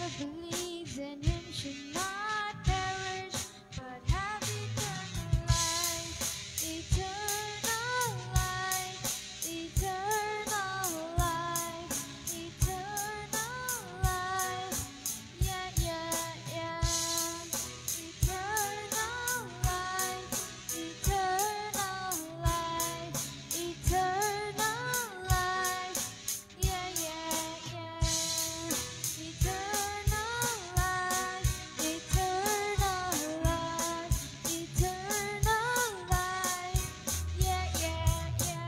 Whoever believes in him should not perish, but have eternal life. Eternal life. Eternal life. Eternal life. Yeah, yeah, yeah. Eternal life. Eternal life. Eternal life. Yeah, yeah, yeah. Eternal life, eternal life, eternal life. Yeah, yeah, yeah.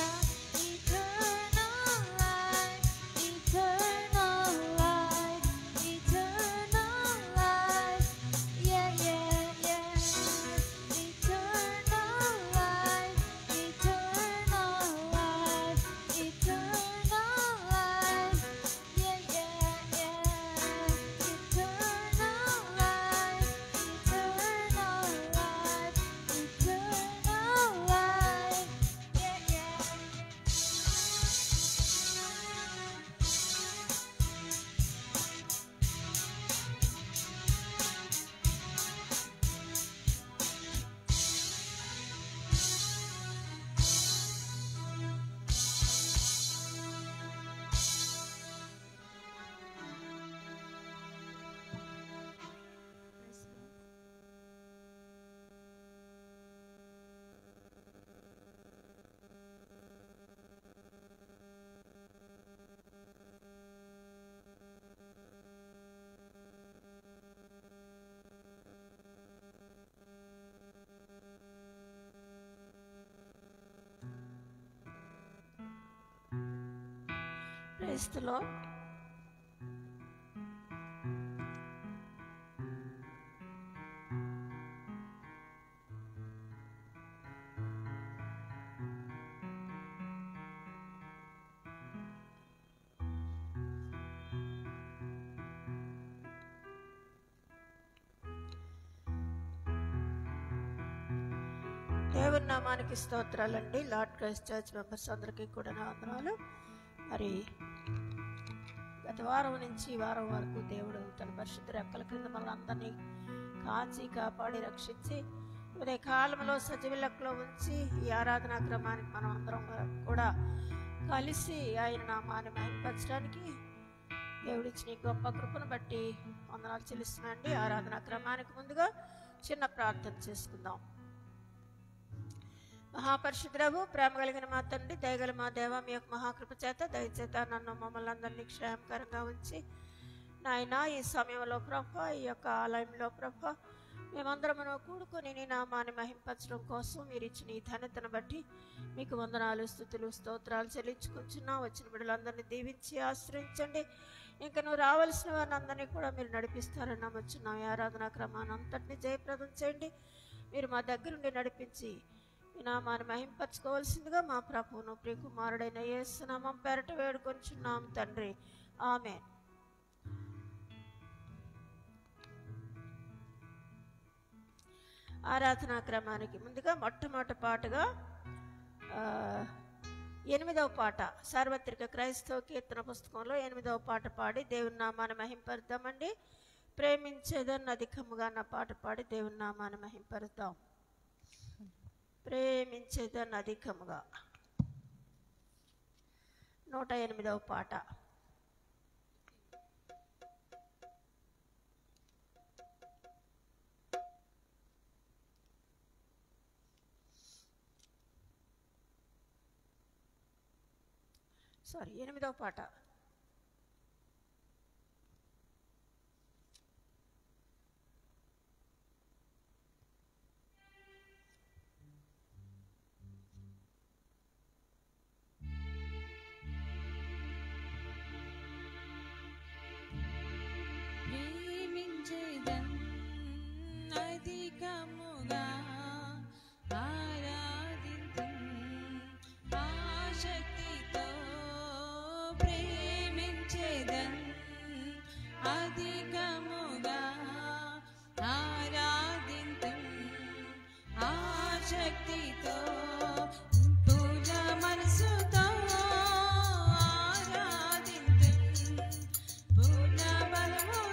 Eternal life, eternal life, eternal life. Yeah, yeah, yeah. Eternal life, eternal life, eternal life. Yeah, yeah, yeah. Eternal life, eternal life, eternal life. Yeah, yeah. క్రీస్తులో దేవుని నామానికి స్తోత్రాలండి Lord Christ church members అందరికీ కూడా నా వందనాలు మరి గత వారం నుంచి ఈ వారం వరకు దేవుడు తన పరిశుద్ధ రెక్కల క్రింద మనల్ని అందరినీ కాచి కాపాడి రక్షించి ఉదయ కాలంలో సజీవ లెక్కలో ఉంచి ఈ ఆరాధనా క్రమానికి మనం అందరం కూడా కలిసి ఆయన నామాన్ని మహింపరచడానికి దేవుడిచ్చిన ఈ గొప్ప కృపను బట్టి వందనాలు చెల్లిస్తున్నాండి ఆరాధనా క్రమానికి ముందుగా చిన్న ప్రార్థన చేసుకుందాం మహాపరిశుద్రవు ప్రేమ కలిగిన మా తండ్రి దయగల మా దేవ మీ యొక్క మహాకృప చేత దయచేత నన్ను మమ్మల్ని అందరినీ క్షేమకరంగా ఉంచి నాయన ఈ సమయంలో ప్రభ ఈ యొక్క ఆలయంలో ప్రభ మేమందరమును కూడుకొని నీ నామాన్ని మహింపరచడం కోసం మీరు ఇచ్చిన ఈ ధన్యతను బట్టి మీకు వందనాలు స్థుతులు స్తోత్రాలు చెల్లించుకుంటున్నా వచ్చిన బిడ్డలందరినీ దీవించి ఆశ్రయించండి ఇంకా నువ్వు రావాల్సిన వారిని అందరినీ కూడా మీరు నడిపిస్తారని నమ్మొచ్చున్నాం ఈ ఆరాధనా క్రమాన్ని అంతటిని జయప్రదం చేయండి మీరు మా దగ్గరుండి నడిపించి మీ నామాన్ని మహింపరచుకోవాల్సిందిగా మా ప్రభువును ప్రియకుమారుడైన యేసునామం పేరట వేడుకొంచున్నాం తండ్రి ఆమె ఆరాధనా క్రమానికి ముందుగా మొట్టమొదటి పాటగా ఆ, ఎనిమిదవ పాట సార్వత్రిక క్రైస్తవ కీర్తన పుస్తకంలో ఎనిమిదవ పాట పాడి దేవుని నామాన్ని మహింపరుద్దామండి ప్రేమించేదని అధికముగా నా పాట పాడి దేవుని నామాన్ని మహింపరుద్దాం ప్రేమించేదని అధికముగా నూట ఎనిమిదవ పాట సారీ ఎనిమిదవ పాట ప్రేమించేదన్ అధికముగా ఆరాధింతున్ ఆసక్తితో ప్రేమించేదన్ అధికముగా ఆరాధింతున్ ఆసక్తితో పూల మనసుతో ఆరాధింతున్ పూర్ణ బలముతో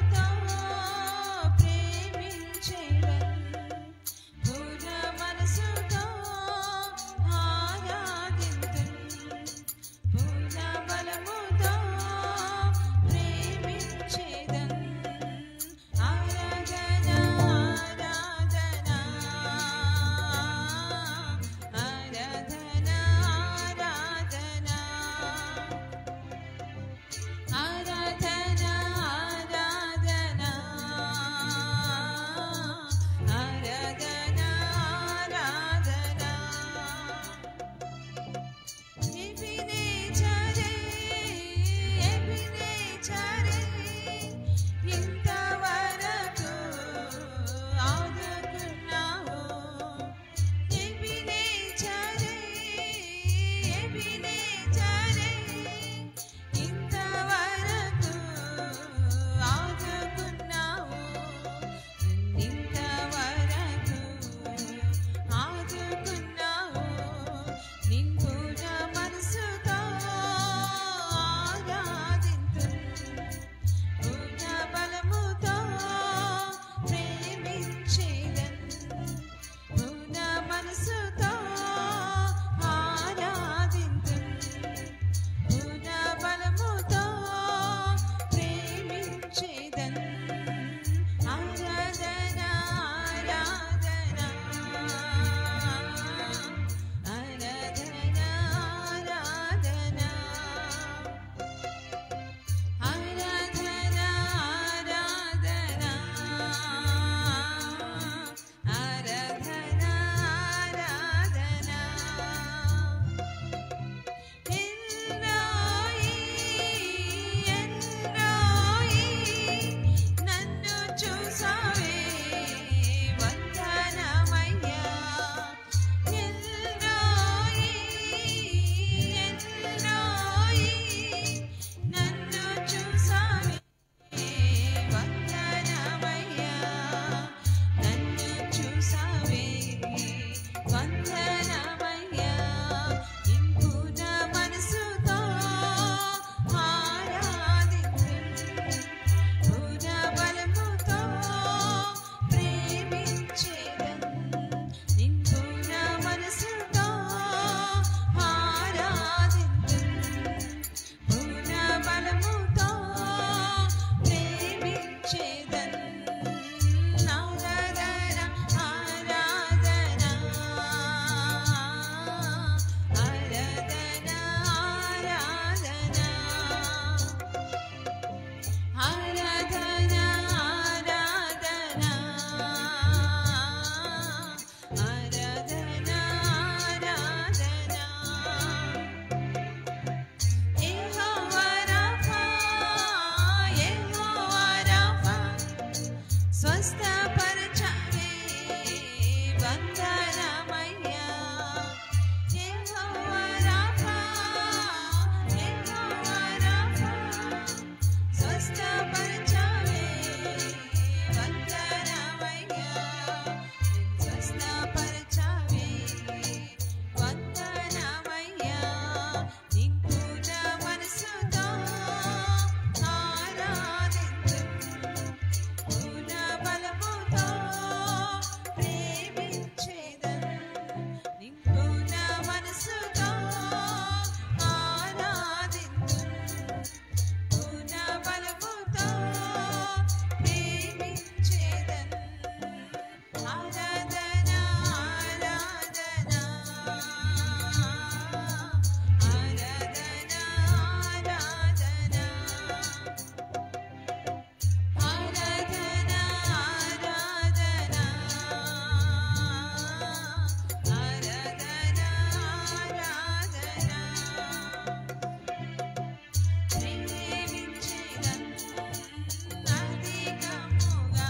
స్వస్థపరచవే వందనమయ్యా యెహోవా రాఫా యెహోవా రాఫా స్వస్థపరచవే వందనమయ్యా స్వస్థపరచవే వందనమయ్యా నింపున మనసుతో ఆరాధింతుము పూర్ణ బలముతో ప్రేమించేదను నింపున మనసుతో ఆరాధింతును పూర్ణ బలముతో ప్రేమించేదను ఆరాధన ఆరాధన ఆరాధన ఆరాధన ఆరాధన ఆరాధన ఆరాధన ఆరాధన ప్రేమించేదన్ అధికముగా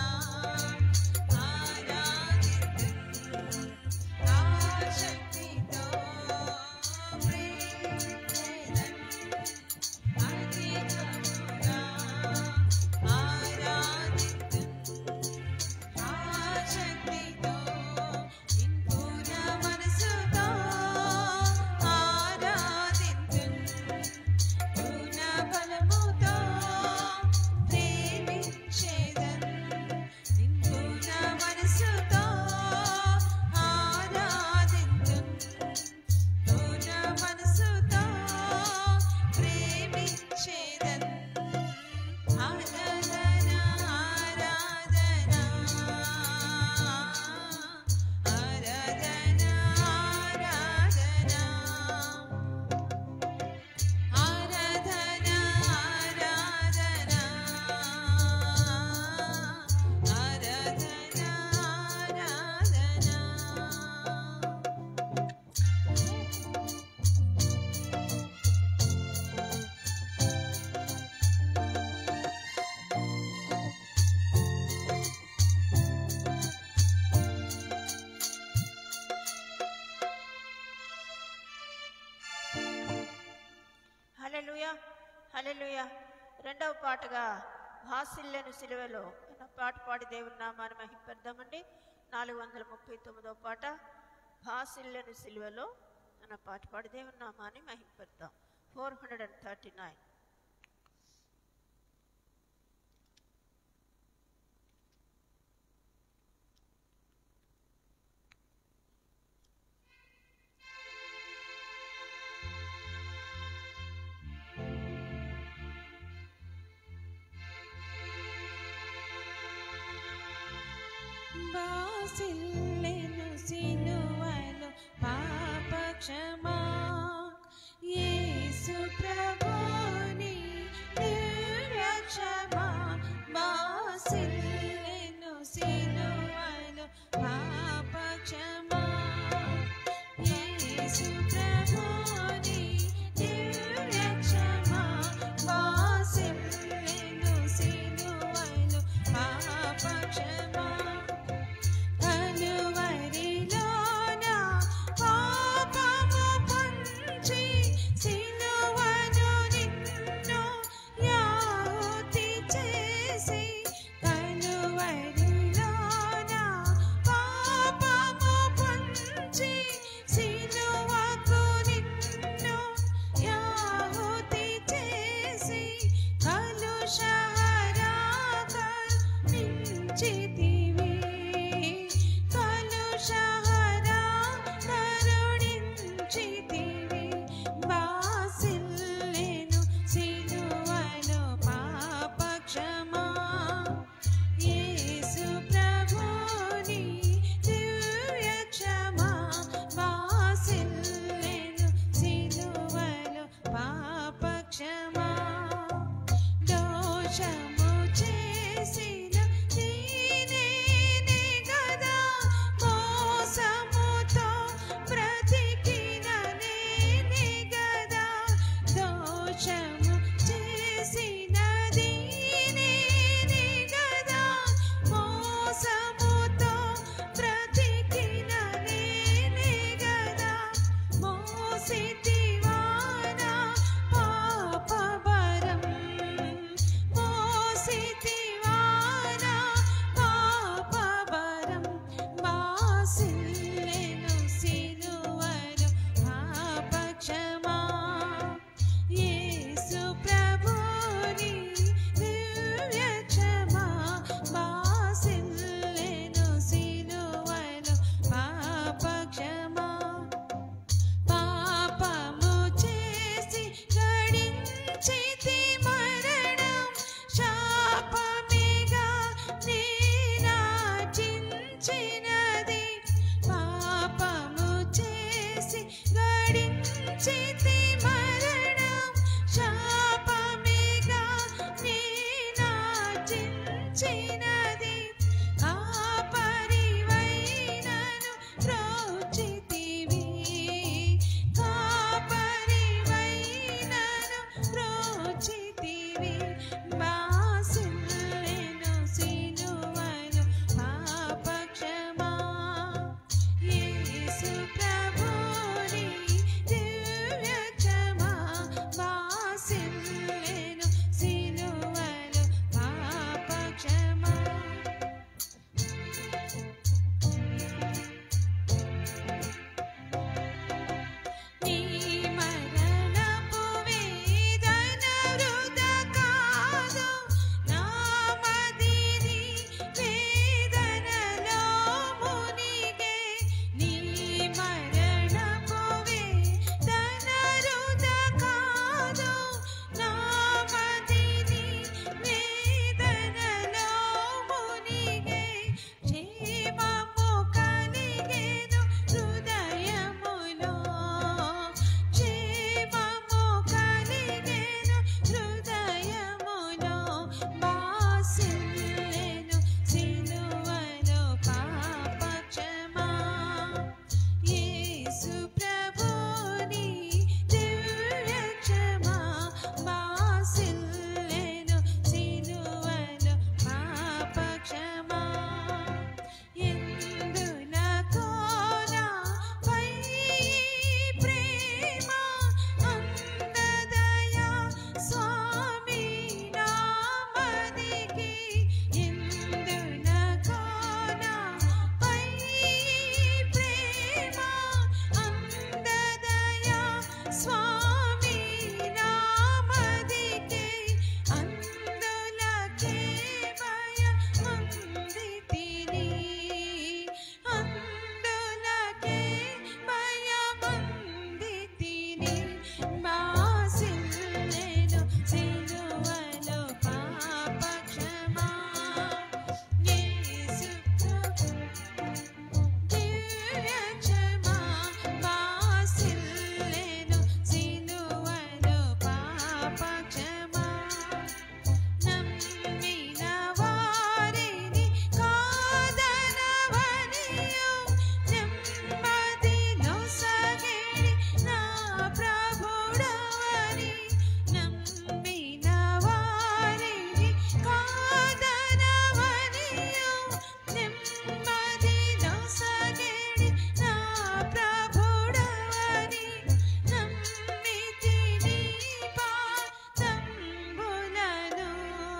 ఆరాధింతును ఆసక్తితో ప్రేమించేదన్ అధికముగా ఆరాధింతును ఆసక్తితో నింపున మనసుతో ఆరాధింతును పూర్ణ బలముతో ప్రేమించేదన్ నింపున మనసుతో ఆరాధింతున్ పూర్ణ మనసుతో ప్రేమించేదన్ ఆరాధన ఆరాధన ఆరాధన ఆరాధన ఆరాధన ఆరాధన ఆరాధన ఆరాధన హలెలుయ హలెలుయ రెండవ పాటగా భాసిల్లేను సిలువలో అన్న పాట పాడి దేవుని నామాన్ని మహింపడదామండి నాలుగు వందల ముప్పై తొమ్మిదవ పాట భాసిల్లేను సిలువలో అన్న పాట పాడి దేవుని నామాన్ని మహింపడదాం four hundred and thirty nine బాసిల్లెను సిలువలో పాప క్షమా యేసు ప్రభుని దివ్య క్షమా బాసిల్లెను సిలువలో పాప క్షమా యేసు ప్రభుని దివ్య క్షమా బాసిల్లెను సిలువలో పాప క్షమా కలువరిలోన పాపము పంచి సిలువను నిన్ను యాతి చేసి కలువరిలోన పాపము పంచి సిలువకు నిన్ను యాతి చేసి కలుషహరాగల్ నించితివి కలుషహరా కరుణించితివి బాసిల్లెను సిలువలో పాప క్షమా యేసు ప్రభుని దివ్య క్షమా బాసిల్లెను సిలువలో పాప క్షమా దోషము చేసిన దీనే నీ మరణపు వేదన వృథా కాదు నా మదిని వేదనలో మునిగే నీ మరణపు వేదన వృథా కాదు నా మదిని వేదనలో మునిగే క్షేమము కలిగేను హృదయములో క్షేమము కలిగేను హృదయములో బాసిల్లెను సిలువలో పాపక్షమా యేసు ప్రభుని దివ్య క్షమా బాసిల్లెను సిలువలో పాపక్షమా ఎందులకో నాపై ప్రేమ అందదయా స్వామి నామదికి ఎందులకో నాపై ప్రేమ అందదయా స్వామి నామదికి అందులకే భయమందితిని అందులకే భయమందితిని బాసిల్లెను సిలువలో పాపక్షమా యేసు దివ్యక్షమా బాసిల్లెను సిలువలో పాపక్షమా నమ్మిన వారిని కాదనవనియు నెమ్మది నొసగేడి నా ప్రభుడవని నమ్మిన వారిని కాదనవనియు నెమ్మది నొసగేడి నా ప్రభుడవని నమ్మితిని పాదంబులను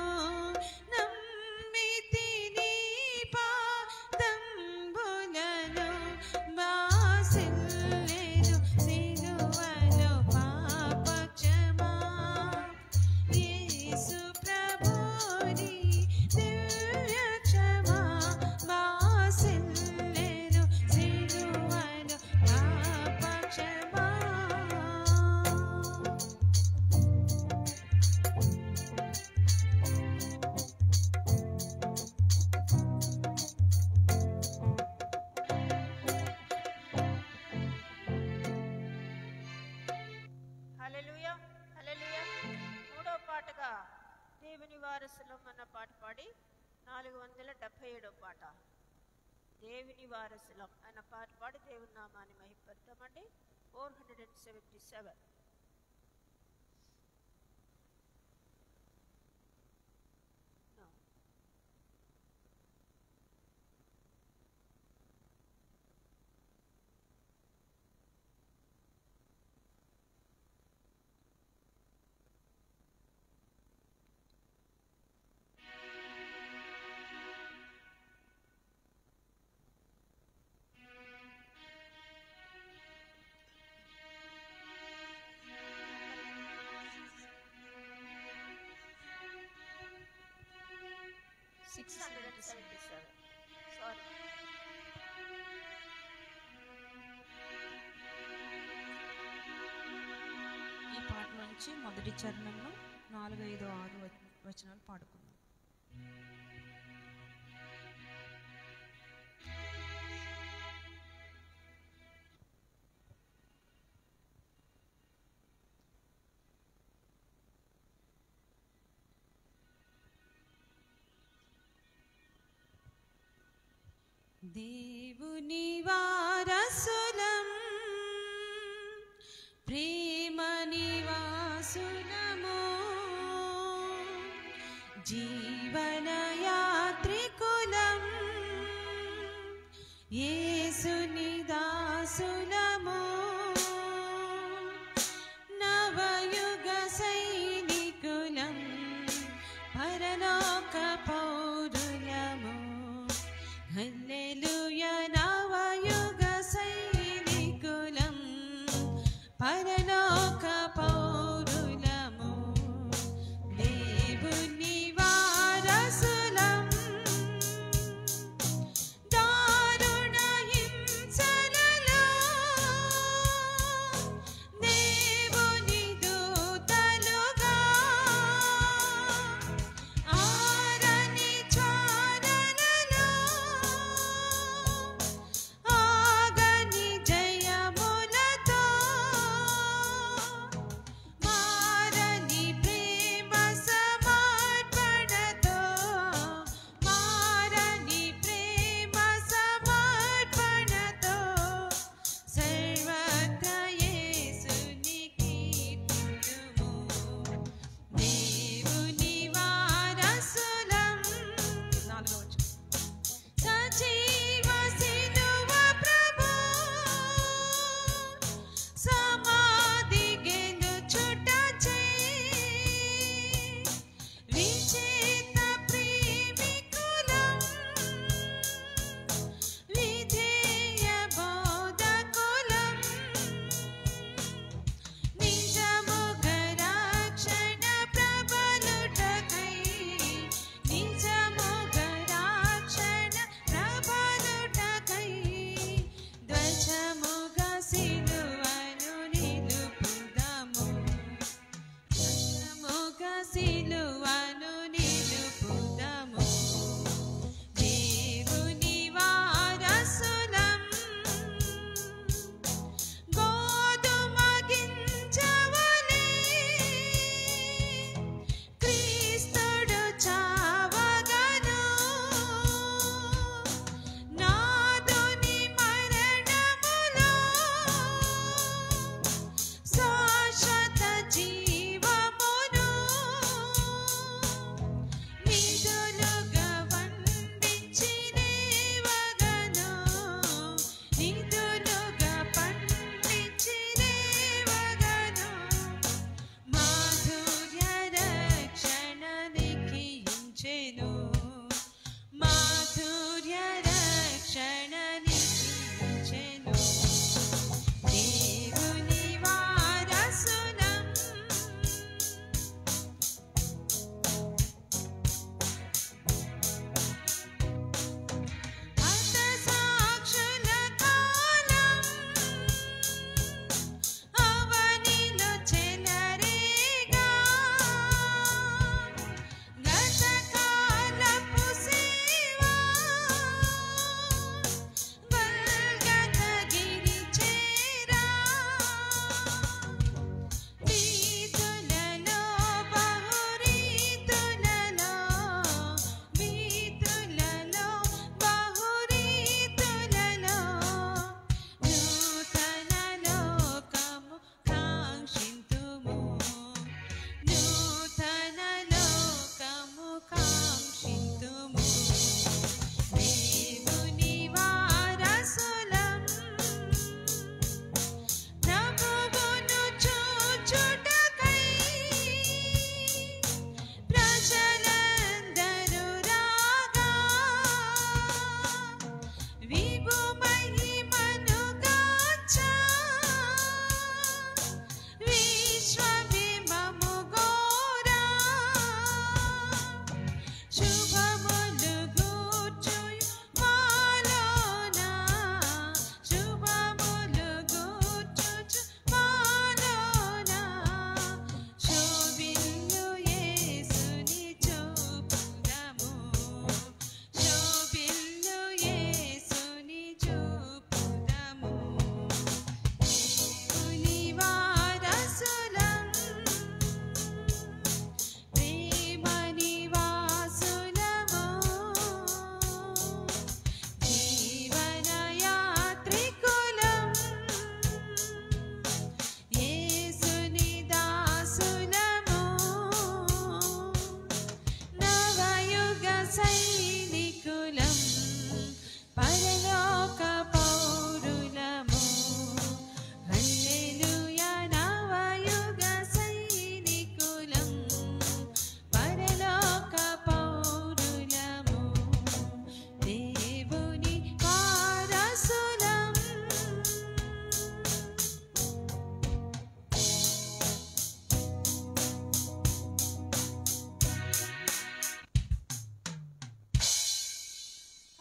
నమ్మితిని పాదంబులను బాసిల్లెను సిలువలో పాపక్షమా యేసు ప్రభుని దివ్య క్షమా బాసిల్లెను సిలువలో పాపక్షమా హల్లెలూయా హల్లెలూయా మూడో పాటగా దేవుని వారసులం అన్న పాట పాడి నాలుగు వందల డెబ్బై ఏడో పాట దేవుని వారసులం అన్న పాట పాడి దేవుని నామాన్ని మహిపడతామండి four hundred and seventy seven six hundred and seventy seven sorry ఈ పాట నుంచి మొదటి చరణంలో నాలుగు ఐదు ఆరు వచ- వచనాలు పాడుకుందాం దేవుని వారసులం ప్రేమ నివాసులము జీవన యాత్రికులం యేసుని దాసులము నవయుగ సైనికులం పరలోక పౌరులము హల్లెలూయా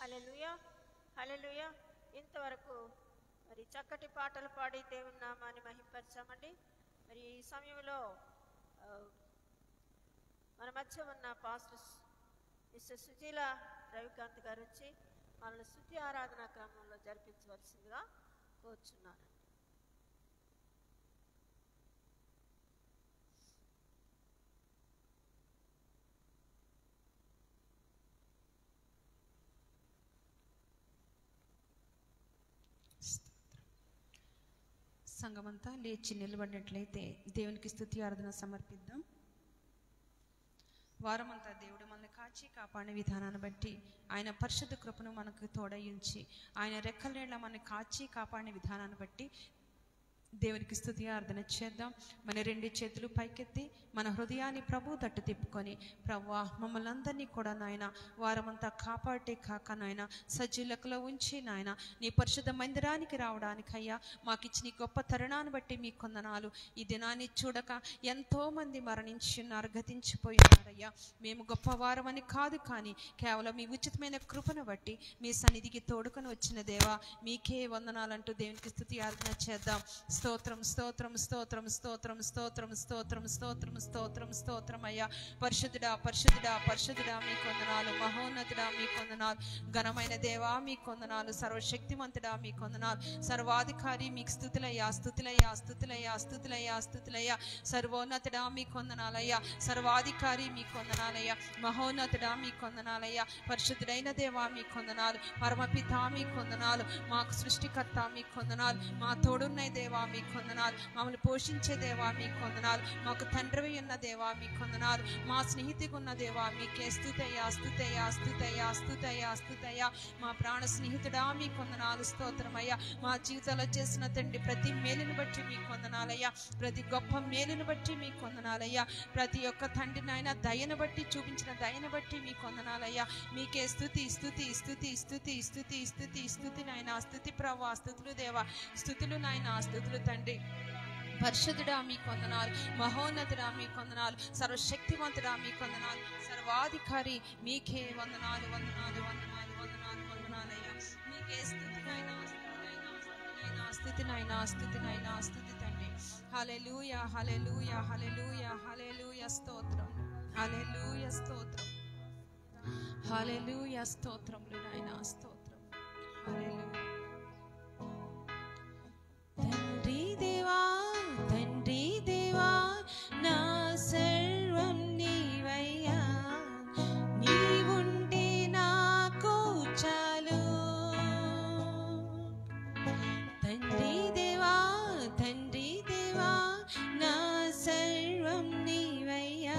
హలెలుయ హలెలుయ ఇంతవరకు మరి చక్కటి పాటలు పాడి దేవుని నామాన్ని మహింపరచామండి మరి ఈ సమయంలో ఆ, మన మధ్య ఉన్న పాస్టర్ మిస్టర్ సుజీల రవికాంత్ గారు వచ్చి మనల్ని శుద్ధి ఆరాధన క్రమంలో జరిపించవలసిందిగా కోరుచున్నాను సంఘమంతా లేచి నిలబడినట్లయితే దేవునికి స్థుతి ఆరాధన సమర్పిద్దాం వారమంతా దేవుడు మనల్ని కాచి కాపాడిన విధానాన్ని బట్టి ఆయన పరిశుద్ధ కృపను మనకు తోడయించి ఆయన రెక్కల నీళ్ళ మనల్ని కాచి కాపాడిన విధానాన్ని బట్టి దేవునికి స్థుతి ఆరాధన చేద్దాం మన రెండు చేతులు పైకెత్తి మన హృదయాన్ని ప్రభు తట్టు తిప్పుకొని ప్రవ్వా మమ్మల్ని అందరినీ కూడా నాయన వారమంతా కాపాడే కాక నాయన సజ్జీలకలో ఉంచి నాయన నీ పరిశుద్ధ మందిరానికి రావడానికి అయ్యా మాకు ఇచ్చిన ఈ గొప్ప తరుణాన్ని బట్టి మీ కొందనాలు ఈ దినాన్ని చూడక ఎంతో మంది మరణించి ఉన్నారు గతించిపోయి ఉన్నారయ్యా మేము గొప్పవారమని కాదు కానీ కేవలం మీ ఉచితమైన కృపను బట్టి మీ సన్నిధికి తోడుకొని వచ్చిన దేవా మీకే వందనాలంటూ దేవునికి స్థుతి ఆరాధన చేద్దాం స్తోత్రం స్తోత్రం స్తోత్రం స్తోత్రం స్తోత్రం స్తోత్రం స్తోత్రం స్తోత్రం స్తోత్రం అయ్యా పరిశుద్ధుడా పరిశుద్ధుడా పరిశుద్ధుడా మీ కొందనాలు మహోన్నతుడా మీ కొందనాలు ఘనమైన దేవా మీ కొందనాలు సర్వశక్తిమంతుడా మీ కొందనాలు సర్వాధికారి మీకు స్థుతులయ్యా స్థుతులయ్యా స్థుతులయ్యా స్థుతులయ్యా స్థుతులయ్యా సర్వోన్నతుడా మీ కొందనాలయ్యా సర్వాధికారి మీ కొందనాలయ్యా మహోన్నతుడా మీ కొందనాలయ్యా పరిశుద్ధుడైన దేవా మీ కొందనాలు పరమపిత మీ కొందనాలు మాకు సృష్టికర్త మీ కొందనాలు మా తోడున్న దేవా మీ కొందనాలు మమ్మల్ని పోషించే దేవా మీ కొందనాలు మాకు తండ్రివి ఉన్న దేవా మీ కొందనాలు మా స్నేహితుగా ఉన్న దేవా మీకే స్థుతయ్యా స్థుతయ్యా స్థుతయ్యా స్థుతయ్యా స్థుతయ్యా మా ప్రాణ స్నేహితుడా మీ కొందనాలు స్తోత్రమయ్యా మా జీవితంలో చేసిన తండ్రి ప్రతి మేలుని బట్టి మీ కొందనాలయ్యా ప్రతి గొప్ప మేలుని బట్టి మీ కొందనాలయ్యా ప్రతి ఒక్క తండ్రి నాయన దయను బట్టి చూపించిన దయను బట్టి మీ కొందనాలయ్యా మీకే స్థుతి స్థుతి స్థుతి స్థుతి స్థుతి స్థుతి స్థుతి నాయన స్థుతి ప్రభా స్థుతులు దేవా స్థుతులు నాయన స్థుతులు తండ్రి పరిశుద్ధుడా మీ కొందనాలు మహోన్నతుడా మీ కొందనాలు సర్వశక్తివంతుడా మీ కొందనాలు సర్వాధికారి మీకే వందనాలు వందనాలు వందనాలు వందనాలు వందనాలయ్యా మీకే స్థుతినైనా స్థుతినైనా స్థుతినైనా స్థుతినైనా స్థుతి తండ్రి హలెలూయ హలెలూయ హలెలూయ హలెలూయ స్తోత్రం హలెలూయ స్తోత్రం హలెలూయ స్తోత్రములు నాయనా స్తోత్రం హలెలూయ తండ్రి దేవా తండ్రి దేవా నా సర్వం నీవయ్యా నీవుంటే నాకు చాలు తండ్రి దేవా తండ్రి దేవా నా సర్వం నీవయ్యా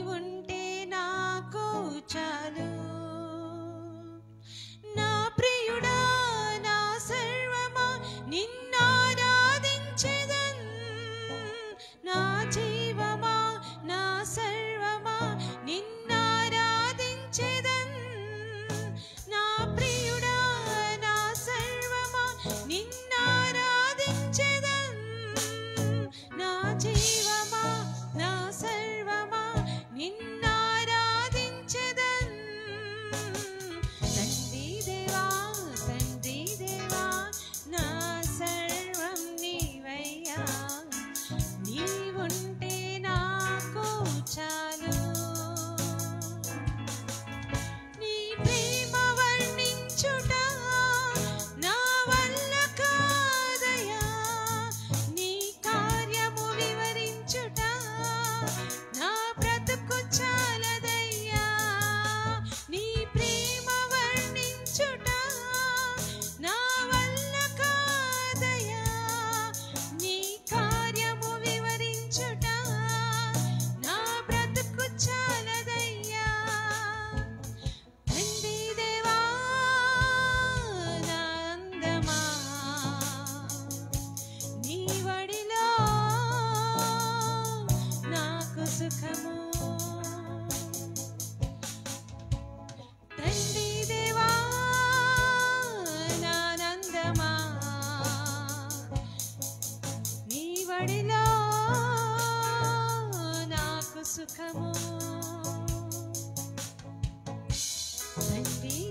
నీవుంటే నాకు చాలు నా ప్రియ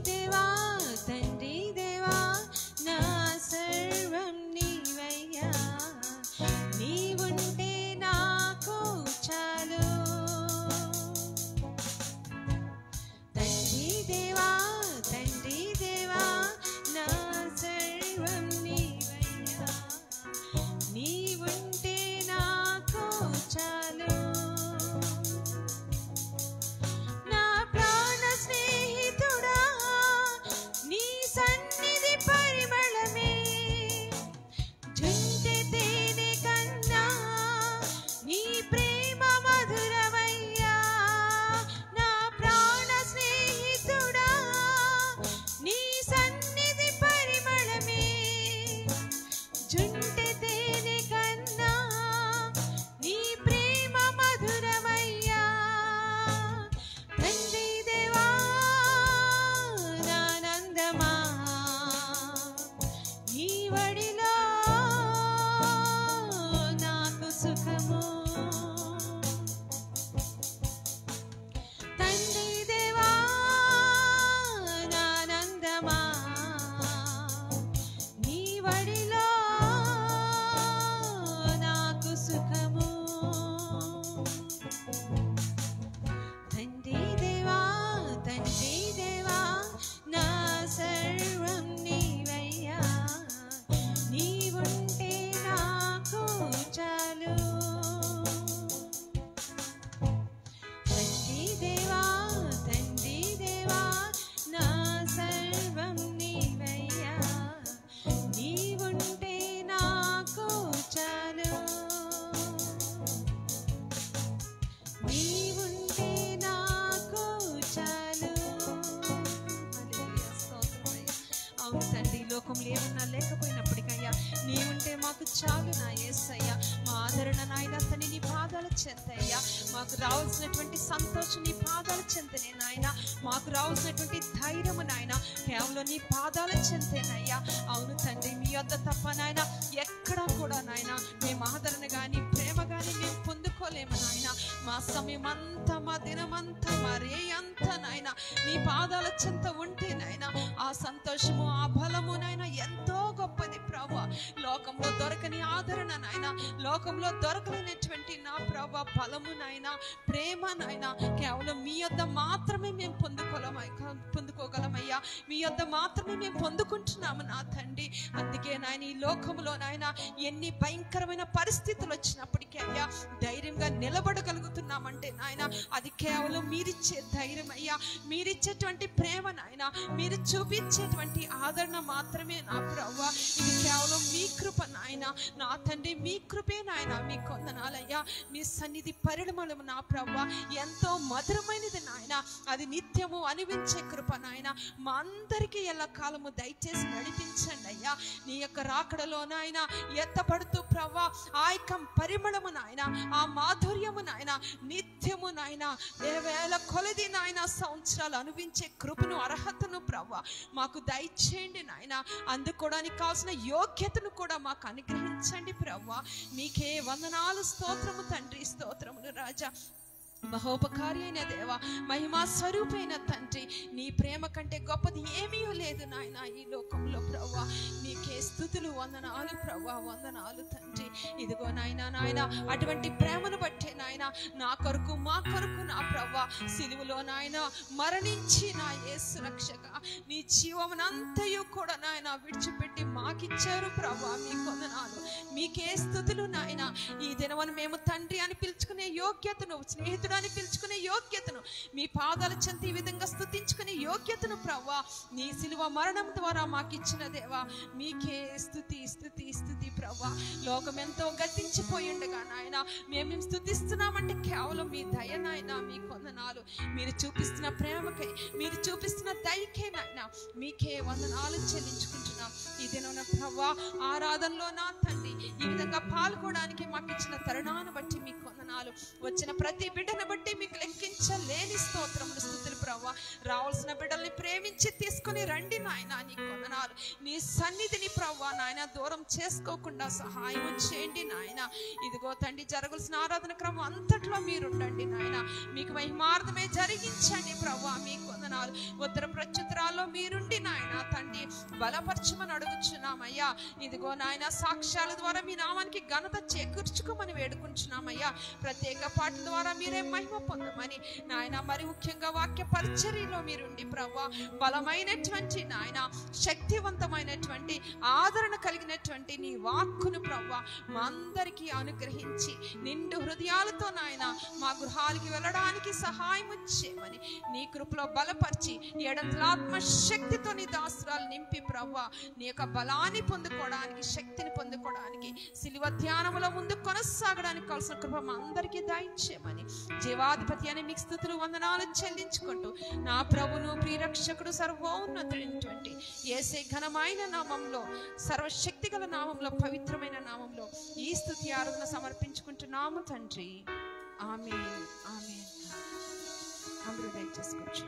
దేవా తండ్రి దేవా నా సర్వం నీవయ్యా నీవుంటే నాకు చాలు తండ్రి దేవా తండ్రి దేవా నా సర్వం నీవయ్యా నీవుంటే నాకు చాలు నా ప్రాణ స్నేహితుడా నీ సన్నిధి పరిమళమే జుంటె తేనె కన్నా నీ ప్రేమ మధురమయ్యా నా ప్రాణ స్నేహితుడా నీ సన్నిధి పరిమళమే జుంటె తేనె కన్నా నీ ప్రేమ మధురమయ్యా తండ్రి దేవా నానందమా నీ వడిలో నాకు సుఖము తండ్రి దేవా నానందమా నీ వడిలో నాకు సుఖము తండ్రి దేవా తండ్రి దేవా నా సర్వం నీవయ్యా నీవుంటే నాకు చాలు తండ్రి దేవా తండ్రి దేవా నా సర్వం నీవయ్యా నీవుంటే నాకు చాలు నీవుంటే నాకు చాలు హల్లెలూయా, స్తోత్రమయ్యా. అవును తండ్రి ఈ లోకంలో ఏమన్నా లేకపోయినప్పటికయ్యా నీవుంటే మాకు చాలు నా యేసయ్యా మా ఆదరణ నాయన తని నీ పాదాల చెంతయ్యా మాకు రావాల్సినటువంటి సంతోషం నీ పాదాల చెంతనే నాయన మాకు రావాల్సినటువంటి ధైర్యము నాయన కేవలం నీ పాదాల చెంతేనయ్యా అవును తండ్రి మీ యొద్ద తప్ప నాయన ఎక్కడ కూడా నాయన మేము ఆదరణ కానీ ప్రేమ కానీ మేము పొందుకోలేము నాయన మా సమయం అంతా మా దినమంతా మా రే అంతా నాయన నీ పాదాల చెంత ఉంటే నాయన ఆ సంతోషము ఆ బలము నాయన ఎంతో గొప్పది ప్రభు లోకంలో దొరకని ఆదరణ నాయన లోకంలో దొరకలేనటువంటి నా ప్రభు బలము నాయన ప్రేమ నాయన కేవలం మీ యొద్ద మాత్రమే మేము పొందుకోలమై పొందుకోగలమయ్యా మీ యొద్ద మాత్రమే మేము పొందుకుంటున్నాము నా తండ్రి అందుకే నాయన ఈ లోకంలో నాయన ఎన్ని భయంకరమైన పరిస్థితులు వచ్చినప్పటికీ అయ్యా ధైర్యంగా నిలబడగలుగుతున్నామంటే నాయన అది కేవలం మీరిచ్చే ధైర్యం అయ్యా మీరిచ్చేటువంటి ప్రేమ నాయన మీరు చూపించేటువంటి ఆదరణ మాత్రమే నా ప్రవ్వ ఇది కేవలం మీ కృప నాయన నా తండ్రి మీ కృపే నాయన మీ కొందనాలయ్యా మీ సన్నిధి పరిణమలము నా ప్రవ్వ ఎంతో మధురమైనది నాయన అది నిత్యము అనిపించే కృప నాయన మా అందరికీ ఎల్ల కాలము దయచేసి నడిపించండి అయ్యా నీ యొక్క రాకడలో నాయన ఎత్తపడుతూ ప్రవ్వ ఆ యొక్క పరిమళము నాయన ఆ మాధుర్యము నాయన నిత్యము నాయన వేవేల కొలది నాయన సంవత్సరాలు అనుభవించే కృపను అర్హతను ప్రవ్వ మాకు దయచేయండి నాయన అందుకోవడానికి కావాల్సిన యోగ్యతను కూడా మాకు అనుగ్రహించండి ప్రవ్వ మీకే వందనాలు స్తోత్రము తండ్రి స్తోత్రములు రాజా మహోపకారి అయిన దేవ మహిమా స్వరూపైన తండ్రి నీ ప్రేమ కంటే గొప్పది ఏమీ లేదు నాయన ఈ లోకంలో ప్రవ్వా నీకే స్థుతులు వందనాలు ప్రవ్వా వందనాలు తండ్రి ఇదిగో నాయన నాయన అటువంటి ప్రేమను బట్టే నాయన నా కొరకు మా కొరకు నా ప్రవ్వా సిలువలో నాయన మరణించి నా యేసు రక్షక నీ జీవమునంతయు కూడా నాయన విడిచిపెట్టి మాకిచ్చారు ప్రవ్వా మీ కొందనాలు మీకే స్థుతులు నాయన ఈ దినమును మేము తండ్రి అని పిలుచుకునే యోగ్యతను స్నేహితుడు అని పిలుచుకునే యోగ్యతను మీ పాదాల చెంత ఈ విధంగా స్థుతించుకునే యోగ్యతను ప్రవ్వా నీ సిలువ మరణం ద్వారా మాకిచ్చిన దేవా మీకే స్థుతి స్థుతి స్థుతి ప్రవ్వా లోకం ఎంతో గతించిపోయి ఉండగా నాయన మేము మేము స్థుతిస్తున్నామంటే కేవలం మీ దయ నాయన మీ కొందనాలు మీరు చూపిస్తున్న ప్రేమకై మీరు చూపిస్తున్న దయకే నాయన మీకే వందనాలు చెల్లించుకుంటున్నాం ఈ దినం ప్రవ్వా ఆరాధనలో నా తండ్రి ఈ విధంగా పాల్గొనడానికి మాకు ఇచ్చిన తరుణాన్ని బట్టి మీకు వందనాలు వచ్చిన ప్రతి బిడ్డను బట్టి మీకు లెక్కించలేని స్తోత్రములు స్థుతులు ప్రవ్వా రావాల్సిన బిడ్డల్ని ప్రేమించి తీసుకు తీసుకుని రండి నాయన నీ కొందనాలు నీ సన్నిధిని ప్రవ్వా నాయన దూరం చేసుకోకుండా సహాయం చేయండి నాయన ఇదిగో తండ్రి జరగాల్సిన ఆరాధన క్రమం అంతట్లో మీరు ఉండండి నాయన మీకు మహిమార్థమే జరిగించండి ప్రవ్వా మీ కొందనాలు ఉత్తర ప్రత్యుత్తరాల్లో మీరుండి నాయన తండ్రి బలపరచమని అడుగుచున్నామయ్యా ఇదిగో నాయన సాక్ష్యాల ద్వారా మీ నామానికి ఘనత చేకూర్చుకోమని వేడుకుంటున్నామయ్యా ప్రత్యేక పాటల ద్వారా మీరే మహిమ పొందమని నాయన మరి ముఖ్యంగా వాక్య పరిచర్యలో మీరుండి ప్రవ్వా బలమైనటువంటి నాయన శక్తివంతమైనటువంటి ఆదరణ కలిగినటువంటి నీ వాక్కును ప్రవ్వా మా అందరికీ అనుగ్రహించి నిండు హృదయాలతో నాయన మా గృహాలకి వెళ్ళడానికి సహాయం చేయమని నీ కృపలో బలపరిచి ఎడంతలాత్మ శక్తితో నీ దాసురాలు నింపి ప్రవ్వా నీ యొక్క బలాన్ని పొందుకోవడానికి శక్తిని పొందుకోవడానికి సిలువ ధ్యానములో ముందు కొనసాగడానికి కావాల్సిన కృప మా అందరికీ దయచేయమని జీవాధిపతి అని మీకు స్థుతులు వందనాలు చెల్లించుకుంటూ నా ప్రభును ప్రియరక్షకుడు సర్వోన్నతుడైనటువంటి ఏసే ఘనమైన నామంలో సర్వశక్తి గల నామంలో పవిత్రమైన నామంలో ఈ స్థుతి ఆరాధన సమర్పించుకుంటున్నాము తండ్రి ఆమె ఆమె అందరూ దయచేసుకోవచ్చు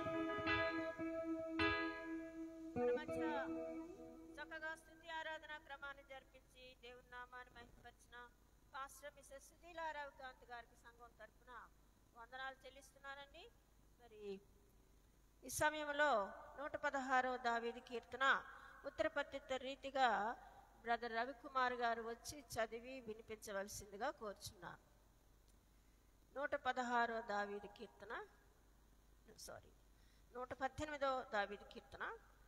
మన మధ్య చక్కగా స్థుతి ఆరాధన క్రమాన్ని జరిపించి దేవుని నామాన్ని మహిమపరిచిన పాస్టర్ మిసెస్ సుధీలారావు కాంత్ గారికి సంఘం తరఫున వందనాలు చెల్లిస్తున్నానండి మరి ఈ సమయంలో నూట పదహారో దావీది కీర్తన ఉత్తర ప్రత్యుత్తర రీతిగా బ్రదర్ రవికుమార్ గారు వచ్చి చదివి వినిపించవలసిందిగా కోరుచున్నాను నూట పదహారో దావీది కీర్తన సారీ నూట పద్దెనిమిదో దావీది కీర్తన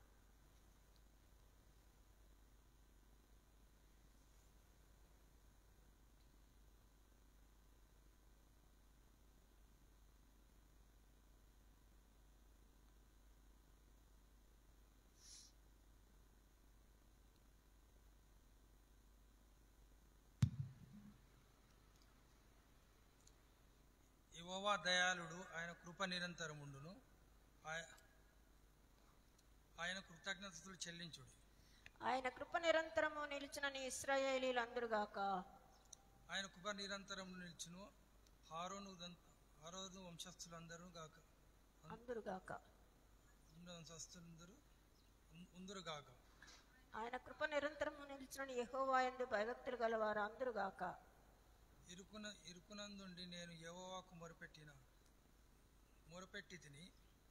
యెహోవా దయాళుడు ఆయన కృప నిరంతరముండును ఆయ- ఆయన కృతజ్ఞతలు చెల్లించుడు ఆయన కృప నిరంతరము నిలిచిన నీ ఇస్రాయేలీలందరుగాక ఆయన కృప నిరంతరం నిలిచును హారోను దం- హారోను వంశస్థులందరూ గాక అందరుగాక ఉన్న వంశస్థులందరూ ఉం- ఉందురు గాక ఆయన కృప నిరంతరము నిలిచిన నీ యెహోవాయందు భయభక్తులు గలవారు అందరుగాక ఇరుకున ఇరుకునందుండి నేను యెహోవాకు మొరపెట్టిన మొరపెట్టి తిని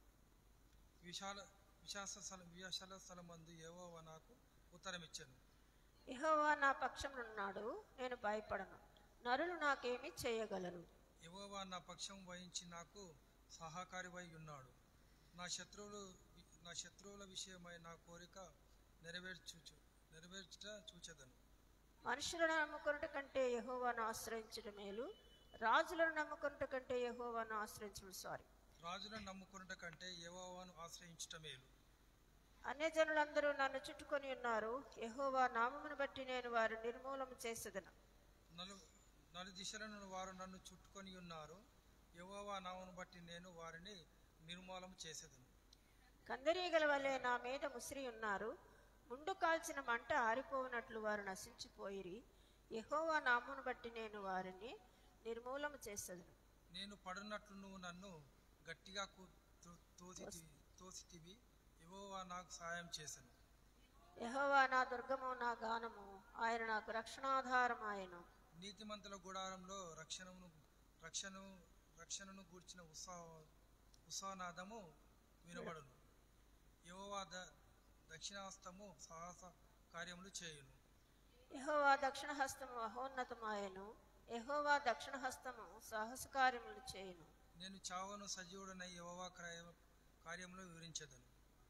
విశాల విశాల స్థలం విశాల స్థలమందు యెహోవా నాకు ఉత్తరమిచ్చాను యెహోవా నా పక్షమునున్నాడు నేను భయపడను నరులు నాకేమి చేయగలరు యెహోవా నా పక్షం వహించి నాకు సహకారివై ఉన్నాడు నా శత్రువులు నా శత్రువుల విషయమై నా కోరిక నెరవేర్చు నెరవేర్చుట చూచెదను మనుషులను నమ్ముకొనుట కంటే యెహోవాను ఆశ్రయించడం మేలు రాజులను నమ్ముకొనుట కంటే యెహోవాను ఆశ్రయించడం సారీ రాజులను నమ్ముకున్నట కంటే యెహోవాను ఆశ్రయించుట మేలు అన్యజనులందరూ నన్ను చుట్టుకొని ఉన్నారు యెహోవా నామమును బట్టి నేను వారు నిర్మూలన చేసేదను నలు నలు దిశలను వారు నన్ను చుట్టుకొని ఉన్నారు యెహోవా నామను బట్టి నేను వారిని నిర్మూలన చేసేదను కందరీగల వలె నా మీద ముసిరి ఉన్నారు ముండు కాల్చిన మంట ఆరిపోవునట్లు వారు నశించిపోయిరి యెహోవా నామమును బట్టి నేను వారిని నిర్మూలన చేసేదను నేను పడునట్లు నువ్వు నన్ను గట్టిగా కు- తో- తోసి తోసితివి యెహోవా నాకు సహాయం చేసెను యెహోవా నా దుర్గము నా గానము ఆయన నాకు రక్షణాధారం ఆయను నీతిమంతుల గుడారంలో రక్షణను రక్షణ రక్షణను గూర్చిన ఉత్సాహ ఉత్సాహనాదము వినబడును యెహోవా ద దక్షిణాస్తము సాహస కార్యములు చేయును యెహోవా దక్షిణ హస్తము మహోన్నతమాయను యెహోవా దక్షిణ హస్తము సాహస కార్యములు చేయును నేను చావను సజీవుడనై యెహోవా క్రయ కార్యములు వివరించదను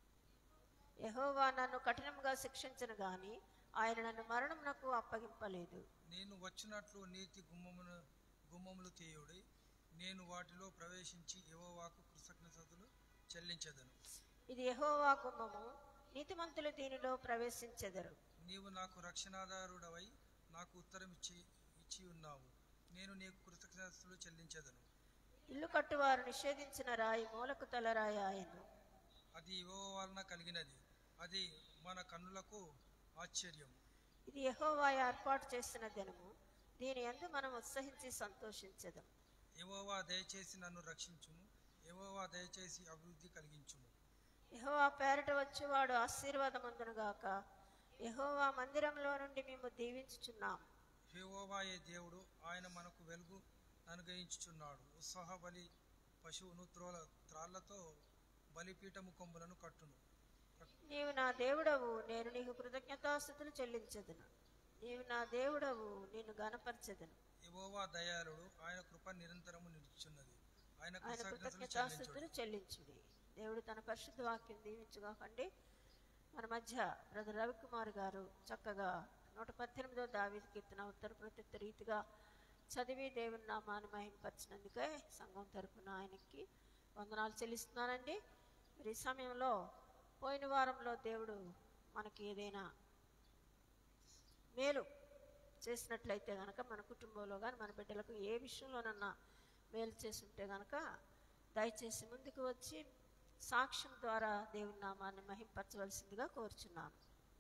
యెహోవా నన్ను కఠినంగా శిక్షించను గాని ఆయన నన్ను మరణమునకు అప్పగింపలేదు నేను వచ్చినట్లు నీతి గుమ్మమును గుమ్మములు తీయుడి నేను వాటిలో ప్రవేశించి యెహోవాకు కృతజ్ఞతలు చెల్లించదను ఇది యెహోవా గుమ్మము నీతిమంతులు దీనిలో ప్రవేశించెదరు నీవు నాకు రక్షణాధారుడవై నాకు ఉత్తరం ఇచ్చి ఇచ్చి ఉన్నావు నేను నీకు కృతజ్ఞతలు చెల్లించదను ఇల్లు కట్టువారు నిషేధించిన రాయి మూలకు తలరాయి ఆయను అది యెహోవా వలన కలిగినది అది మన కన్నులకు ఆశ్చర్యం ఇది యెహోవా ఏర్పాటు చేసిన దినము దీని యందు మనం ఉత్సహించి సంతోషించదు యెహోవా దయచేసి నన్ను రక్షించుము యెహోవా దయచేసి అభివృద్ధి కలిగించుము యెహోవా పేరట వచ్చేవాడు ఆశీర్వాదమందునుగాక యెహోవా మందిరంలో నుండి మేము దీవించుచున్నాం యెహోవాయే దేవుడు ఆయన మనకు వెలుగు అనుగ్రహించుచున్నాడు ఉత్సాహ బలి పశువును త్రోల త్రాళ్లతో బలిపీఠము కొమ్ములను కట్టును నీవు నా దేవుడవు నేను నీకు కృతజ్ఞతాస్థుతులు చెల్లించదును నీవు నా దేవుడవు నిన్ను గనపరచదును యెహోవా దయాళుడు ఆయన కృప నిరంతరము నిలుచున్నది ఆయన ఆయన కృతజ్ఞతలు చెల్లించుడు కృతజ్ఞతాస్థుతులు చెల్లించుడి దేవుడు తన పరిశుద్ధ వాక్యం దీవించుగాకండి మన మధ్య బ్రదర్ రవికుమార్ గారు చక్కగా నూట పద్దెనిమిదో దావీదు కీర్తన ఉత్తర ప్రత్యుత్త రీతిగా చదివి దేవుని నామాన్ని మహింపరిచినందుకే సంఘం తరపున ఆయనకి వందనాలు చెల్లిస్తున్నానండి మరి ఈ సమయంలో పోయిన వారంలో దేవుడు మనకి ఏదైనా మేలు చేసినట్లయితే గనక మన కుటుంబంలో కానీ మన బిడ్డలకు ఏ విషయంలోనన్నా మేలు చేసి ఉంటే గనక దయచేసి ముందుకు వచ్చి సాక్ష్యం ద్వారా దేవుని నామాన్ని మహింపరచవలసిందిగా కోరుచున్నాను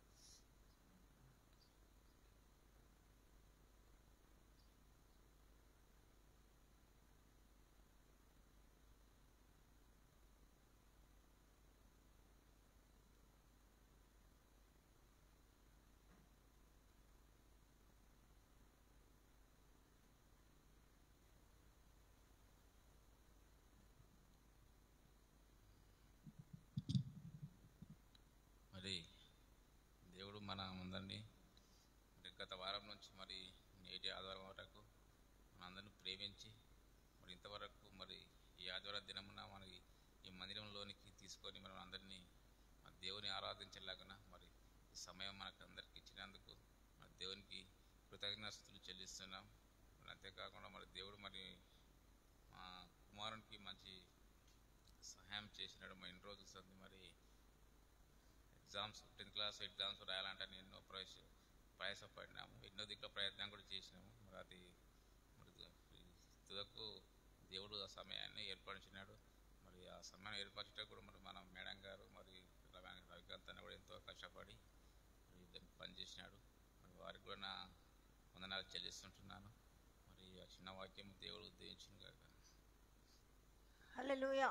మరి దేవుడు మన అందరినీ మరి గత వారం నుంచి మరి నేటి ఆదివారం వరకు మనందరినీ ప్రేమించి మరి ఇంతవరకు మరి ఈ ఆదివారం దినమున మరి ఈ మందిరంలోనికి తీసుకొని మనం అందరినీ మరి దేవుని ఆరాధించేలాగున మరి ఈ సమయం మనకు అందరికి ఇచ్చినందుకు మరి దేవునికి కృతజ్ఞతలు చెల్లిస్తున్నాం మరి అంతేకాకుండా మరి దేవుడు మరి మా కుమారునికి మంచి సహాయం చేసినాడు మరి ఇన్ని రోజులు సంది మరి ఎగ్జామ్స్ టెన్త్ క్లాస్ ఎగ్జామ్స్ రాయాలంటే నేను ఎన్నో ప్రయాస ప్రయాసపడినాము ఎన్నో దిక్కుల ప్రయత్నం కూడా చేసినాము మరి అది మరి తుదకు దేవుడు ఆ సమయాన్ని ఏర్పరిచినాడు మరి ఆ సమయాన్ని ఏర్పరచడం కూడా మరి మన మేడం గారు మరి రవి రవికాంత్ అని కూడా ఎంతో కష్టపడి మరి దాన్ని పనిచేసినాడు మరి వారికి కూడా నా వందనాలు చెల్లిస్తుంటున్నాను మరి ఆ చిన్న వాక్యం దేవుడు ఉద్దేశించిన కాక హల్లెలూయా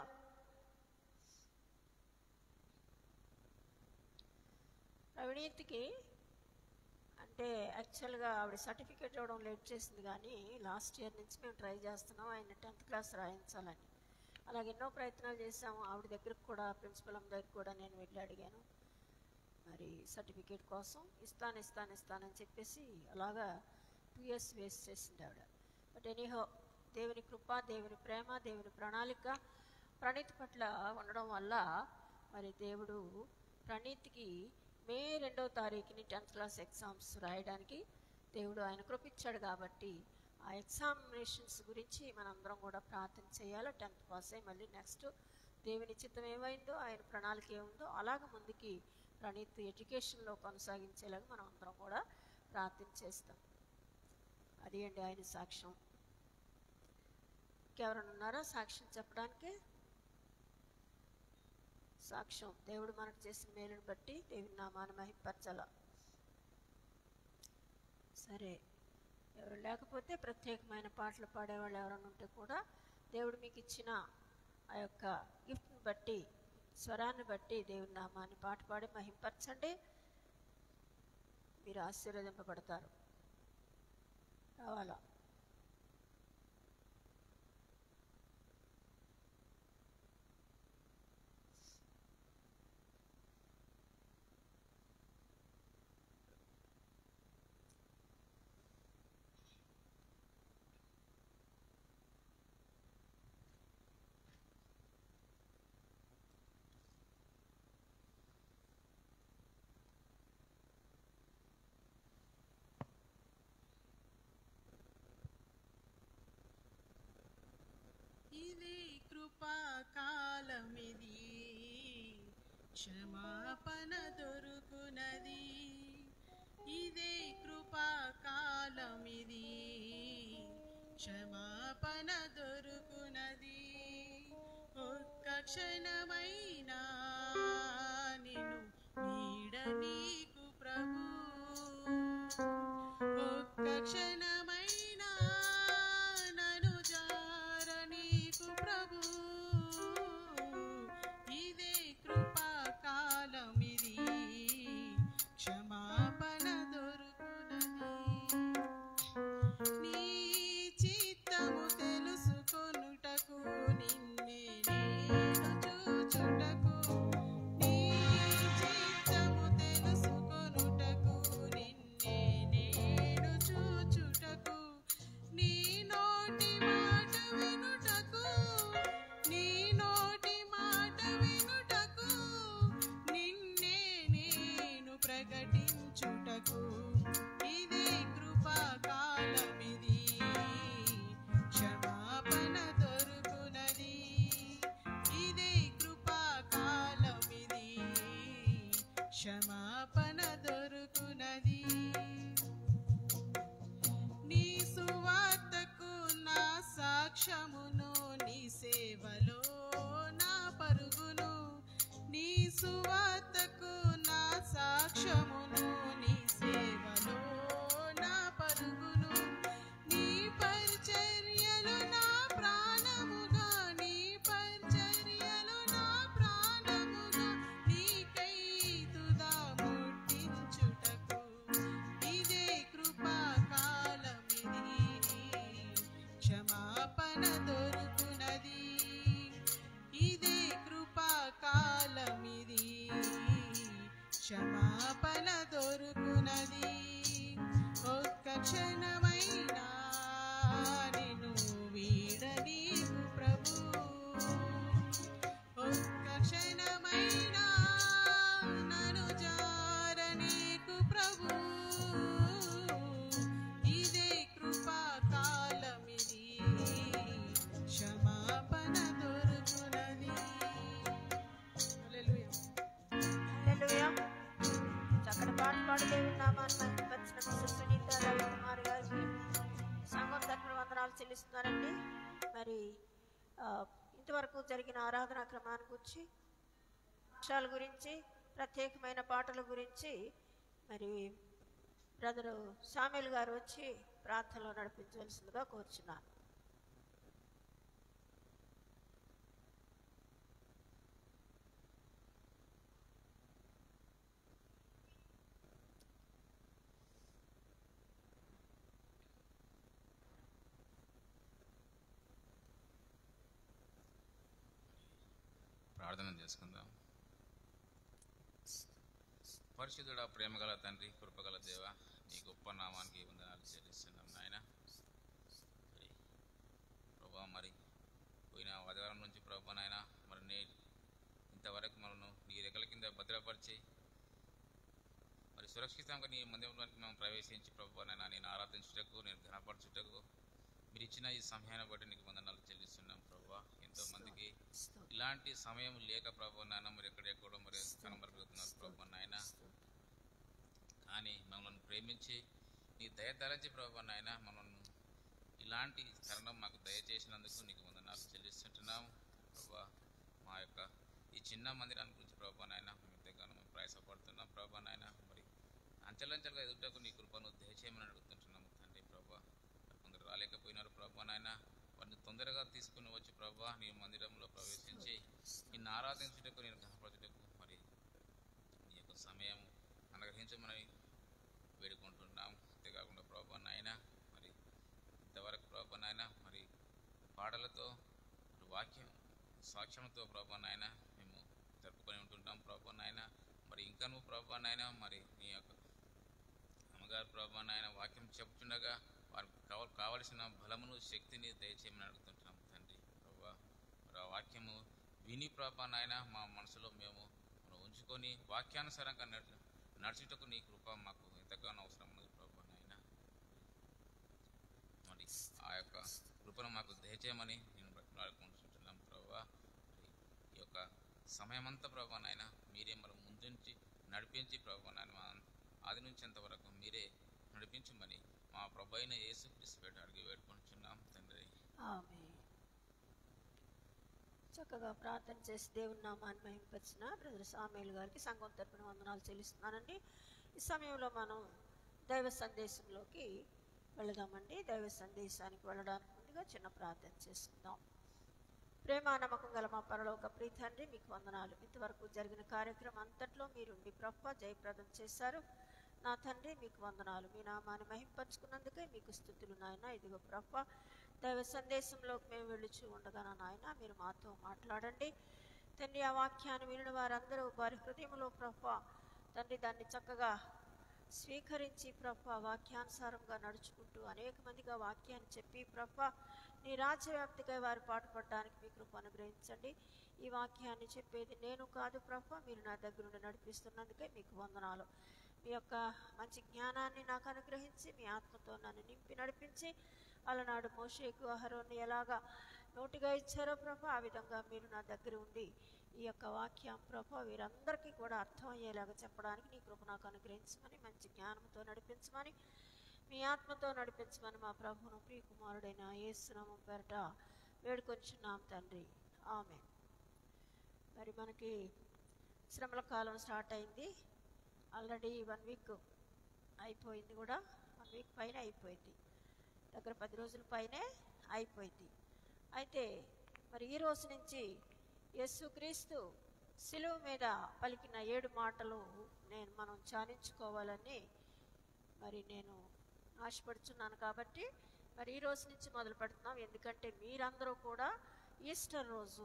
అవినీతికి అంటే యాక్చువల్గా ఆవిడ సర్టిఫికేట్ ఇవ్వడం లేట్ చేసింది కానీ లాస్ట్ ఇయర్ నుంచి మేము ట్రై చేస్తున్నాం ఆయన టెన్త్ క్లాస్ రాయించాలని అలాగే ఎన్నో ప్రయత్నాలు చేసాము ఆవిడ దగ్గరకు కూడా ప్రిన్సిపల్ అమ్మ దగ్గర కూడా నేను వెళ్ళి అడిగాను మరి సర్టిఫికేట్ కోసం ఇస్తాను ఇస్తాను ఇస్తానని చెప్పేసి అలాగా టూ ఇయర్స్ వేస్ట్ చేసింది ఆవిడ బట్ ఎనీహో దేవుని కృప దేవుని ప్రేమ దేవుని ప్రణాళిక ప్రణీతి పట్ల ఉండడం వల్ల మరి దేవుడు ప్రణీతికి మే రెండో తారీఖుని టెన్త్ క్లాస్ ఎగ్జామ్స్ రాయడానికి దేవుడు ఆయన కృపించాడు కాబట్టి ఆ ఎగ్జామినేషన్స్ గురించి మనందరం కూడా ప్రార్థన చేయాలి టెన్త్ పాస్ అయ్యి మళ్ళీ నెక్స్ట్ దేవుని చిత్తం ఏమైందో ఆయన ప్రణాళిక ఏముందో అలాగ ముందుకి ప్రణీత్ ఎడ్యుకేషన్లో కొనసాగించేలాగా మనం అందరం కూడా ప్రార్థన చేస్తాం అది అండి ఆయన సాక్ష్యం ఇంకెవరైనా ఉన్నారా సాక్ష్యం చెప్పడానికి సాక్ష్యం దేవుడు మనకు చేసిన మేలుని బట్టి దేవుని నామాన్ని మహింపరచాల సరే ఎవరు లేకపోతే ప్రత్యేకమైన పాటలు పాడేవాళ్ళు ఎవరైనా ఉంటే కూడా దేవుడు మీకు ఇచ్చిన ఆ యొక్క గిఫ్ట్ని బట్టి స్వరాన్ని బట్టి దేవుని నామాన్ని పాట పాడి మహింపరచండి మీరు ఆశీర్వదింపబడతారు రావాలా ఇది కృపాకాలమిది క్షమాపణ దొరుకునది ఇదే కృపాకాలమిది క్షమాపణ దొరుకునది ఒక్క క్షణమైనా నిన్ను నీడ నీకు ప్రభు ఒక్క క్షణమైనా నను జార నీకు ప్రభు ఇదే కృపా ప్రకటించుటకు ఇదే కృపా కాలమిది క్షమాపణ దొరుకునది ఇదే కృపా కాలమిది క్షమాపణ దొరుకునది నీ సువార్తకు నా సాక్ష్యమును నీ సేవలో నా పరుగును నీ సువార్తకు నా సాక్ష్యమును నీ సేవలో నా పరుగును నీ పరిచర్యలు నా ప్రాణముగా నీ పరిచర్యలు నా ప్రాణముగా నీకై తుదా ముట్టించుటకు ఇదే కృపా కాలమిది క్షమాపణ దొరుకునది ఇదే కృపా కాలమిది క్షమాపణ దొరుకునది ఒక్క క్షణమైనా నిన్ను వీడనీకు ప్రభు ఒక్క క్షణమైనా నన్ను జారనీకు ప్రభు ఇదే కృపా కాలమిది క్షమాపణ దొరుకునది హల్లెలూయా హల్లెలూయా. చక్కటి పాట పాడు దేవుని నామాన్ని మహిమపరిచిన మిస్టర్ సునీత రవికుమార్ గారికి సంఘం తరఫున వందనాలు చెల్లిస్తున్నారండి మరి ఆ, ఇంతవరకు జరిగిన ఆరాధనా క్రమాన్ని గురించి విషయాల గురించి ప్రత్యేకమైన పాటల గురించి మరి బ్రదరు సామెల్ గారు వచ్చి ప్రార్థనలో నడిపించవలసిందిగా కోరుచున్నాను ప్రార్థన చేసుకుందాం పరిశుద్ధుడా ప్రేమగల తండ్రి కృపగల దేవ నీ గొప్ప నామానికి వందనాలు చెల్లిస్తున్నాం నాయన మరి ప్రభా మరి పోయిన ఆదివారం నుంచి ప్రభా నాయన మరి నే ఇంతవరకు మనను నీ రెక్కల కింద భద్రపరిచి మరి సురక్షితంగా నీ మందిరంలోకి మేము ప్రవేశించి ప్రభు నాయన నేను ఆరాధించుటకు నేను ఘనపరచుటకు మీరు ఇచ్చిన ఈ సమయాన్ని బట్టి నీకు వందనాలు చెల్లిస్తున్నాం ప్రభా ఎంతో మందికి ఇలాంటి సమయం లేక ప్రభు నాయన మరి ఎక్కడెక్కడో మరి కనబరుగుతున్నారు ప్రభు నాయన కానీ మమ్మల్ని ప్రేమించి నీ దయ తలంచి ప్రభు నాయన మనల్ని ఇలాంటి తరుణం మాకు దయచేసినందుకు నీకు వందనాలు చెల్లిస్తుంటున్నాము ప్రభా మా యొక్క ఈ చిన్న మందిరాన్ని గురించి ప్రభా నాయన మేము ఎంతగానో మేము ప్రయాసపడుతున్నాం ప్రభా నాయన మరి అంచెలంచెలుగా ఎదుటకు నీ కృపను దయచేయమని అడుగుతుంటున్నాము తండ్రి ప్రభా మరి కొందరు రాలేకపోయినారు ప్రభా నాయన వారిని తొందరగా తీసుకుని వచ్చి ప్రభా నీ మందిరంలో ప్రవేశించి నిన్ను ఆరాధించుటకు నేను కనపరచుటకు మరి నీ యొక్క సమయం అనుగ్రహించమని వేడుకుంటున్నాం అంతేకాకుండా ప్రభా నాయన మరి ఇంతవరకు ప్రభా నాయన మరి పాటలతో మరి వాక్యం సాక్ష్యంతో ప్రభా నాయన మేము జరుపుకొని ఉంటుంటాం ప్రభా నాయన మరి ఇంకా నువ్వు ప్రభా నాయన మరి నీ యొక్క అమ్మగారు ప్రభా నాయన వాక్యం చెప్తుండగా వారికి కావ కావలసిన బలమును శక్తిని దయచేయమని అడుగుతుంటున్నాం తండ్రి ప్రభా మరి ఆ వాక్యము విని ప్రభా నాయన మా మనసులో మేము మనం ఉంచుకొని వాక్యానుసారంగా నడు నడుచుటకు నీ కృప మాకు ఎంతగానో అవసరం ఉన్నది ప్రభా నాయన మరి ఆ యొక్క కృపను మాకు దయచేయమని నేను బ్రతిమాడుకుంటున్నాం ప్రభా మరి ఈ యొక్క సమయమంతా ప్రభా నాయన మీరే మరి ముందుంచి నడిపించి ప్రభా నాయన మా ఆది నుంచి అంతవరకు మీరే నడిపించమని మా ప్రభు అయిన యేసు క్రీస్తు అడిగి వేడుకుంటున్నాం తండ్రి ఆమె చక్కగా ప్రార్థన చేసి దేవుని నామాన్ని మహింపరిచిన బ్రదర్ సామేల్ గారికి సంఘం తరపున వందనాలు చెల్లిస్తున్నానండి ఈ సమయంలో మనం దైవ సందేశంలోకి వెళదామండి దైవ సందేశానికి వెళ్ళడానికి ముందుగా చిన్న ప్రార్థన చేసుకుందాం ప్రేమ నమ్మకం గల మా పరలోక ప్రీతండ్రి మీకు వందనాలు ఇంతవరకు జరిగిన కార్యక్రమం అంతట్లో మీరుండి ప్రభ జయప్రదం చేశారు నా తండ్రి మీకు వందనాలు మీ నామాన్ని మహింపరుచుకున్నందుకే మీకు స్థుతులు నాయన ఇదిగో ప్రభ దైవ సందేశంలోకి మేము వెళ్ళుచు ఉండగా నా నాయన మీరు మాతో మాట్లాడండి తండ్రి ఆ వాక్యాన్ని వినిన వారందరూ వారి హృదయంలో ప్రభ తండ్రి దాన్ని చక్కగా స్వీకరించి ప్రభ వాక్యానుసారంగా నడుచుకుంటూ అనేక మందిగా వాక్యాన్ని చెప్పి ప్రభ నీ రాజ్యవ్యాప్తిగా వారు పాటుపడడానికి మీ కృప అనుగ్రహించండి ఈ వాక్యాన్ని చెప్పేది నేను కాదు ప్రభ మీరు నా దగ్గర నుండి నడిపిస్తున్నందుకే మీకు వందనాలు మీ యొక్క మంచి జ్ఞానాన్ని నాకు అనుగ్రహించి మీ ఆత్మతో నన్ను నింపి నడిపించి అలనాడు మోషేకు అహరోని ఎలాగా నోటిగా ఇచ్చారో ప్రభా ఆ విధంగా మీరు నా దగ్గర ఉండి ఈ యొక్క వాక్యం ప్రభా వీరందరికీ కూడా అర్థమయ్యేలాగా చెప్పడానికి నీ కృప నాకు అనుగ్రహించమని మంచి జ్ఞానంతో నడిపించమని మీ ఆత్మతో నడిపించమని మా ప్రభువును ప్రియ కుమారుడైన యేసునామం పేరట వేడుకొంచున్నాం తండ్రి ఆమె మరి మనకి శ్రమల కాలం స్టార్ట్ అయింది ఆల్రెడీ వన్ వీక్ అయిపోయింది కూడా వన్ వీక్ పైన అయిపోయింది దగ్గర పది రోజుల పైనే అయిపోయింది అయితే మరి ఈ రోజు నుంచి యేసుక్రీస్తు శిలువ మీద పలికిన ఏడు మాటలు నేను మనం ధ్యానించుకోవాలని మరి నేను ఆశపడుచున్నాను కాబట్టి మరి ఈ రోజు నుంచి మొదలు పెడుతున్నాం ఎందుకంటే మీరందరూ కూడా ఈస్టర్ రోజు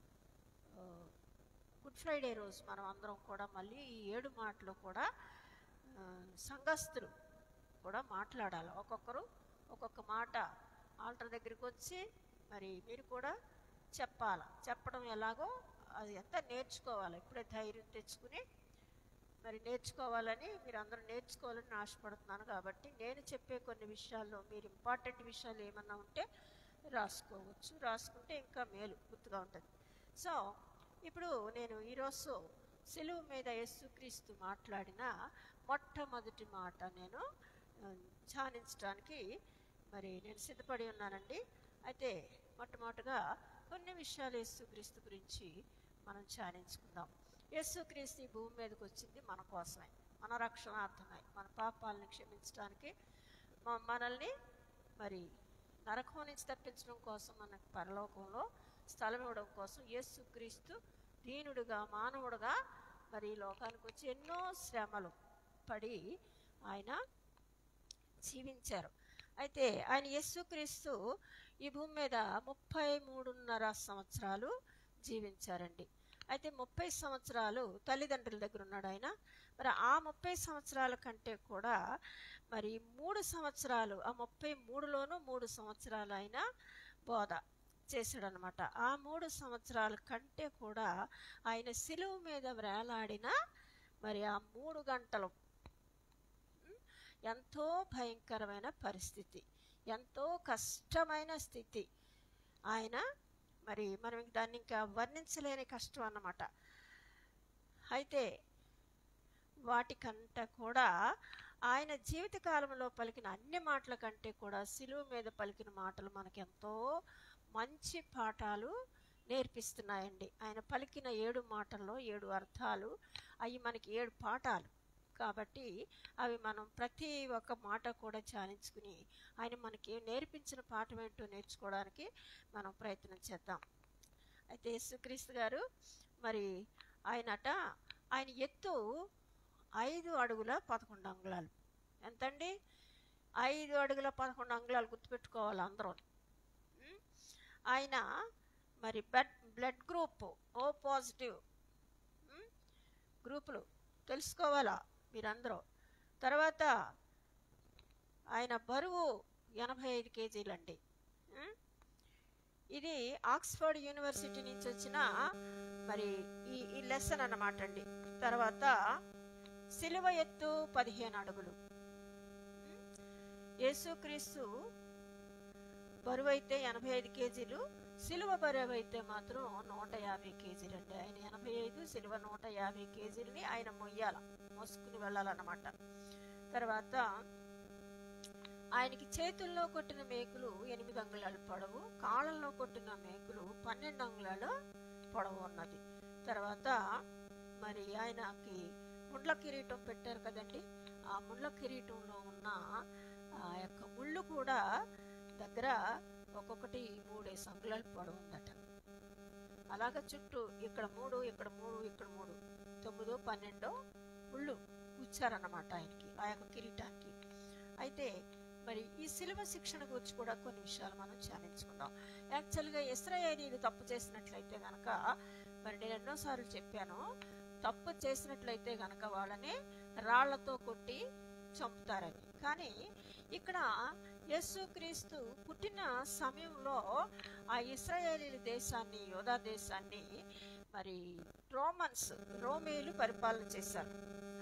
ఆ, గుడ్ ఫ్రైడే రోజు మనం అందరం కూడా మళ్ళీ ఈ ఏడు మాటలు కూడా ఆ, సంఘస్థులు కూడా మాట్లాడాలి ఒక్కొక్కరు ఒక్కొక్క మాట ఆల్టర్ దగ్గరికి వచ్చి మరి మీరు కూడా చెప్పాలి చెప్పడం ఎలాగో అది ఎంత నేర్చుకోవాలి ఇప్పుడే ధైర్యం తెచ్చుకుని మరి నేర్చుకోవాలని మీరు అందరూ నేర్చుకోవాలని ఆశపడుతున్నాను కాబట్టి నేను చెప్పే కొన్ని విషయాల్లో మీరు ఇంపార్టెంట్ విషయాలు ఏమన్నా ఉంటే రాసుకోవచ్చు రాసుకుంటే ఇంకా మేలు గుర్తుగా ఉంటుంది సో ఇప్పుడు నేను ఈరోజు సెలువు మీద యేసుక్రీస్తు మాట్లాడిన మొట్టమొదటి మాట నేను ఆ, ధ్యానించడానికి మరి నేను సిద్ధపడి ఉన్నానండి అయితే మొట్టమొదటిగా కొన్ని విషయాలు యేసుక్రీస్తు గురించి మనం ధ్యానించుకుందాం యేసుక్రీస్తు ఈ భూమి మీదకి వచ్చింది మన కోసమే మన రక్షణార్థమై మన పాపాలను క్షమించడానికి మ- మనల్ని మరి నరకం నుంచి తప్పించడం కోసం మనకు పరలోకంలో స్థలం ఇవ్వడం కోసం యేసుక్రీస్తు దీనుడుగా మానవుడుగా మరి ఈ లోకానికి వచ్చి ఎన్నో శ్రమలు పడి ఆయన జీవించారు అయితే ఆయన యేసుక్రీస్తు ఈ భూమి మీద ముప్పై మూడున్నర సంవత్సరాలు జీవించారండి అయితే ముప్పై సంవత్సరాలు తల్లిదండ్రుల దగ్గర ఉన్నాడు ఆయన మరి ఆ ముప్పై సంవత్సరాల కంటే కూడా మరి మూడు సంవత్సరాలు ఆ ముప్పై మూడులోనూ మూడు సంవత్సరాలు ఆయన బోధ చేశాడనమాట ఆ మూడు సంవత్సరాల కంటే కూడా ఆయన సిలువ మీద వేలాడిన మరి ఆ మూడు గంటలు ఉం, ఎంతో భయంకరమైన పరిస్థితి ఎంతో కష్టమైన స్థితి ఆయన మరి మనం ఇంక దాన్ని ఇంకా వర్ణించలేని కష్టం అన్నమాట అయితే వాటికంట కూడా ఆయన జీవిత కాలంలో పలికిన అన్ని మాటల కంటే కూడా సిలువ మీద పలికిన మాటలు మనకెంతో మంచి పాఠాలు నేర్పిస్తున్నాయండి ఆయన పలికిన ఏడు మాటల్లో ఏడు అర్థాలు అవి మనకి ఏడు పాఠాలు కాబట్టి అవి మనం ప్రతి ఒక్క మాట కూడా ధ్యానించుకుని ఆయన మనకి నేర్పించిన పాఠం ఏంటో నేర్చుకోవడానికి మనం ప్రయత్నం చేద్దాం అయితే యేసుక్రీస్తు గారు మరి ఆయనట ఆయన ఎత్తు ఐదు అడుగుల పదకొండు అంగుళాలు ఎంతండి ఐదు అడుగుల పదకొండు అంగుళాలు గుర్తుపెట్టుకోవాలి అందరూ ఉం? ఆయన మరి blood blood group O positive ఉం? గ్రూపులు తెలుసుకోవాలా మీరందరూ తర్వాత ఆయన బరువు ఎనభై ఐదు కేజీలండి ఉం? ఇది ఆక్స్ఫర్డ్ యూనివర్సిటీ నుంచి వచ్చిన మరి ఈ ఈ లెసన్ అన్నమాట అండి తర్వాత సిలువ ఎత్తు పదిహేను అడుగులు ఉం? యేసుక్రీస్తు బరువు అయితే ఎనభై ఐదు కేజీలు సిలువ బరువు అయితే మాత్రం నూట యాభై కేజీలు అండి ఆయన ఎనభై ఐదు సిలువ నూట యాభై కేజీలని ఆయన మొయ్యాల మోసుకుని వెళ్ళాలన్నమాట తర్వాత ఆయనకి చేతుల్లో కొట్టిన మేకులు ఎనిమిది అంగుళాలు పొడవు కాళ్ళల్లో కొట్టిన మేకులు పన్నెండు అంగుళాలు పొడవు ఉన్నది తర్వాత మరి ఆయనకి ముండ్ల కిరీటం పెట్టారు కదండి ఆ ముండ్ల కిరీటంలో ఉన్న ఆ యొక్క ముళ్ళు కూడా దగ్గర ఒక్కొక్కటి మూడేసి అంగుళాలు పొడవు ఉందట అలాగ చుట్టూ ఇక్కడ మూడు ఇక్కడ మూడు ఇక్కడ మూడు తొమ్మిదో పన్నెండో ముళ్ళు కూర్చారన్నమాట ఆయనకి ఆ యొక్క కిరీటానికి అయితే మరి ఈ శిలువ శిక్షణ గురించి కూడా కొన్ని విషయాలు మనం ధ్యానించుకుందాం యాక్చువల్గా ఇస్రాయేలీలు తప్పు చేసినట్లయితే గనక మరి నేను ఎన్నోసార్లు చెప్పాను తప్పు చేసినట్లయితే గనక వాళ్ళని రాళ్లతో కొట్టి చంపుతారని కానీ ఇక్కడ యేసుక్రీస్తు పుట్టిన సమయంలో ఆ ఇస్రాయేలీల దేశాన్ని యోధా దేశాన్ని మరి రోమన్స్ రోమేలు పరిపాలన చేశారు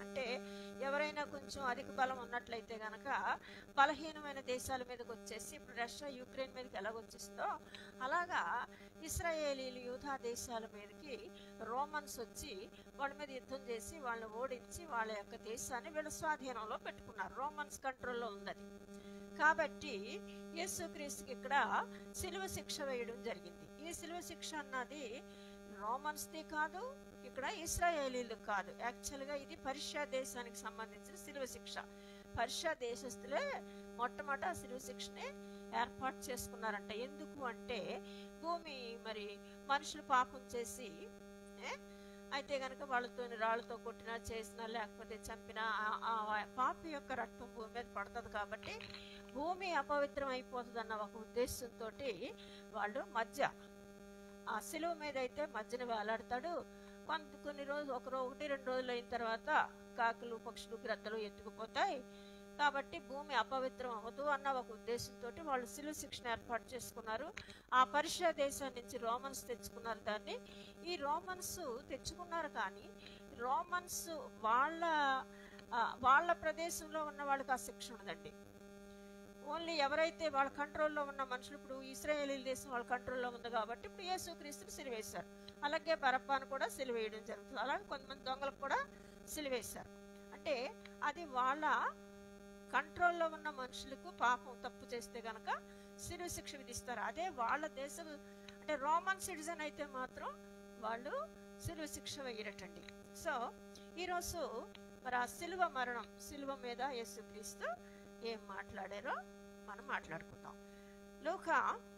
అంటే ఎవరైనా కొంచెం అధిక బలం ఉన్నట్లయితే గనక బలహీనమైన దేశాల మీదకి వచ్చేసి ఇప్పుడు రష్యా యుక్రెయిన్ మీదకి ఎలాగొచ్చేస్తుందో అలాగా ఇస్రాయేలీలు యూధా దేశాల మీదకి రోమన్స్ వచ్చి వాళ్ళ మీద యుద్ధం చేసి వాళ్ళని ఓడించి వాళ్ళ యొక్క దేశాన్ని వీళ్ళ స్వాధీనంలో పెట్టుకున్నారు రోమన్స్ కంట్రోల్లో ఉన్నది కాబట్టి యేసుక్రీస్తుకి ఇక్కడ సిలువ శిక్ష వేయడం జరిగింది ఈ సిలువ శిక్ష అన్నది రోమన్స్ది కాదు ఇక్కడ ఇస్రాయేలీలు కాదు యాక్చువల్గా ఇది పర్షియా దేశానికి సంబంధించిన సిలువ శిక్ష పర్షియా దేశస్తులే మొట్టమొదట ఆ సిలువ శిక్షని ఏర్పాటు చేసుకున్నారంట ఎందుకు అంటే భూమి మరి మనుషులు పాపం చేసి ఏ, అయితే గనక వాళ్ళతో రాళ్ళతో కొట్టినా చేసినా లేకపోతే చంపినా ఆ- ఆ పాపి యొక్క రక్తం భూమి మీద పడుతుంది కాబట్టి భూమి అపవిత్రం అయిపోతుంది అన్న ఒక ఉద్దేశంతో వాళ్ళు మధ్య ఆ సిలువ మీద అయితే మధ్యన వేలాడతాడు కొంత కొన్ని రోజులు ఒక రో ఒకటి రెండు రోజులు అయిన తర్వాత కాకులు పక్షులు గ్రద్దలు ఎత్తుకుపోతాయి కాబట్టి భూమి అపవిత్రం అవ్వదు అన్న ఒక ఉద్దేశంతో వాళ్ళు సిలువ శిక్షణ ఏర్పాటు చేసుకున్నారు ఆ పర్షియా దేశం నుంచి రోమన్స్ తెచ్చుకున్నారు దాన్ని ఈ రోమన్స్ తెచ్చుకున్నారు కానీ రోమన్స్ వాళ్ళ ఆ, వాళ్ళ ప్రదేశంలో ఉన్న వాళ్ళకి ఆ శిక్ష ఉండదండి ఓన్లీ ఎవరైతే వాళ్ళ కంట్రోల్లో ఉన్న మనుషులు ఇప్పుడు ఇస్రాయేలీ దేశం వాళ్ళ కంట్రోల్లో ఉంది కాబట్టి ఇప్పుడు యేసుక్రీస్తుని సిలివేశారు అలాగే బరప్పాను కూడా సిలివేయడం జరుగుతుంది అలాగే కొంతమంది దొంగలకు కూడా సిలివేశారు అంటే అది వాళ్ళ కంట్రోల్లో ఉన్న మనుషులకు పాపం తప్పు చేస్తే గనక సిలువ శిక్ష విధిస్తారు అదే వాళ్ళ దేశం అంటే రోమన్ సిటిజన్ అయితే మాత్రం వాళ్ళు సిలువ శిక్ష వేయరటండి సో ఈరోజు మరి ఆ సిలువ మరణం సిలువ మీద యేసుక్రీస్తు ఏం మాట్లాడారో మనం మాట్లాడుకుందాం లూకా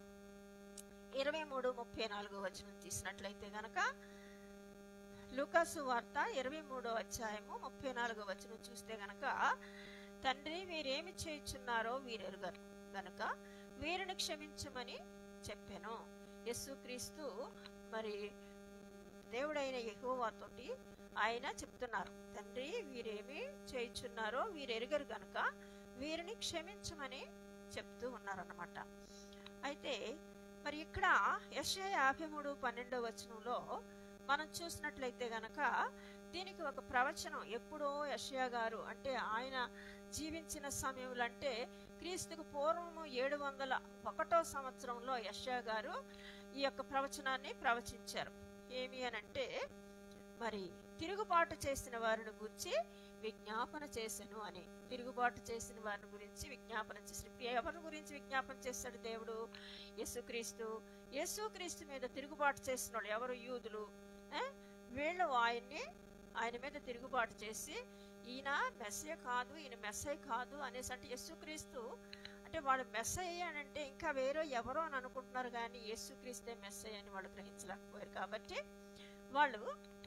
ఇరవై మూడు ముప్పై నాలుగు వచనం తీసినట్లయితే గనక లూకాసు వార్త ఇరవై మూడో అధ్యాయము ముప్పై నాలుగో వచనం చూస్తే గనక తండ్రి వీరేమి చేయుచున్నారో వీరెరుగరు గనక వీరిని క్షమించమని చెప్పాను యేసుక్రీస్తు మరి దేవుడైన యెహోవాతోటి ఆయన చెప్తున్నారు తండ్రి వీరేమి చేయుచున్నారో వీరెరుగరు గనుక వీరిని క్షమించమని చెప్తూ ఉన్నారన్నమాట అయితే మరి ఇక్కడ యెషయా యాభై మూడు పన్నెండో వచనంలో మనం చూసినట్లయితే గనక దీనికి ఒక ప్రవచనం ఎప్పుడో యషయా గారు అంటే ఆయన జీవించిన సమయంలో అంటే క్రీస్తుకు పూర్వము ఏడు వందల ఒకటో సంవత్సరంలో యషయా గారు ఈ యొక్క ప్రవచనాన్ని ప్రవచించారు ఏమి అనంటే మరి తిరుగుబాటు చేసిన వారిని గురించి విజ్ఞాపన చేసెను అని తిరుగుబాటు చేసిన వారిని గురించి విజ్ఞాపన చేసిన ఇప్పుడు ఎవరి గురించి విజ్ఞాపన చేస్తాడు దేవుడు యేసుక్రీస్తు యేసుక్రీస్తు మీద తిరుగుబాటు చేసిన వాళ్ళు ఎవరు యూదులు ఏ? వీళ్ళు ఆయన్ని ఆయన మీద తిరుగుబాటు చేసి ఈయన మెస్సే కాదు ఈయన మెస్సే కాదు అనేసి అంటే యేసుక్రీస్తు అంటే వాళ్ళు మెస్సయ్య అని అంటే ఇంకా వేరే ఎవరో అని అనుకుంటున్నారు కానీ యేసుక్రీస్తే మెస్సయ్య అని వాళ్ళు గ్రహించలేకపోయారు కాబట్టి వాళ్ళు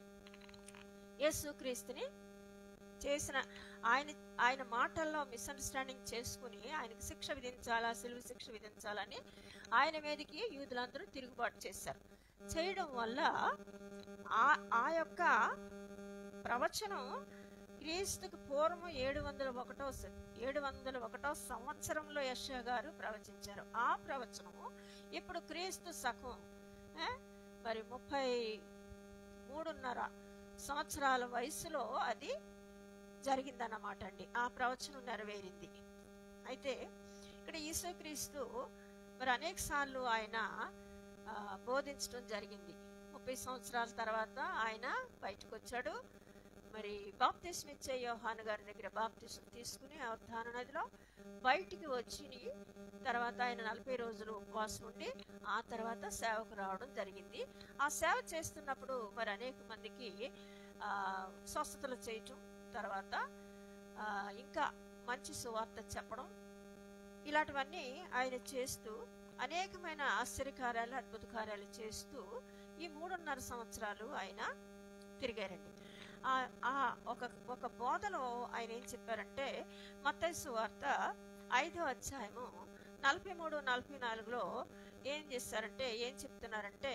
యేసుక్రీస్తుని చేసిన ఆయన ఆయన మాటల్లో మిస్అండర్స్టాండింగ్ చేసుకుని ఆయనకు శిక్ష విధించాలా సిలువ శిక్ష విధించాలని ఆయన మీదకి యూదులందరూ తిరుగుబాటు చేశారు చేయడం వల్ల ఆ ఆ యొక్క ప్రవచనం క్రీస్తుకు పూర్వం ఏడు వందల ఒకటో స- ఏడు వందల ఒకటో సంవత్సరంలో యశా గారు ప్రవచించారు ఆ ప్రవచనము ఇప్పుడు క్రీస్తు సగం ఏ? మరి ముప్పై మూడున్నర సంవత్సరాల వయసులో అది జరిగిందన్నమాట అండి ఆ ప్రవచనం నెరవేరింది అయితే ఇక్కడ యేసుక్రీస్తు మరి అనేక సార్లు ఆయన ఆ, బోధించడం జరిగింది ముప్పై సంవత్సరాల తర్వాత ఆయన బయటకు వచ్చాడు మరి బాప్తిస్మ ఇచ్చే యోహాను గారి దగ్గర బాప్తిస్మ తీసుకుని ఆ ఉద్ధాన నదిలో బయటికి వచ్చి తర్వాత ఆయన నలభై రోజులు ఉపవాసం ఉండి ఆ తర్వాత సేవకు రావడం జరిగింది ఆ సేవ చేస్తున్నప్పుడు మరి అనేక మందికి ఆ, స్వస్థతలు చేయటం తర్వాత ఆ, ఇంకా మంచి సువార్త చెప్పడం ఇలాంటివన్నీ ఆయన చేస్తూ అనేకమైన ఆశ్చర్యకార్యాలు అద్భుత కార్యాలు చేస్తూ ఈ మూడున్నర సంవత్సరాలు ఆయన తిరిగారండి ఆ- ఆ ఒక ఒక బోధలో ఆయన ఏం చెప్పారంటే మత్తయి సువార్త ఐదో అధ్యాయము నలభై మూడు నలభై నాలుగులో ఏం చేస్తారంటే ఏం చెప్తున్నారంటే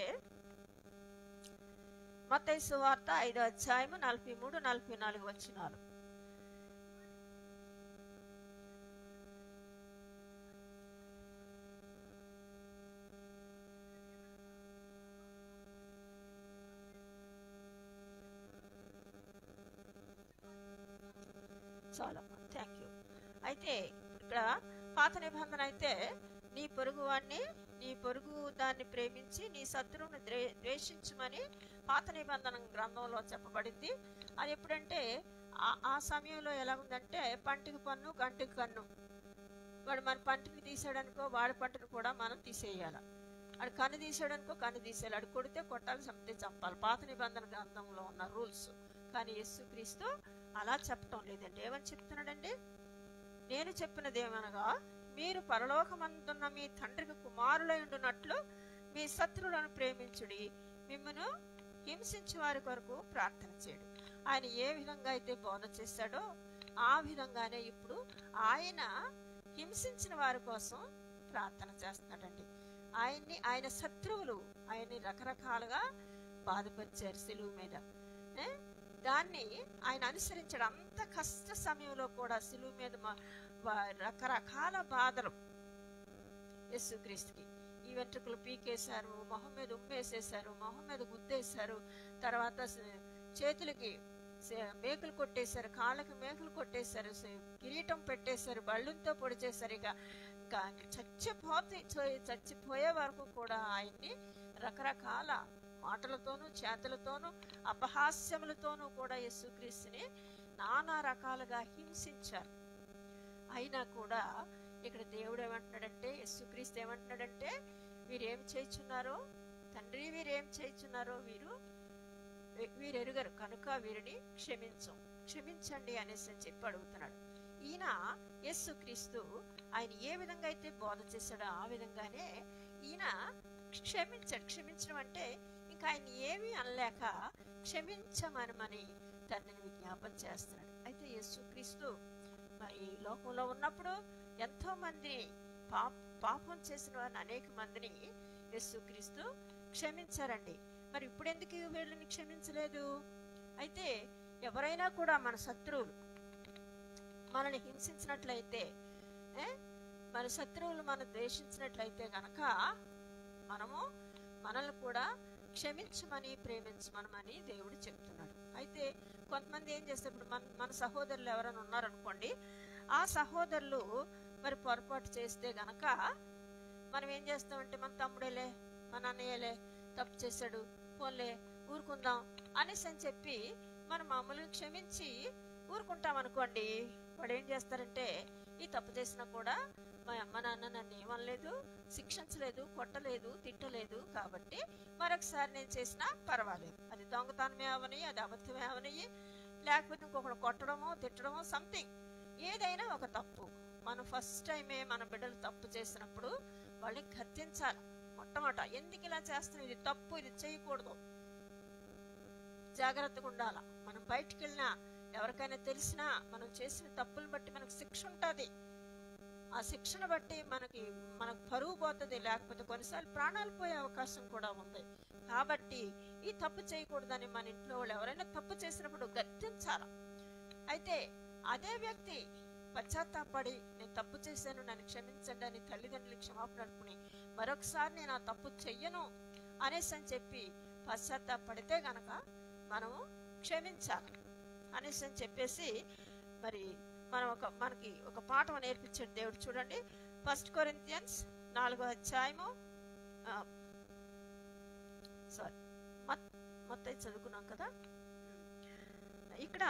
మత్తయి సువార్త ఐదో అధ్యాయము నలభై మూడు నలభై నాలుగు వచ్చినారు చాలమ్మా థ్యాంక్ యూ అయితే ఇక్కడ పాత నిబంధన అయితే నీ పొరుగు వాడిని నీ పొరుగు దాన్ని ప్రేమించి నీ శత్రువుని ద్వే ద్వేషించమని పాత నిబంధన గ్రంథంలో చెప్పబడింది అది ఎప్పుడంటే ఆ- ఆ సమయంలో ఎలా ఉందంటే పంటికి పన్ను కంటికి కన్ను వాడు మన పంటిని తీసాడనుకో వాడి పంటను కూడా మనం తీసేయాలి వాడు కన్ను తీసాడనుకో కన్ను తీసేయాలి వాడు కొడితే కొట్టాలి చంపితే చంపాలి పాత నిబంధన గ్రంథంలో ఉన్న రూల్స్ కానీ యేసుక్రీస్తు అలా చెప్పటం లేదండి ఏమని చెప్తున్నాడండి నేను చెప్పినది ఏమనగా మీరు పరలోకమందున్న మీ తండ్రికి కుమారులై ఉండునట్లు మీ శత్రువులను ప్రేమించుడి మిమ్మను హింసించే వారి కొరకు ప్రార్థన చేయడు ఆయన ఏ విధంగా అయితే బోధ చేశాడో ఆ విధంగానే ఇప్పుడు ఆయన హింసించిన వారి కోసం ప్రార్థన చేస్తున్నాడండి ఆయన్ని ఆయన శత్రువులు ఆయన్ని రకరకాలుగా బాధపరిచారు సిలువు మీద ఏ? దాన్ని ఆయన అనుసరించాడు అంత కష్ట సమయంలో కూడా సిలువు మీద మా- వా- రకరకాల బాధలు యేసుక్రీస్తుకి ఈ వెంట్రుకలు పీకేశారు మొహం మీద ఉమ్మేసేశారు మొహం మీద గుద్దేశారు తర్వాత స- చేతులకి స- మేకులు కొట్టేశారు కాళ్ళకి మేకులు కొట్టేశారు స- కిరీటం పెట్టేశారు బళ్ళుతో పొడి చేశారు ఇక ఇంకా చచ్చిపోతే చ- చచ్చిపోయే వరకు కూడా ఆయన్ని రకరకాల మాటలతోనూ చేతులతోనూ అపహాస్యములతోనూ కూడా యేసుక్రీస్తుని నానా రకాలుగా హింసించారు అయినా కూడా ఇక్కడ దేవుడు ఏమంటున్నాడంటే యేసుక్రీస్తు ఏమంటున్నాడంటే వీరేం చేయుచున్నారో తండ్రి వీరేం చేయుచున్నారో వీరు వీ- వీరు ఎరుగరు కనుక వీరిని క్షమించం క్షమించండి అనేసి అని చెప్పి అడుగుతున్నాడు ఈయన యేసుక్రీస్తు ఆయన ఏ విధంగా అయితే బోధ చేశాడో ఆ విధంగానే ఈయన క్షమించాడు క్షమించడం అంటే ఇంకా ఆయన ఏమీ అనలేక క్షమించమనమని తండ్రిని విజ్ఞాపన చేస్తున్నాడు అయితే యేసుక్రీస్తు మరి ఈ లోకంలో ఉన్నప్పుడు ఎంతో మంది పాప పాపం చేసిన వారిని అనేక మందిని యేసుక్రీస్తు క్షమించారండి మరి ఇప్పుడు ఎందుకు వీళ్ళని క్షమించలేదు అయితే ఎవరైనా కూడా మన శత్రువులు మనల్ని హింసించినట్లయితే ఏ? మన శత్రువులు మనం ద్వేషించినట్లయితే గనక మనము మనల్ని కూడా క్షమించమని ప్రేమించమనమని దేవుడు చెప్తున్నాడు అయితే కొంతమంది ఏం చేస్తారు ఇప్పుడు మన మన సహోదరులు ఎవరైనా ఉన్నారనుకోండి ఆ సహోదరులు మరి పొరపాటు చేస్తే గనక మనం ఏం చేస్తామంటే మన తమ్ముడేలే మన అన్నయ్యలే తప్పు చేశాడు పోన్లే ఊరుకుందాం అనేసి అని చెప్పి మనం మామూలుగా క్షమించి ఊరుకుంటాం అనుకోండి వాడు ఏం చేస్తారంటే ఈ తప్పు చేసినా కూడా మా అమ్మ నాన్న నన్ను ఏమనలేదు శిక్షించలేదు కొట్టలేదు తిట్టలేదు కాబట్టి మరొకసారి నేను చేసినా పర్వాలేదు అది దొంగతనమే అవని అది అబద్ధమే అవని లేకపోతే ఇంకొకటి కొట్టడమో తిట్టడమో సంథింగ్ ఏదైనా ఒక తప్పు మనం ఫస్ట్ టైమే మన బిడ్డలు తప్పు చేసినప్పుడు వాళ్ళని గద్దించాలి మొట్టమొదట ఎందుకు ఇలా చేస్తున్నావు ఇది తప్పు ఇది చేయకూడదు జాగ్రత్తగా ఉండాల మనం బయటికి వెళ్ళినా ఎవరికైనా తెలిసినా మనం చేసిన తప్పులు బట్టి మనకు శిక్ష ఉంటుంది ఆ శిక్షను బట్టి మనకి మనకు పరువు పోతుంది లేకపోతే కొన్నిసార్లు ప్రాణాలు పోయే అవకాశం కూడా ఉంది కాబట్టి ఈ తప్పు చేయకూడదని మన ఇంట్లో వాళ్ళు ఎవరైనా తప్పు చేసినప్పుడు గద్దించాల అయితే అదే వ్యక్తి పశ్చాత్తాపడి నేను తప్పు చేశాను నన్ను క్షమించండి అని తల్లిదండ్రులు క్షమాపణ అడుపుని మరొకసారి నేను ఆ తప్పు చెయ్యను అనేసి అని చెప్పి పశ్చాత్తాపడితే గనక మనము క్షమించాలి అనేసి అని చెప్పేసి మరి మనం ఒక మనకి ఒక పాఠం నేర్పించాడు దేవుడు చూడండి ఫస్ట్ కొరింతియన్స్ నాలుగో అధ్యాయము సారీ మొత్తం చదువుకున్నాం కదా ఇక్కడ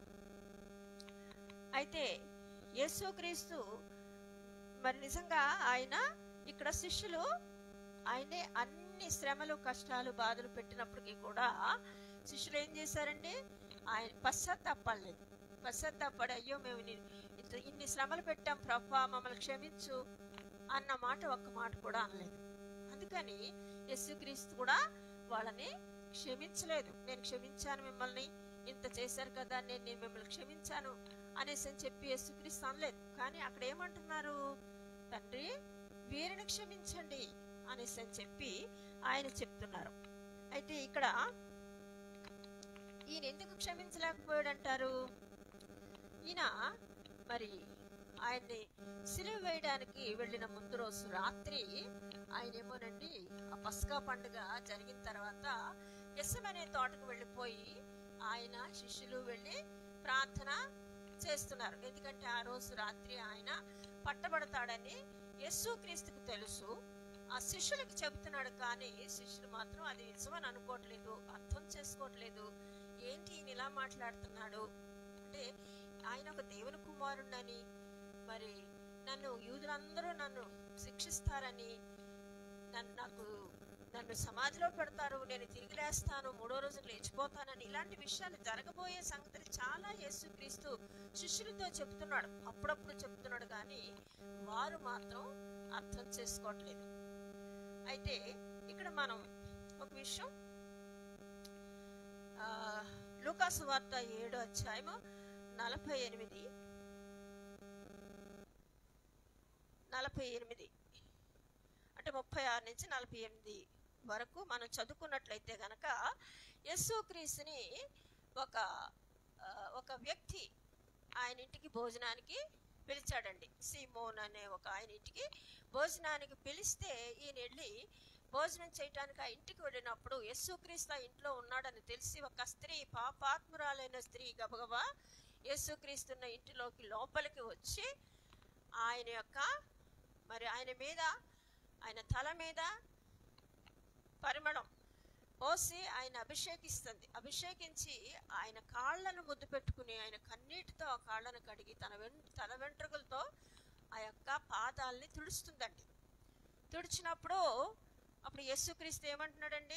అయితే యేసుక్రీస్తు మరి నిజంగా ఆయన ఇక్కడ శిష్యులు ఆయనే అన్ని శ్రమలు కష్టాలు బాధలు పెట్టినప్పటికీ కూడా శిష్యులు ఏం చేశారండి ఆయన పశ్చాత్తాపడలేదు పశ్చాత్తాపడి అయ్యో మేము ని- ఇంత ఇన్ని శ్రమలు పెట్టాం ప్రభా మమ్మల్ని క్షమించు అన్న మాట ఒక్క మాట కూడా అనలేదు అందుకని యేసుక్రీస్తు కూడా వాళ్ళని క్షమించలేదు నేను క్షమించాను మిమ్మల్ని ఇంత చేశారు కదా నేను నేను మిమ్మల్ని క్షమించాను అనేసి అని చెప్పి యేసుక్రీస్తు అనలేదు కానీ అక్కడ ఏమంటున్నారు తండ్రి వీరిని క్షమించండి అనేసి అని చెప్పి ఆయన చెప్తున్నారు అయితే ఇక్కడ ఈయన ఎందుకు క్షమించలేకపోయాడంటారు ఈయన మరి ఆయన్ని సిలువ వేయడానికి వెళ్ళిన ముందు రోజు రాత్రి ఆయన ఏమోనండి ఆ పస్కా పండుగ జరిగిన తర్వాత ఎస్ఎం అనే తోటకు వెళ్ళిపోయి ఆయన శిష్యులు వెళ్ళి ప్రార్థన చేస్తున్నారు ఎందుకంటే ఆ రోజు రాత్రి ఆయన పట్టబడతాడని యేసుక్రీస్తుకు తెలుసు ఆ శిష్యులకు చెబుతున్నాడు కానీ శిష్యులు మాత్రం అది నిజమని అనుకోవట్లేదు అర్థం చేసుకోవట్లేదు ఏంటి ఈయన ఇలా మాట్లాడుతున్నాడు అంటే ఆయన ఒక దేవుని కుమారుడని మరి నన్ను యూదులందరూ నన్ను శిక్షిస్తారని నన్ను నాకు నన్ను సమాధిలో పెడతారు నేను తిరిగి లేస్తాను మూడో రోజు లేచిపోతానని ఇలాంటి విషయాలు జరగబోయే సంగతులు చాలా యేసుక్రీస్తు శిష్యులతో చెప్తున్నాడు అప్పుడప్పుడు చెప్తున్నాడు కానీ వారు మాత్రం అర్థం చేసుకోవట్లేదు అయితే ఇక్కడ మనం ఒక విషయం ఆ, లూకాసు వార్త ఏడు అధ్యాయము నలభై ఎనిమిది నలభై ఎనిమిది అంటే ముప్పై ఆరు నుంచి నలభై ఎనిమిది వరకు మనం చదువుకున్నట్లయితే గనక యేసుక్రీస్తుని ఒక ఆ, ఒక వ్యక్తి ఆయన ఇంటికి భోజనానికి పిలిచాడండి సీమోన్ అనే ఒక ఆయన ఇంటికి భోజనానికి పిలిస్తే ఈయన వెళ్ళి భోజనం చేయటానికి ఆ ఇంటికి వెళ్ళినప్పుడు యేసుక్రీస్తు ఆ ఇంట్లో ఉన్నాడని తెలిసి ఒక స్త్రీ పాపాత్మురాలైన స్త్రీ గబగబా యేసుక్రీస్తున్న ఇంటిలోకి లోపలికి వచ్చి ఆయన యొక్క మరి ఆయన మీద ఆయన తల మీద పరిమళం పోసి ఆయన అభిషేకిస్తుంది అభిషేకించి ఆయన కాళ్ళను ముద్దు పెట్టుకుని ఆయన కన్నీటితో ఆ కాళ్ళను కడిగి తన వెం తల వెంట్రుకలతో ఆ యొక్క పాదాలని తుడుస్తుందండి తుడిచినప్పుడు అప్పుడు యేసుక్రీస్తు ఏమంటున్నాడండి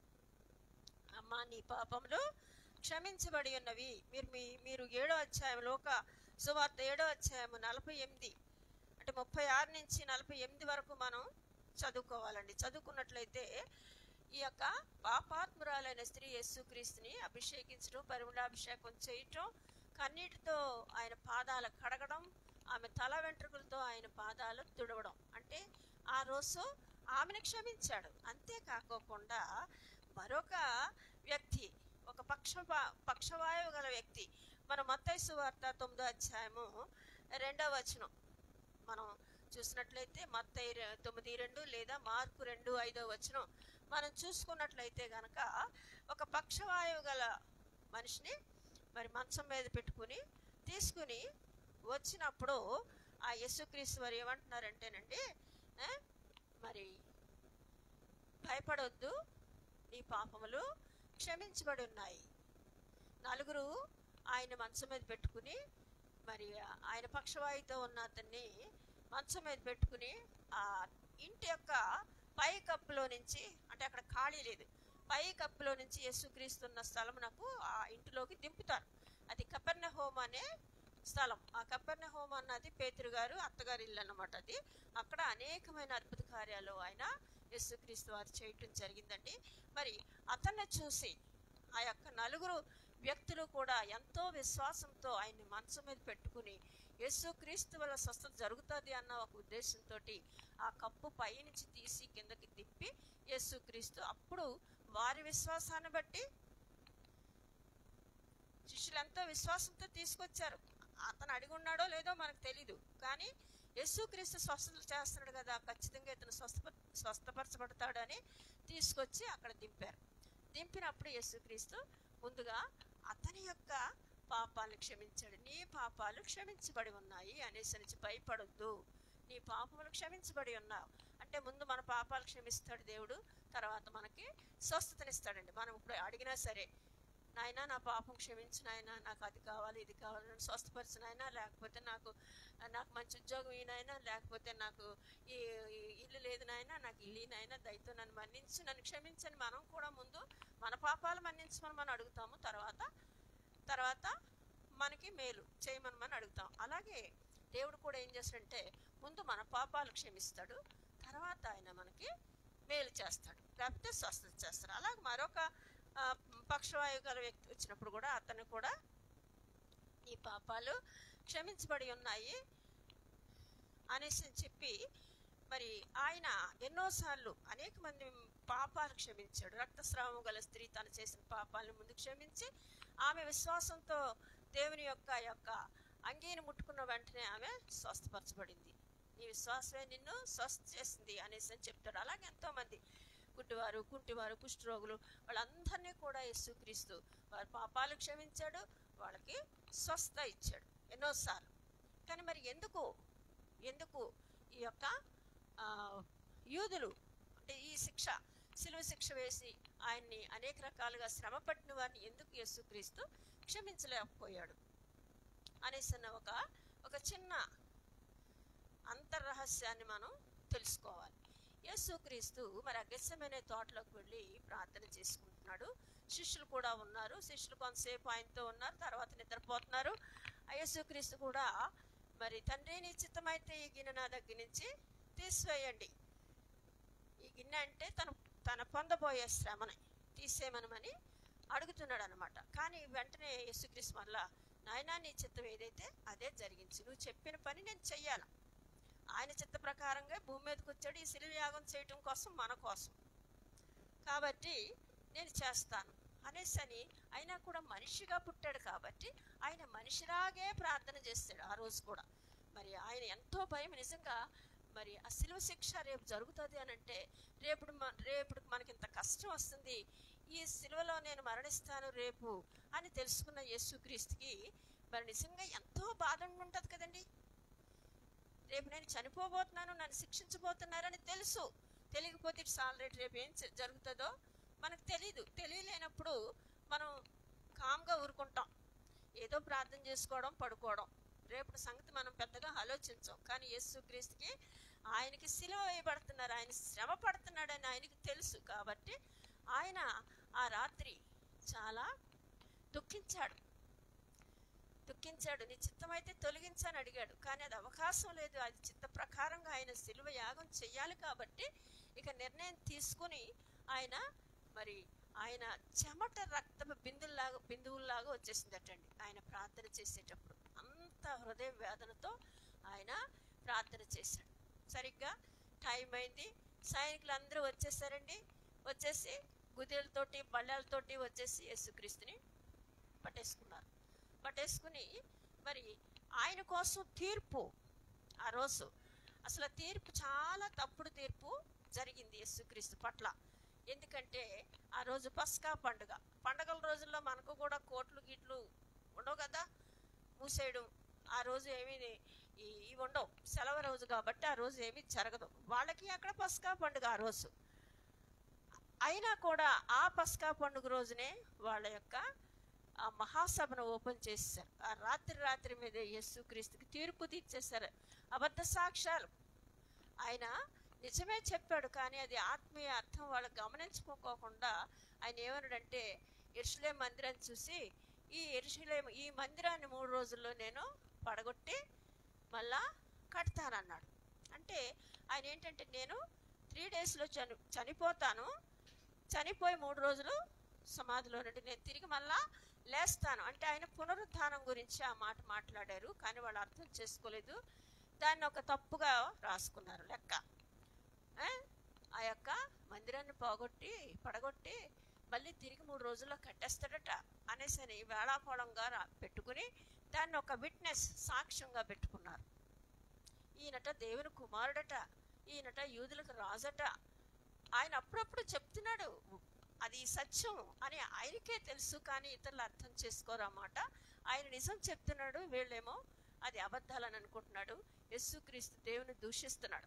అమ్మా నీ పాపములు క్షమించబడి ఉన్నవి మీరు మీ మీరు ఏడో అధ్యాయం లోక సువార్త ఏడో అధ్యాయం నలభై ఎనిమిది అంటే ముప్పై ఆరు నుంచి నలభై ఎనిమిది వరకు మనం చదువుకోవాలండి చదువుకున్నట్లయితే ఈ యొక్క పాపాత్మురాలైన స్త్రీ యేసుక్రీస్తుని అభిషేకించడం పరిమళాభిషేకం చేయటం కన్నీటితో ఆయన పాదాలు కడగడం ఆమె తల వెంట్రుకలతో ఆయన పాదాలు తుడవడం అంటే ఆ రోజు ఆమెను క్షమించాడు అంతేకాకోకుండా మరొక వ్యక్తి ఒక పక్ష పక్షవాయువు గల వ్యక్తి మన మత్తైసు వార్త తొమ్మిదో అధ్యాయము రెండవ వచనం మనం చూసినట్లయితే మత్తయి రె- తొమ్మిది రెండు లేదా మార్కు రెండు ఐదో వచనం మనం చూసుకున్నట్లయితే గనక ఒక పక్షవాయువు గల మనిషిని మరి మంచం మీద పెట్టుకుని తీసుకుని వచ్చినప్పుడు ఆ యేసుక్రీస్తు వారు ఏమంటున్నారంటేనండి ఆ, మరి భయపడొద్దు నీ పాపములు క్షమించబడి ఉన్నాయి నలుగురు ఆయన మంచం మీద పెట్టుకుని మరి ఆయన పక్షవాయుతో ఉన్న అతన్ని మంచం మీద పెట్టుకుని ఆ ఇంటి యొక్క పై కప్పులో నుంచి అంటే అక్కడ ఖాళీ లేదు పై కప్పులో నుంచి యేసుక్రీస్తున్న స్థలమునకు ఆ ఇంటిలోకి దింపుతారు అది కపెర్ణ హోమ్ అనే స్థలం ఆ కపెర్ణ హోమ్ అన్నది పేతురు గారు అత్తగారి ఇల్లు అన్నమాట అది అక్కడ అనేకమైన అద్భుత కార్యాలు ఆయన యేసుక్రీస్తు వారు చేయటం జరిగిందండి మరి అతన్ని చూసి ఆ యొక్క నలుగురు వ్యక్తులు కూడా ఎంతో విశ్వాసంతో ఆయన్ని మనసు మీద పెట్టుకుని యేసుక్రీస్తు వల్ల స్వస్థత జరుగుతుంది అన్న ఒక ఉద్దేశంతో ఆ కప్పు పైనుంచి తీసి కిందకి తిప్పి యేసుక్రీస్తు అప్పుడు వారి విశ్వాసాన్ని బట్టి శిష్యులు ఎంతో విశ్వాసంతో తీసుకొచ్చారు అతను అడిగి ఉన్నాడో లేదో మనకు తెలీదు కానీ యేసుక్రీస్తు స్వస్థత చేస్తున్నాడు కదా ఖచ్చితంగా ఇతను స్వస్థ స్వస్థపరచబడతాడని తీసుకొచ్చి అక్కడ దింపారు దింపినప్పుడు యేసుక్రీస్తు ముందుగా అతని యొక్క పాపాలను క్షమించాడు నీ పాపాలు క్షమించబడి ఉన్నాయి అనేసి నుంచి భయపడొద్దు నీ పాపములు క్షమించబడి ఉన్నావు అంటే ముందు మన పాపాలు క్షమిస్తాడు దేవుడు తర్వాత మనకి స్వస్థతనిస్తాడండి మనం ఇప్పుడు అడిగినా సరే నాయనా నా పాపం క్షమించు నాయనా నాకు అది కావాలి ఇది కావాలి నన్ను స్వస్థపరచు నాయనా లేకపోతే నాకు నాకు మంచి ఉద్యోగం ఈయనైనా లేకపోతే నాకు ఈ ఈ ఇల్లు లేదు నాయనా నాకు ఇల్లు నాయనా దయతో నన్ను మన్నించు నన్ను క్షమించని మనం కూడా ముందు మన పాపాలు మన్నించమని మనం అడుగుతాము తర్వాత తర్వాత మనకి మేలు చేయమని మనం అడుగుతాం అలాగే దేవుడు కూడా ఏం చేస్తాడంటే ముందు మన పాపాలు క్షమిస్తాడు తర్వాత ఆయన మనకి మేలు చేస్తాడు లేకపోతే స్వస్థత చేస్తాడు అలాగే మరొక ఆ, పక్షవాయువు గల వ్యక్తి వచ్చినప్పుడు కూడా అతను కూడా నీ పాపాలు క్షమించబడి ఉన్నాయి అనేసి చెప్పి మరి ఆయన ఎన్నోసార్లు అనేక మంది పాపాలు క్షమించాడు రక్తస్రావం గల స్త్రీ తను చేసిన పాపాలను ముందు క్షమించి ఆమె విశ్వాసంతో దేవుని యొక్క యొక్క అంగీని ముట్టుకున్న వెంటనే ఆమె స్వస్థపరచబడింది నీ విశ్వాసమే నిన్ను స్వస్థ చేసింది అనేసి అని చెప్తాడు అలాగే ఎంతోమంది గుడ్డివారు కుంటివారు కుష్ఠరోగులు వాళ్ళందరినీ కూడా యేసుక్రీస్తు వారి పాపాలు క్షమించాడు వాళ్ళకి స్వస్థ ఇచ్చాడు ఎన్నోసార్లు కానీ మరి ఎందుకు ఎందుకు ఈ యొక్క ఆ, యూదులు అంటే ఈ శిక్ష సిలువ శిక్ష వేసి ఆయన్ని అనేక రకాలుగా శ్రమ పట్టిన వారిని ఎందుకు యేసుక్రీస్తు క్షమించలేకపోయాడు అనేసిన ఒక ఒక చిన్న అంతర్రహస్యాన్ని మనం తెలుసుకోవాలి యేసుక్రీస్తు మరి అగస్యమైన తోటలోకి వెళ్ళి ప్రార్థన చేసుకుంటున్నాడు శిష్యులు కూడా ఉన్నారు శిష్యులు కొంతసేపు ఆయనతో ఉన్నారు తర్వాత నిద్రపోతున్నారు ఆ యేసుక్రీస్తు కూడా మరి తండ్రి నీ చిత్తమైతే ఈ గిన్నె నా దగ్గర నుంచి తీసివేయండి ఈ గిన్నె అంటే తను తన పొందబోయే శ్రమని తీసేయమనమని అడుగుతున్నాడు అనమాట కానీ వెంటనే యేసుక్రీస్తు మళ్ళా నాయనా నీ చిత్తం ఏదైతే అదే జరిగించి నువ్వు చెప్పిన పని నేను చెయ్యాలి ఆయన చిత్త ప్రకారంగా భూమి మీదకి వచ్చాడు ఈ శిలువ యాగం చేయటం కోసం మన కోసం కాబట్టి నేను చేస్తాను అనేసి అని అయినా కూడా మనిషిగా పుట్టాడు కాబట్టి ఆయన మనిషిలాగే ప్రార్థన చేస్తాడు ఆ రోజు కూడా మరి ఆయన ఎంతో భయం నిజంగా మరి ఆ శిలువ శిక్ష రేపు జరుగుతుంది అని అంటే రేపు రేపు మనకి ఇంత కష్టం వస్తుంది ఈ శిలువలో నేను మరణిస్తాను రేపు అని తెలుసుకున్న యేసుక్రీస్తుకి మరి నిజంగా ఎంతో బాధ ఉంటుంది కదండి రేపు నేను చనిపోబోతున్నాను నన్ను శిక్షించబోతున్నారని తెలుసు తెలియకపోతే ఇట్స్ ఆల్రెడీ రేపు ఏం జ- జరుగుతుందో మనకు తెలియదు తెలియలేనప్పుడు మనం కామ్గా ఊరుకుంటాం ఏదో ప్రార్థన చేసుకోవడం పడుకోవడం రేపటి సంగతి మనం పెద్దగా ఆలోచించాం కానీ యేసుక్రీస్తుకి ఆయనకి సిలువ వేయబడుతున్నారు ఆయన శ్రమ పడుతున్నాడని ఆయనకి తెలుసు కాబట్టి ఆయన ఆ రాత్రి చాలా దుఃఖించాడు దుఃఖించాడు నీ చిత్తమైతే తొలగించని అడిగాడు కానీ అది అవకాశం లేదు అది చిత్త ప్రకారంగా ఆయన సిలువ యాగం చెయ్యాలి కాబట్టి ఇక నిర్ణయం తీసుకుని ఆయన మరి ఆయన చెమట రక్తపు బిందుల్లాగా బిందువుల్లాగా వచ్చేసిందటండి ఆయన ప్రార్థన చేసేటప్పుడు అంత హృదయ వేదనతో ఆయన ప్రార్థన చేశాడు సరిగ్గా టైం అయింది సైనికులు అందరూ వచ్చేసారండి వచ్చేసి గుదేలతోటి బళ్ళాలతోటి వచ్చేసి యేసుక్రీస్తుని పట్టేసుకున్నారు పట్టేసుకుని మరి ఆయన కోసం తీర్పు ఆ రోజు అసలు ఆ తీర్పు చాలా తప్పుడు తీర్పు జరిగింది యేసుక్రీస్తు పట్ల ఎందుకంటే ఆ రోజు పస్కా పండుగ పండగల రోజుల్లో మనకు కూడా కోట్లు గిట్లు ఉండవు కదా మూసేయడం ఆ రోజు ఏమీ ఈ ఇవి ఉండవు సెలవు రోజు కాబట్టి ఆ రోజు ఏమీ జరగదు వాళ్ళకి అక్కడ పస్కా పండుగ ఆ రోజు అయినా కూడా ఆ పస్కా పండుగ రోజునే వాళ్ళ యొక్క ఆ మహాసభను ఓపెన్ చేశారు ఆ రాత్రి రాత్రి మీద యేసుక్రీస్తుకి తీర్పు తీర్చేశారు అబద్ధ సాక్ష్యాలు ఆయన నిజమే చెప్పాడు కానీ అది ఆత్మీయ అర్థం వాళ్ళు గమనించుకోకుండా ఆయన ఏమన్నాడంటే ఎరుసలేం మందిరాన్ని చూసి ఈ ఎరుసలేం ఈ మందిరాన్ని మూడు రోజుల్లో నేను పడగొట్టి మళ్ళా కడతానన్నాడు అంటే ఆయన ఏంటంటే నేను త్రీ డేస్లో చని చనిపోతాను చనిపోయి మూడు రోజులు సమాధిలో నుండి నేను తిరిగి మళ్ళా లేస్తాను అంటే ఆయన పునరుత్థానం గురించి ఆ మాట మాట్లాడారు కానీ వాళ్ళు అర్థం చేసుకోలేదు దాన్ని ఒక తప్పుగా రాసుకున్నారు లెక్క ఆ? ఆ యొక్క మందిరాన్ని పోగొట్టి పడగొట్టి మళ్ళీ తిరిగి మూడు రోజుల్లో కట్టేస్తాడట అనేసని వేళాకోళంగా రా పెట్టుకుని దాన్ని ఒక విట్నెస్ సాక్ష్యంగా పెట్టుకున్నారు ఈయనట దేవుని కుమారుడట ఈయనట యూదులకు రాజట ఆయన అప్పుడప్పుడు చెప్తున్నాడు అది సత్యం అని ఆయనకే తెలుసు కానీ ఇతరులు అర్థం చేసుకోరు అన్నమాట ఆయన నిజం చెప్తున్నాడు వీళ్ళేమో అది అబద్ధాలని అనుకుంటున్నాడు యేసుక్రీస్తు దేవుని దూషిస్తున్నాడు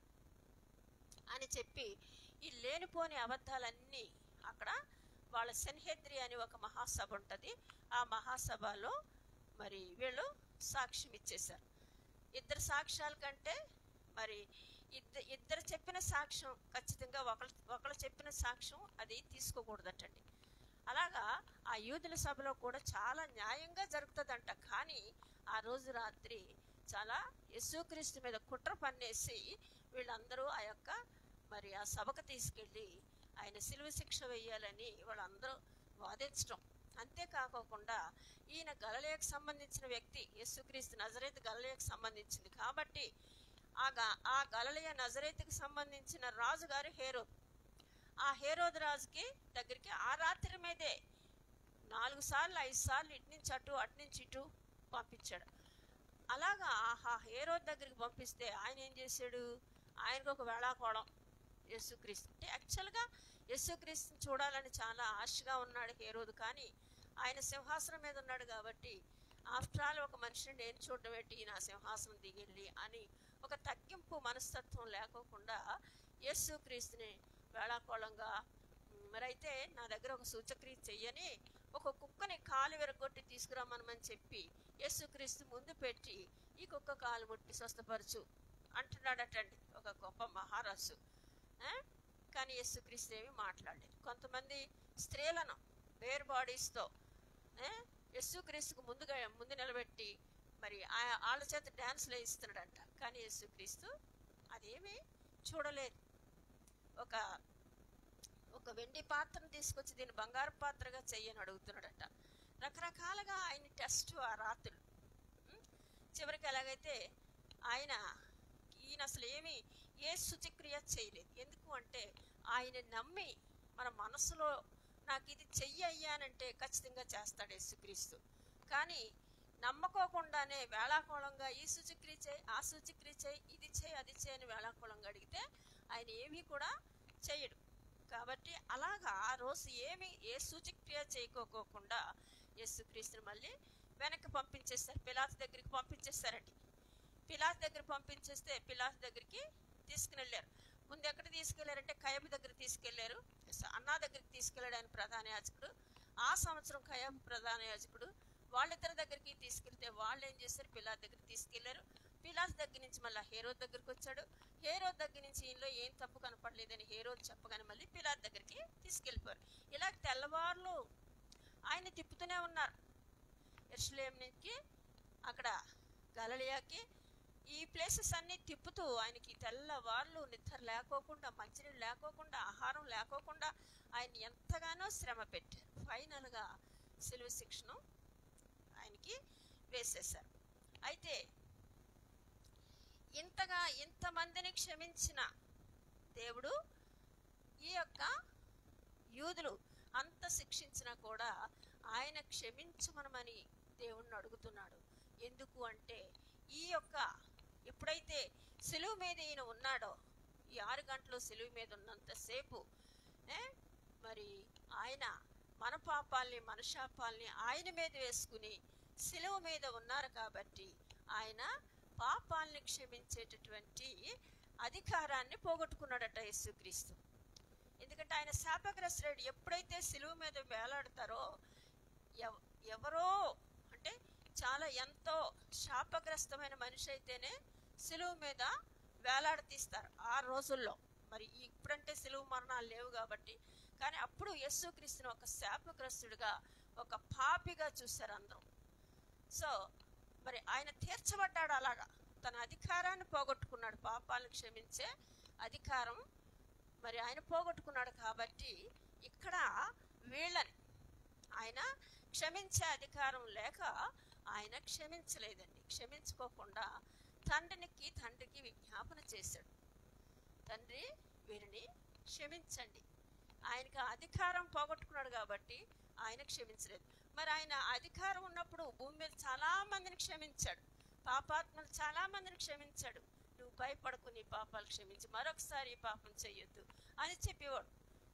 అని చెప్పి ఈ లేనిపోని అబద్ధాలన్నీ అక్కడ వాళ్ళ సెన్హెద్రి అని ఒక మహాసభ ఉంటుంది ఆ మహాసభలో మరి వీళ్ళు సాక్ష్యం ఇచ్చేశారు ఇద్దరు సాక్ష్యాల కంటే మరి ఇద్దరు ఇద్దరు చెప్పిన సాక్ష్యం ఖచ్చితంగా ఒకళ్ళు ఒకళ్ళు చెప్పిన సాక్ష్యం అది తీసుకోకూడదటండి అలాగా ఆ యూదుల సభలో కూడా చాలా న్యాయంగా జరుగుతుందంట కానీ ఆ రోజు రాత్రి చాలా యేసుక్రీస్తు మీద కుట్ర పన్నేసి వీళ్ళందరూ ఆ యొక్క మరి ఆ సభకు తీసుకెళ్ళి ఆయన సిలువ శిక్ష వేయాలని వాళ్ళందరూ వాదించడం అంతేకాకోకుండా ఈయన గలలేయకు సంబంధించిన వ్యక్తి యేసుక్రీస్తు నజరేత్ గలలేయకు సంబంధించింది కాబట్టి ఆ గ ఆ గలలయ నజరేతుకి సంబంధించిన రాజుగారు హేరోద్ ఆ హేరోద్ రాజుకి దగ్గరికి ఆ రాత్రి మీదే నాలుగు సార్లు ఐదు సార్లు ఇటు నుంచి అటు అటు నుంచి ఇటు పంపించాడు అలాగా ఆ హేరోద్ దగ్గరికి పంపిస్తే ఆయన ఏం చేశాడు ఆయనకు ఒక వేళాకోళం యేసుక్రీస్తు అంటే యాక్చువల్గా యేసుక్రీస్తుని చూడాలని చాలా ఆశగా ఉన్నాడు హేరోదు కానీ ఆయన సింహాసనం మీద ఉన్నాడు కాబట్టి ఆఫ్టర్ ఆల్ ఒక మనిషిని నేను చూడడం ఏంటి నా సింహాసనం దిగెళ్ళి అని ఒక తగ్గింపు మనస్తత్వం లేకోకుండా యేసుక్రీస్తుని వేళాకోళంగా మరైతే నా దగ్గర ఒక సూచక్రియ చెయ్యని ఒక కుక్కని కాలు విరగొట్టి తీసుకురమ్మనమని చెప్పి యేసుక్రీస్తు ముందు పెట్టి ఈ కుక్క కాలు ముట్టి స్వస్థపరచు అంటున్నాడటండి ఒక గొప్ప మహారాజు ఆ? కానీ యేసుక్రీస్తు ఏమి మాట్లాడలేదు కొంతమంది స్త్రీలను బేర్ బాడీస్తో యేసుక్రీస్తుకు ముందుగా ముందు నిలబెట్టి మరి ఆ- వాళ్ళ చేత డ్యాన్స్లు వేయిస్తున్నాడంట కానీ యేసుక్రీస్తు అదేమీ చూడలేదు ఒక ఒక వెండి పాత్రను తీసుకొచ్చి దీన్ని బంగారు పాత్రగా చెయ్యని అడుగుతున్నాడట రకరకాలుగా ఆయన టెస్ట్ ఆ రాత్రులు ఉం? చివరికి ఎలాగైతే ఆయన ఈయన అసలు ఏమి ఏ శుచిక్రియ చేయలేదు ఎందుకు అంటే ఆయన నమ్మి మన మనసులో నాకు ఇది చెయ్యి అయ్యానంటే ఖచ్చితంగా చేస్తాడు యేసుక్రీస్తు కానీ నమ్మకోకుండానే వేళాకోళంగా ఈ శుచిక్రియ చేయి ఆ శుచిక్రియ చేయి ఇది చేయి అది చేయి అని వేళాకోళంగా అడిగితే ఆయన ఏమీ కూడా చేయడు కాబట్టి అలాగా ఆ రోజు ఏమి ఏ సూచక్రియ చేయకోకోకుండా యేసుక్రీస్తుని మళ్ళీ వెనక్కి పంపించేస్తారు పిలాత్ దగ్గరికి పంపించేస్తారండి పిలాత్ దగ్గర పంపించేస్తే పిలాత్ దగ్గరికి తీసుకుని వెళ్ళారు ముందు ఎక్కడ తీసుకెళ్లారంటే కయబు దగ్గర తీసుకెళ్లారు అన్నా దగ్గరికి వెళ్ళాడు ఆయన ప్రధాన యాజకుడు ఆ సంవత్సరం కయబు ప్రధాన యాజకుడు వాళ్ళిద్దరి దగ్గరికి తీసుకెళ్తే వాళ్ళు ఏం చేశారు పిలాత్ దగ్గరికి తీసుకెళ్లారు పిలాత్ దగ్గర నుంచి మళ్ళీ హేరో దగ్గరికి వచ్చాడు హేరో దగ్గర నుంచి ఈయనలో ఏం తప్పు కనపడలేదని హేరో చెప్పగానే మళ్ళీ పిలాత్ దగ్గరికి తీసుకెళ్ళిపోయారు ఇలా తెల్లవారులు ఆయన తిప్పుతూనే ఉన్నారు ఎర్షలేం నుంచి అక్కడ గలలియాకి ఈ ప్లేసెస్ అన్నీ తిప్పుతూ ఆయనకి తెల్లవార్లు నిద్ర లేకోకుండా మంచినీళ్ళు లేకోకుండా ఆహారం లేకోకుండా ఆయన ఎంతగానో శ్రమ పెట్టారు ఫైనల్గా సిలువ శిక్షను ఆయనకి వేసేశారు అయితే ఇంతగా ఇంతమందిని క్షమించిన దేవుడు ఈ యొక్క యూదులు అంత శిక్షించినా కూడా ఆయన క్షమించమనమని దేవుణ్ణి అడుగుతున్నాడు ఎందుకు అంటే ఈ యొక్క ఎప్పుడైతే సెలువు మీద ఈయన ఉన్నాడో ఈ ఆరు గంటలు సెలువు మీద ఉన్నంతసేపు ఏ, మరి ఆయన మన పాపాల్ని మన శాపాల్ని ఆయన మీద వేసుకుని సిలువ మీద ఉన్నారు కాబట్టి ఆయన పాపాల్ని క్షమించేటటువంటి అధికారాన్ని పోగొట్టుకున్నాడట యేసుక్రీస్తు ఎందుకంటే ఆయన శాపగ్రస్తుడు ఎప్పుడైతే సిలువ మీద వేలాడతారో ఎవ ఎవరో అంటే చాలా ఎంతో శాపగ్రస్తమైన మనిషి అయితేనే సిలువ మీద వేలాడతీస్తారు ఆ రోజుల్లో మరి ఇప్పుడంటే సిలువ మరణాలు లేవు కాబట్టి కానీ అప్పుడు యేసుక్రీస్తుని ఒక శాపగ్రస్తుడిగా ఒక పాపిగా చూశారు అందరూ సో మరి ఆయన తీర్చబడ్డాడు అలాగా తన అధికారాన్ని పోగొట్టుకున్నాడు పాపాలను క్షమించే అధికారం మరి ఆయన పోగొట్టుకున్నాడు కాబట్టి ఇక్కడ వీళ్ళని ఆయన క్షమించే అధికారం లేక ఆయన క్షమించలేదండి క్షమించుకోకుండా తండ్రికి తండ్రికి విజ్ఞాపన చేశాడు తండ్రి వీరిని క్షమించండి ఆయనకి ఆ అధికారం పోగొట్టుకున్నాడు కాబట్టి ఆయన క్షమించలేదు మరి ఆయన అధికారం ఉన్నప్పుడు భూమి మీద చాలా మందిని క్షమించాడు పాపాత్మలు చాలా మందిని క్షమించాడు నువ్వు భయపడకు నీ పాపాలు క్షమించి మరొకసారి ఈ పాపం చెయ్యొద్దు అని చెప్పేవాడు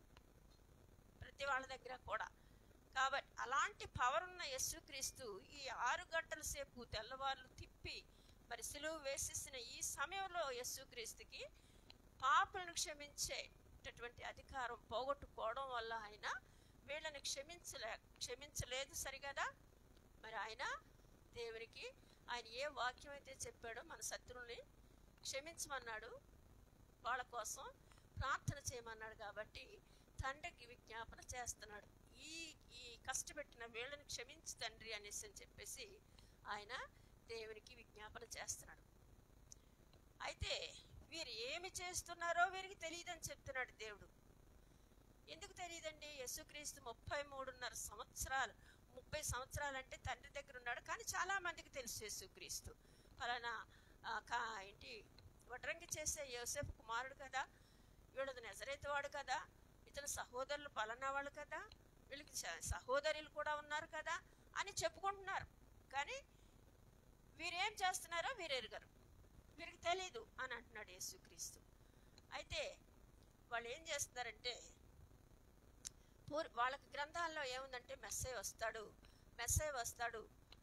ప్రతి వాళ్ళ దగ్గర కూడా కాబట్టి అలాంటి పవర్ ఉన్న యేసుక్రీస్తు ఈ ఆరు గంటల సేపు తెల్లవార్లు తిప్పి మరి సిలువ వేసేసిన ఈ సమయంలో యేసుక్రీస్తుకి పాపలను క్షమించేటటువంటి అధికారం పోగొట్టుకోవడం వల్ల ఆయన వీళ్ళని క్షమించలే క్షమించలేదు సరిగదా మరి ఆయన దేవునికి ఆయన ఏ వాక్యం అయితే చెప్పాడో మన శత్రువుల్ని క్షమించమన్నాడు వాళ్ళ కోసం ప్రార్థన చేయమన్నాడు కాబట్టి తండ్రికి విజ్ఞాపన చేస్తున్నాడు ఈ ఈ కష్టపెట్టిన వీళ్ళని క్షమించు తండ్రి అనేసి అని చెప్పేసి ఆయన దేవునికి విజ్ఞాపన చేస్తున్నాడు అయితే వీరు ఏమి చేస్తున్నారో వీరికి తెలియదని చెప్తున్నాడు దేవుడు ఎందుకు తెలియదండి యేసుక్రీస్తు ముప్పై మూడున్నర సంవత్సరాలు ముప్పై సంవత్సరాలు అంటే తండ్రి దగ్గర ఉన్నాడు కానీ చాలా మందికి తెలుసు యేసుక్రీస్తు ఫలానా ఆ, కా ఏంటి వడ్రంగి చేసే యోసేపు కుమారుడు కదా వీళ్ళది నెజరేతు వాడు కదా ఇతని సహోదరులు పలానా వాళ్ళు కదా వీళ్ళకి స- సహోదరులు కూడా ఉన్నారు కదా అని చెప్పుకుంటున్నారు కానీ వీరేం చేస్తున్నారో వీరు ఎరగరు వీరికి తెలీదు అని అంటున్నాడు యేసుక్రీస్తు అయితే వాళ్ళు ఏం చేస్తున్నారంటే పూర్ వాళ్ళకి గ్రంథాల్లో ఏముందంటే మెస్సే వస్తాడు మెస్సే వస్తాడు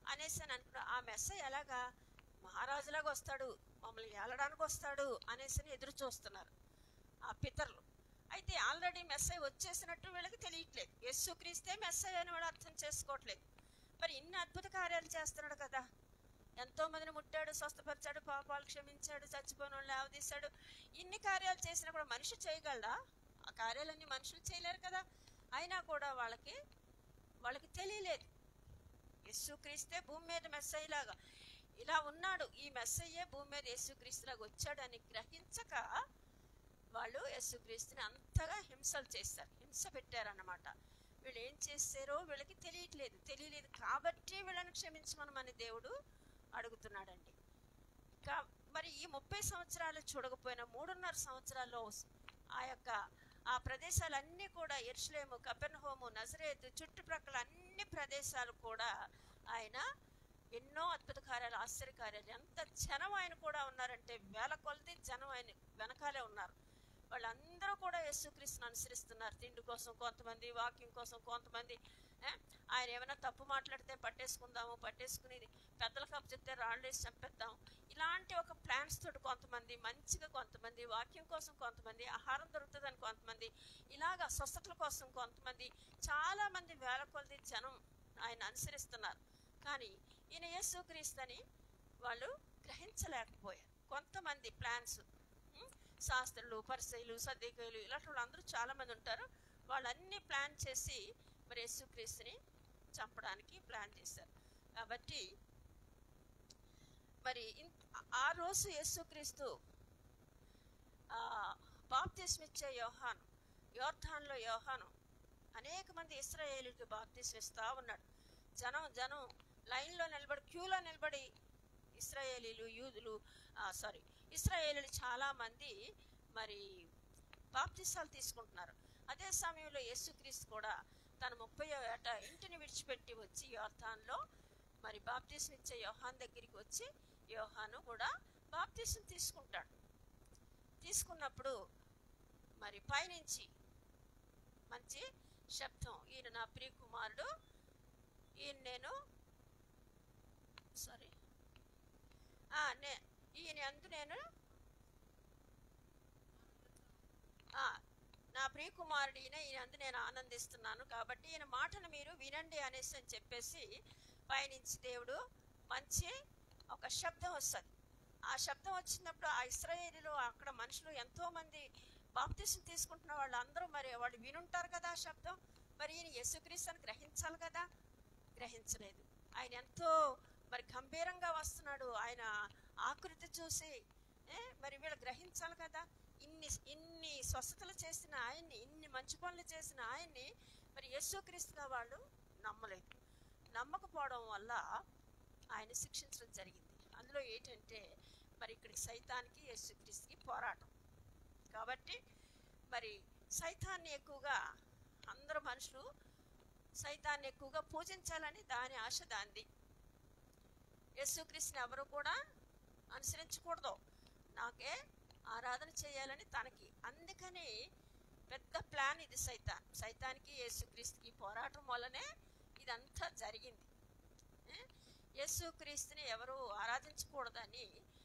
అనేసి అని అనుకున్నా ఆ మెస్సయ్య ఎలాగా మహారాజులాగా వస్తాడు మమ్మల్ని ఏలడానికి వస్తాడు అనేసి అని ఎదురు చూస్తున్నారు ఆ పితరులు అయితే ఆల్రెడీ మెస్సై వచ్చేసినట్టు వీళ్ళకి తెలియట్లేదు యేసుక్రీస్తే మెస్సై అని వాడు అర్థం చేసుకోవట్లేదు మరి ఇన్ని అద్భుత కార్యాలు చేస్తున్నాడు కదా ఎంతో మందిని ముట్టాడు స్వస్థపరిచాడు పాపాలు క్షమించాడు చచ్చిపోయిన వాళ్ళు లేవదీశాడు ఇన్ని కార్యాలు చేసినా కూడా మనిషి చేయగలడా ఆ కార్యాలన్నీ మనుషులు చేయలేరు కదా అయినా కూడా వాళ్ళకి వాళ్ళకి తెలియలేదు యేసుక్రీస్తే భూమి మీద మెస్సయ్యలాగా ఇలా ఉన్నాడు ఈ మెస్సయ్యే భూమి మీద యేసుక్రీస్తులాగా వచ్చాడని గ్రహించక వాళ్ళు యేసుక్రీస్తుని అంతగా హింసలు చేస్తారు హింస పెట్టారన్నమాట వీళ్ళు ఏం చేస్తారో వీళ్ళకి తెలియట్లేదు తెలియలేదు కాబట్టి వీళ్ళని క్షమించమని మన దేవుడు అడుగుతున్నాడండి కా మరి ఈ ముప్పై సంవత్సరాలు చూడకపోయినా మూడున్నర సంవత్సరాల్లో ఆ యొక్క ఆ ప్రదేశాలన్నీ కూడా ఎర్షలేము కపెన్హోము నజరేతు చుట్టుప్రక్కల అన్ని ప్రదేశాలు కూడా ఆయన ఎన్నో అద్భుత కార్యాలు ఆశ్చర్య కార్యాలు ఎంత జనం ఆయన కూడా ఉన్నారంటే వేల కొలది జనం ఆయన వెనకాలే ఉన్నారు వాళ్ళందరూ కూడా యేసుక్రీస్తుని అనుసరిస్తున్నారు తిండి కోసం కొంతమంది వాక్యం కోసం కొంతమంది ఏ, ఆయన ఏమైనా తప్పు మాట్లాడితే పట్టేసుకుందాము పట్టేసుకుని పెద్దలకు అప్పు చెప్తే రాళ్ళు వేసి చంపేద్దాం ఇలాంటి ఒక ప్లాన్స్ తోటి కొంతమంది మంచిగా కొంతమంది వాక్యం కోసం కొంతమంది ఆహారం దొరుకుతుందని కొంతమంది ఇలాగా స్వస్థతల కోసం కొంతమంది చాలా మంది వేల కొలది జనం ఆయన అనుసరిస్తున్నారు కానీ ఈయన యేసుక్రీస్తని వాళ్ళు గ్రహించలేకపోయారు కొంతమంది ప్లాన్స్ ఉం? శాస్త్రులు పరిసయులు సర్దికయులు ఇలాంటి వాళ్ళు అందరూ చాలా మంది ఉంటారు వాళ్ళన్నీ ప్లాన్ చేసి మరి యేసుక్రీస్తుని చంపడానికి ప్లాన్ చేశారు కాబట్టి మరి ఇన్- ఆ రోజు యేసుక్రీస్తు ఆ, బాప్తిస్మ ఇచ్చే యోహాను యోర్ధాన్లో యోహాను అనేక మంది ఇస్రాయేలీకి బాప్తిస్మ ఇస్తా ఉన్నాడు జనం జనం లైన్లో నిలబడి క్యూలో నిలబడి ఇస్రాయేలీలు యూదులు సారీ ఇస్రాయేలీలు చాలా మంది మరి బాప్తిసాలు తీసుకుంటున్నారు అదే సమయంలో యేసుక్రీస్తు కూడా తన ముప్పై ఏట ఇంటిని విడిచిపెట్టి వచ్చి యోర్ధాన్లో మరి బాప్తీసం ఇచ్చే యోహాన్ దగ్గరికి వచ్చి యోహాను కూడా బాప్తీసం తీసుకుంటాడు తీసుకున్నప్పుడు మరి పైనుంచి మంచి శబ్దం ఈయన నా ప్రియ కుమారుడు ఈయన నేను సారీ నే ఈయన అందు నేను ఆ, నా ప్రియ కుమారుడు ఈయన ఈయన అందు నేను ఆనందిస్తున్నాను కాబట్టి ఈయన మాటను మీరు వినండి అనేసి అని చెప్పేసి పైనుంచి దేవుడు మంచి ఒక శబ్దం వస్తుంది ఆ శబ్దం వచ్చినప్పుడు ఆ ఇస్రాయేలీలో అక్కడ మనుషులు ఎంతో మంది బాప్తీసం తీసుకుంటున్న వాళ్ళు అందరూ మరి వాళ్ళు వినుంటారు కదా ఆ శబ్దం మరి ఈయన యేసుక్రీస్తుని గ్రహించాలి కదా గ్రహించలేదు ఆయన ఎంతో మరి గంభీరంగా వస్తున్నాడు ఆయన ఆకృతి చూసి ఏ, మరి వీళ్ళు గ్రహించాలి కదా ఇన్ని ఇన్ని స్వస్థతలు చేసిన ఆయన్ని ఇన్ని మంచి పనులు చేసిన ఆయన్ని మరి యేసుక్రీస్తుగా వాళ్ళు నమ్మలేదు నమ్మకపోవడం వల్ల ఆయన శిక్షించడం జరిగింది అందులో ఏంటంటే మరి ఇక్కడికి సైతానికి యేసుక్రీస్తుకి పోరాటం కాబట్టి మరి సైతాన్ని ఎక్కువగా అందరు మనుషులు సైతాన్ని ఎక్కువగా పూజించాలని దాని ఆశ దాంది యేసుక్రీస్తుని ఎవరు కూడా అనుసరించకూడదు నాకే ఆరాధన చేయాలని తనకి అందుకని పెద్ద ప్లాన్ ఇది సైతాన్ సైతానికి యేసుక్రీస్తుకి పోరాటం వల్లనే ఇదంతా జరిగింది ఏ? యేసుక్రీస్తుని ఎవరు ఆరాధించకూడదని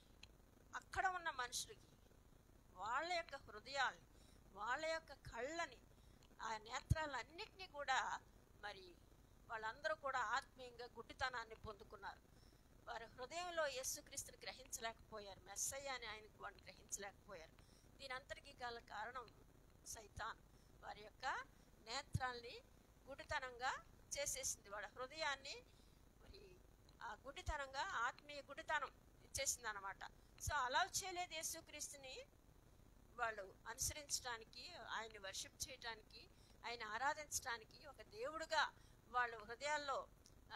అక్కడ ఉన్న మనుషులకి వాళ్ళ యొక్క హృదయాల్ని వాళ్ళ యొక్క కళ్ళని ఆ నేత్రాలన్నిటినీ కూడా మరి వాళ్ళందరూ కూడా ఆత్మీయంగా గుడ్డితనాన్ని పొందుకున్నారు వారి హృదయంలో యేసుక్రీస్తుని గ్రహించలేకపోయారు మెస్సయ్య అని ఆయన వాళ్ళు గ్రహించలేకపోయారు దీని అంతటికీ గల కారణం సైతాన్ వారి యొక్క నేత్రాల్ని గుడితనంగా చేసేసింది వాళ్ళ హృదయాన్ని మరి ఆ గుడితనంగా ఆత్మీయ గుడితనం ఇచ్చేసింది అనమాట సో అలా చేయలేదు యేసుక్రీస్తుని వాళ్ళు అనుసరించడానికి ఆయన్ని వర్షిప్ చేయడానికి ఆయన ఆరాధించడానికి ఒక దేవుడుగా వాళ్ళ హృదయాల్లో ఆ,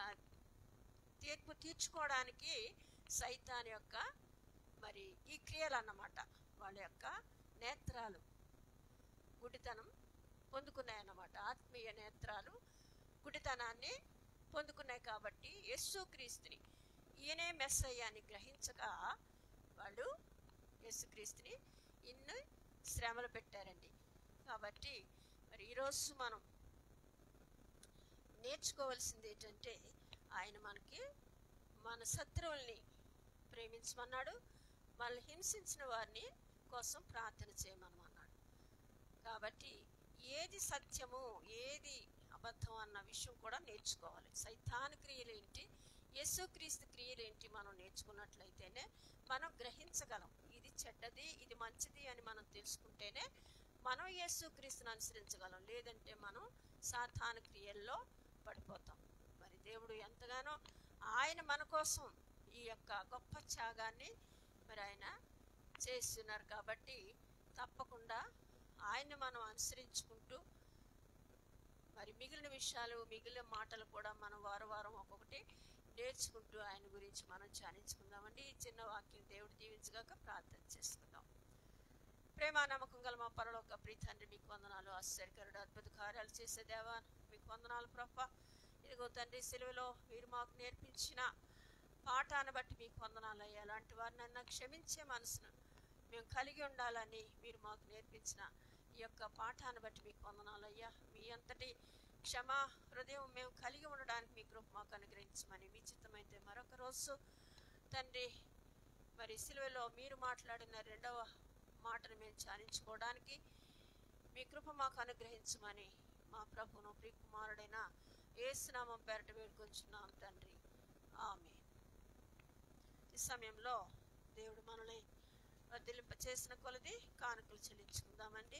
తీర్పు తీర్చుకోవడానికి సైతాన్ యొక్క మరి ఈ క్రియలు అన్నమాట వాళ్ళ యొక్క నేత్రాలు గుడితనం పొందుకున్నాయన్నమాట ఆత్మీయ నేత్రాలు గుడితనాన్ని పొందుకున్నాయి కాబట్టి యేసుక్రీస్తుని ఈయనే మెస్సయ్య అని గ్రహించక వాళ్ళు యేసుక్రీస్తుని ఇన్ని శ్రమలు పెట్టారండి కాబట్టి మరి ఈరోజు మనం నేర్చుకోవాల్సింది ఏంటంటే ఆయన మనకి మన శత్రువుల్ని ప్రేమించమన్నాడు మనల్ని హింసించిన వారిని కోసం ప్రార్థన చేయమన్నాడు కాబట్టి ఏది సత్యము ఏది అబద్ధం అన్న విషయం కూడా నేర్చుకోవాలి సైతాన్ క్రియలేంటి యేసుక్రీస్తు క్రియలేంటి మనం నేర్చుకున్నట్లయితేనే మనం గ్రహించగలం ఇది చెడ్డది ఇది మంచిది అని మనం తెలుసుకుంటేనే మనం యేసుక్రీస్తుని అనుసరించగలం లేదంటే మనం సాతాన క్రియల్లో పడిపోతాం మరి దేవుడు ఎంతగానో ఆయన మన కోసం ఈ యొక్క గొప్ప త్యాగాన్ని మరి ఆయన చేస్తున్నారు కాబట్టి తప్పకుండా ఆయన్ని మనం అనుసరించుకుంటూ మరి మిగిలిన విషయాలు మిగిలిన మాటలు కూడా మనం వారం వారం ఒక్కొక్కటి నేర్చుకుంటూ ఆయన గురించి మనం ధ్యానించుకుందామండి ఈ చిన్న వాక్యం దేవుడు దీవించగాక ప్రార్థన చేసుకుందాం ప్రేమ నమ్మకం గల మా పరలోక ప్రీతండ్రి మీకు వందనాలు ఆశ్చర్యకరుడు అద్భుత కార్యాలు చేసే దేవా మీకు వందనాలు ప్రభ ఇదిగో తండ్రి సెలవులో మీరు మాకు నేర్పించిన పాఠాన్ని బట్టి మీకు వందనాలు అయ్యా అలాంటి వారినన్నా క్షమించే మనసును మేము కలిగి ఉండాలని మీరు మాకు నేర్పించిన ఈ యొక్క పాఠాన్ని బట్టి మీకు వందనాలు అయ్యా మీ అంతటి క్షమా హృదయం మేము కలిగి ఉండడానికి మీ కృప మాకు అనుగ్రహించమని మీ చిత్తమైతే మరొక రోజు తండ్రి మరి సిలువలో మీరు మాట్లాడిన రెండవ మాటను మేము ధ్యానించుకోవడానికి మీ కృప మాకు అనుగ్రహించమని మా ప్రభును ప్రియకుమారుడైన ఏసునామం పేరట వేడుకొంచున్నాం తండ్రి ఆమె ఈ సమయంలో దేవుడు మనల్ని వర్ధిలింప చేసిన కొలది కానుకలు చెల్లించుకుందామండి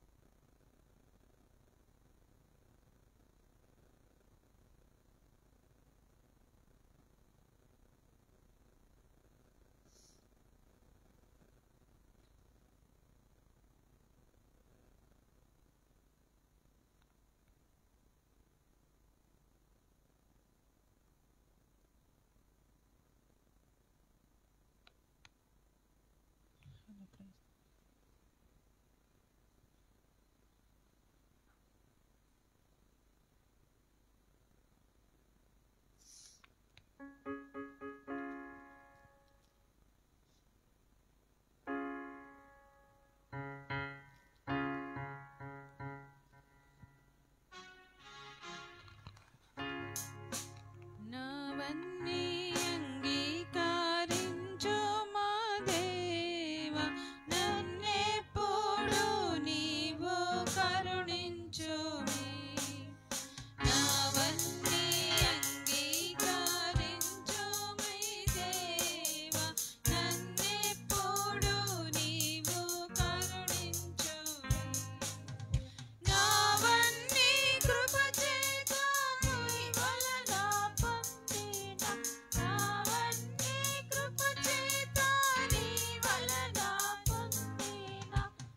నవన్నీ అంగీకరించు మా దేవా నన్నెప్పుడు నీవు కరుణించుమి నవన్నీ అంగీకరించు మై దేవా నన్నెప్పుడు నీవు కరుణించుమి నావన్నీ కృపచేత నీ వలన పొందిన నావన్నీ కృపచేత నీ వలన పొందిన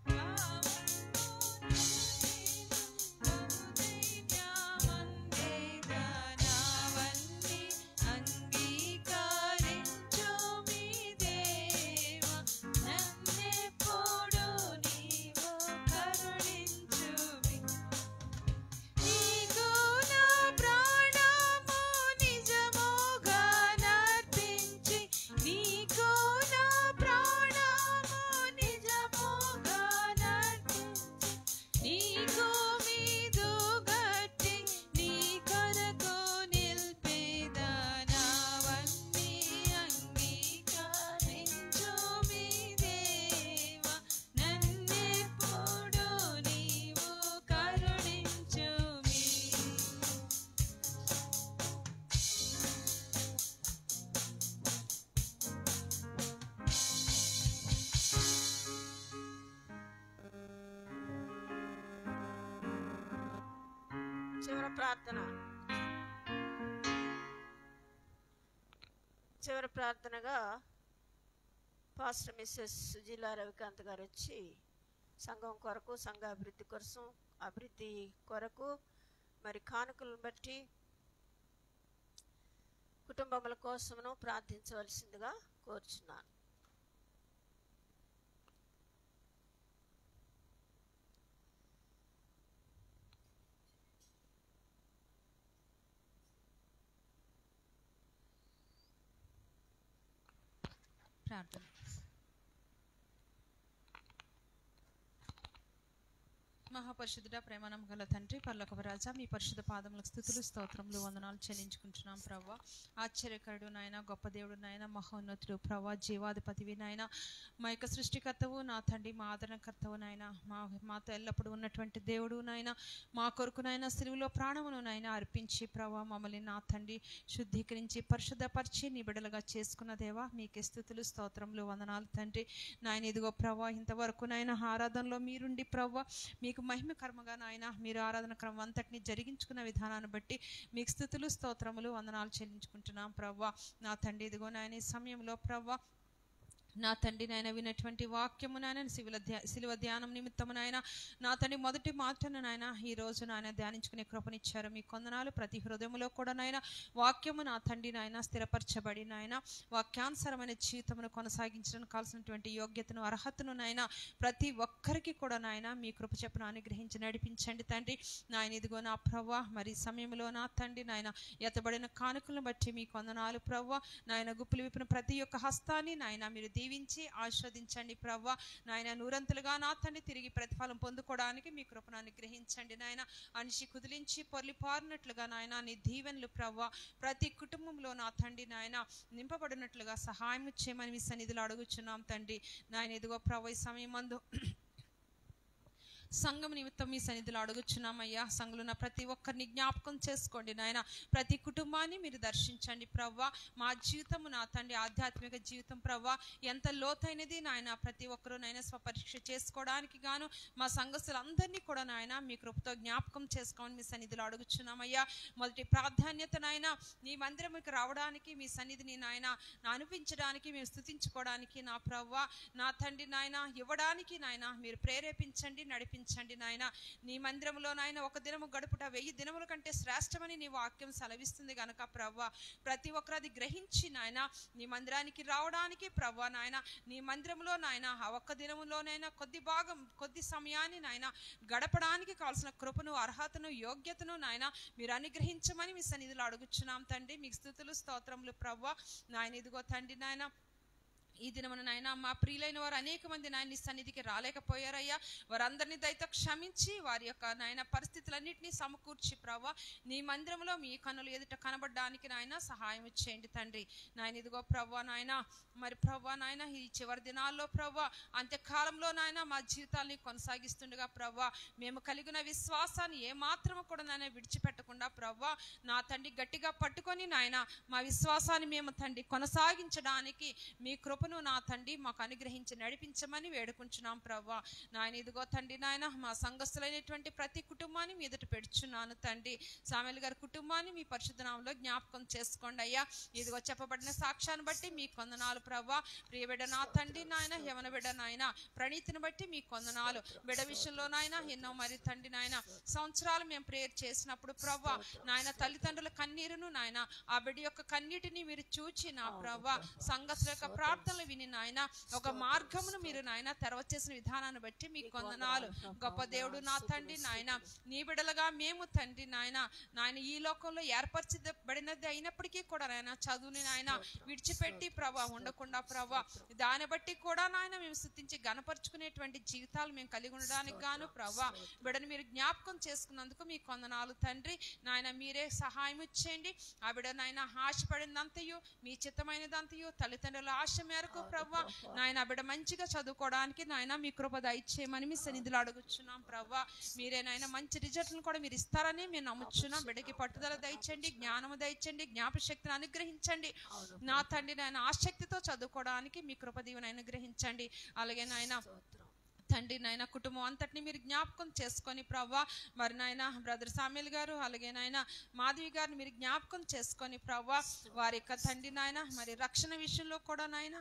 నావన్నీ అంగీకరించు మీ దేవా నన్నెప్పుడు నీవు కరుణించుమి నీకు నా ప్రాణము నిజముగా నర్పించి నీకు నా ప్రాణము నిజముగా నర్పించి నీకు మీదు గట్టి నీ కొరకు నిల్పేదానవన్నీ అంగీకరించు మీ దేవా నన్నెప్పుడు నీవు కరుణించుమి చివరి ప్రార్థన చివరి ప్రార్థనగా పాస్టర్ మిస్సెస్ సుజీలా రవికాంత్ గారు వచ్చి సంఘం కొరకు సంఘ అభివృద్ధి కోసం అభివృద్ధి కొరకు మరి కానుకలను బట్టి కుటుంబముల కోసమును ప్రార్థించవలసిందిగా కోరుచున్నాను ప్రార్థన మహాపరిశుద్ధుడ ప్రేమనం గల తండ్రి పర్లోక రాజా మీ పరిశుద్ధ పాదములకు స్థుతులు స్తోత్రములు వందనాలు చెల్లించుకుంటున్నాం ప్రవ్వ ఆశ్చర్యకరుడు నాయన గొప్ప దేవుడు నాయన మహోన్నతుడు ప్రవ్వ జీవాధిపతివి నాయన మా యొక్క సృష్టికర్తవు నా తండ్రి మా ఆదరణకర్తవు నాయన మా మాతో ఎల్లప్పుడూ ఉన్నటువంటి దేవుడు నాయన మా కొరకు నాయన సిలువలో ప్రాణమును నాయన అర్పించి ప్రవ్వ మమ్మల్ని నా తండ్రి శుద్ధీకరించి పరిశుద్ధపరిచి నీ బిడలుగా చేసుకున్న దేవా మీకే స్థుతులు స్తోత్రములు వందనాలు తండ్రి నాయన ఇదిగో ప్రవ్వ ఇంతవరకు నాయన ఆరాధనలో మీరుండి ప్రవ్వ మీకు మహిమ కర్మగా నాయన మీరు ఆరాధన క్రమం అంతటిని జరిగించుకున్న విధానాన్ని బట్టి మీకు స్థుతులు స్తోత్రములు వందనాలు చెల్లించుకుంటున్నాం ప్రవ్వ నా తండ్రి ఇదిగో నాయన ఈ సమయంలో ప్రవ్వ నా తండ్రి నాయన వినటువంటి వాక్యము నాయన శివుల ధ్యా శిలువ ధ్యానం నిమిత్తము నాయన నా తండ్రి మొదటి మాటను నాయన ఈ రోజు నాయన ధ్యానించుకునే కృపనిచ్చారు మీ కొందనాలు ప్రతి హృదయములో కూడా నాయన వాక్యము నా తండ్రి నాయన స్థిరపరచబడి నాయన వాక్యానుసరమైన జీవితమును కొనసాగించడానికి కావాల్సినటువంటి యోగ్యతను అర్హతను నాయన ప్రతి ఒక్కరికి కూడా నాయన మీ కృప చెప్పును అనుగ్రహించి నడిపించండి తండ్రి నాయన ఇదిగో నా ప్రవ్వ మరి ఈ సమయంలో నా తండ్రి నాయన ఎత్తబడిన కానుకలను బట్టి మీ కొందనాలు ప్రవ్వ నాయన గుప్పులు విప్పిన ప్రతి ఒక్క హస్తాన్ని నాయన మీరు దీవించి ఆస్వాదించండి ప్రవ్వ నాయన నూరంతులుగా నా తండ్రి తిరిగి ప్రతిఫలం పొందుకోవడానికి మీ కృపను అనుగ్రహించండి నాయన అనిషి కుదిలించి పొర్లిపారినట్లుగా నాయన నీ దీవెనలు ప్రవ్వ ప్రతి కుటుంబంలో నా తండ్రి నాయన నింపబడినట్లుగా సహాయం చేయమని మీ సన్నిధిలో అడుగుచున్నాం తండ్రి నాయన ఇదిగో ప్రవ్వ ఈ సమయం మందు సంఘం నిమిత్తం మీ సన్నిధిలో అడుగుచున్నామయ్యా సంఘంలో ఉన్న ప్రతి ఒక్కరిని జ్ఞాపకం చేసుకోండి నాయన ప్రతి కుటుంబాన్ని మీరు దర్శించండి ప్రవ్వ మా జీవితము నా తండ్రి ఆధ్యాత్మిక జీవితం ప్రవ్వ ఎంత లోతైనది నాయన ప్రతి ఒక్కరూ నాయన స్వపరీక్ష చేసుకోవడానికి గాను మా సంఘస్థులందరినీ కూడా నాయన మీ కృపతో జ్ఞాపకం చేసుకోమని మీ సన్నిధిలో అడుగుచున్నామయ్యా మొదటి ప్రాధాన్యత నాయన నీ మందిరముకి రావడానికి మీ సన్నిధిని నాయన నా అనిపించడానికి మేము స్థుతించుకోవడానికి నా ప్రవ్వ నా తండ్రి నాయన ఇవ్వడానికి నాయన మీరు ప్రేరేపించండి నడిపించండి నాయన నీ మందిరంలో నాయన ఒక దినము గడుపుట వెయ్యి దినముల కంటే శ్రేష్టమని నీ వాక్యం సెలవిస్తుంది గనక ప్రవ్వ ప్రతి ఒక్కరు అది గ్రహించి నాయన నీ మందిరానికి రావడానికి ప్రవ్వ నాయన నీ మందిరంలో నాయన ఆ ఒక్క దినములోనైనా కొద్ది భాగం కొద్ది సమయాన్ని నాయన గడపడానికి కావాల్సిన కృపను అర్హతను యోగ్యతను నాయన మీరు అనుగ్రహించమని మీ సన్నిధిలో అడుగుచున్నాం తండ్రి మీకు స్థుతులు స్తోత్రములు ప్రవ్వ నాయన ఇదిగో తండ్రి నాయన ఈ దినమున నాయన మా ప్రియులైన వారు అనేక మంది నాయన నీ సన్నిధికి రాలేకపోయారయ్యా వారందరినీ దయతో క్షమించి వారి యొక్క నాయన పరిస్థితులన్నింటినీ సమకూర్చి ప్రవ్వ నీ మందిరంలో మీ కన్నులు ఎదుట కనబడడానికి నాయన సహాయం చేయండి తండ్రి నాయన ఇదిగో ప్రవ్వ నాయన మరి ప్రవ్వ నాయన ఈ చివరి దినాల్లో ప్రవ్వ అంత్యకాలంలో నాయన మా జీవితాల్ని కొనసాగిస్తుండగా ప్రవ్వ మేము కలిగిన విశ్వాసాన్ని ఏమాత్రము కూడా నాయన విడిచిపెట్టకుండా ప్రవ్వ నా తండ్రి గట్టిగా పట్టుకొని నాయన మా విశ్వాసాన్ని మేము తండ్రి కొనసాగించడానికి మీ కృపను నా తండ్రి మాకు అనుగ్రహించి నడిపించమని వేడుకుంటున్నాం ప్రవ్వ నాయన ఇదిగో తండ్రి నాయన మా సంఘస్థులైనటువంటి ప్రతి కుటుంబాన్ని మీ ఎదుట పెడుచున్నాను తండ్రి సామెల్ గారి కుటుంబాన్ని మీ పరిశుద్ధ నామంలో జ్ఞాపకం చేసుకోండి అయ్యా ఇదిగో చెప్పబడిన సాక్ష్యాన్ని బట్టి మీ కొందనాలు ప్రవ్వ ప్రియ బిడ్డ నా తండ్రి నాయన యవన బిడ్డ నాయన ప్రణీతిని బట్టి మీ కొందనాలు బిడ్డ విషయంలో నాయన ఎన్నో మరి తండ్రి నాయన సంవత్సరాలు మేము ప్రేయర్ చేసినప్పుడు ప్రవ్వ నాయన తల్లిదండ్రుల కన్నీరును నాయన ఆ బిడ్డ యొక్క కన్నీటిని మీరు చూచి నా ప్రవ్వ సంఘస్థుల యొక్క ప్రార్థనలు విని నాయన ఒక మార్గమును మీరు నాయన తెరవచేసిన విధానాన్ని బట్టి మీ కొందనాలు గొప్ప దేవుడు నా తండ్రి నాయన నీ బిడలుగా మేము తండ్రి నాయన నాయన ఈ లోకంలో ఏర్పరచబడినది అయినప్పటికీ కూడా నాయన చదువుని నాయన విడిచిపెట్టి ప్రభా ఉండకుండా ప్రభా దాన్ని బట్టి కూడా నాయన మేము స్థుతించి గనపరుచుకునేటువంటి జీవితాలు మేము కలిగి ఉండడానికి గాను ప్రభా బిడను మీరు జ్ఞాపకం చేసుకున్నందుకు మీ కొందనాలు తండ్రి నాయన మీరే సహాయం ఇచ్చేయండి ఆ బిడ నాయన ఆశపడినంతయు మీ చిత్తమైనదంతయు తల్లిదండ్రుల ఆశ మేరకు ప్రభా నాయన ఆ బిడ మంచిగా చదువుకోవడానికి నాయన మీ కృప దయచేయమని మీ సన్నిధిలో అడుగుచున్నాం ప్రభా మీరే నాయన మంచి రిజల్ట్లను కూడా మీరు ఇస్తారని మేము నమ్ముచున్నాం బిడ్డకి పట్టుదల దయచండి జ్ఞానము దయచండి జ్ఞాపశక్తిని అనుగ్రహించండి నా తండ్రి నాయన ఆసక్తితో చదువుకోవడానికి మీ కృప దీవెన అనుగ్రహించండి అలాగే నాయన తండ్రి నాయన కుటుంబం అంతటిని మీరు జ్ఞాపకం చేసుకొని ప్రవ్వా మరి నాయన బ్రదర్ సామ్యుల్ గారు అలాగే నాయన మాధవి గారిని మీరు జ్ఞాపకం చేసుకొని ప్రవ్వా వారి యొక్క తండ్రి నాయన మరి రక్షణ విషయంలో కూడా నాయన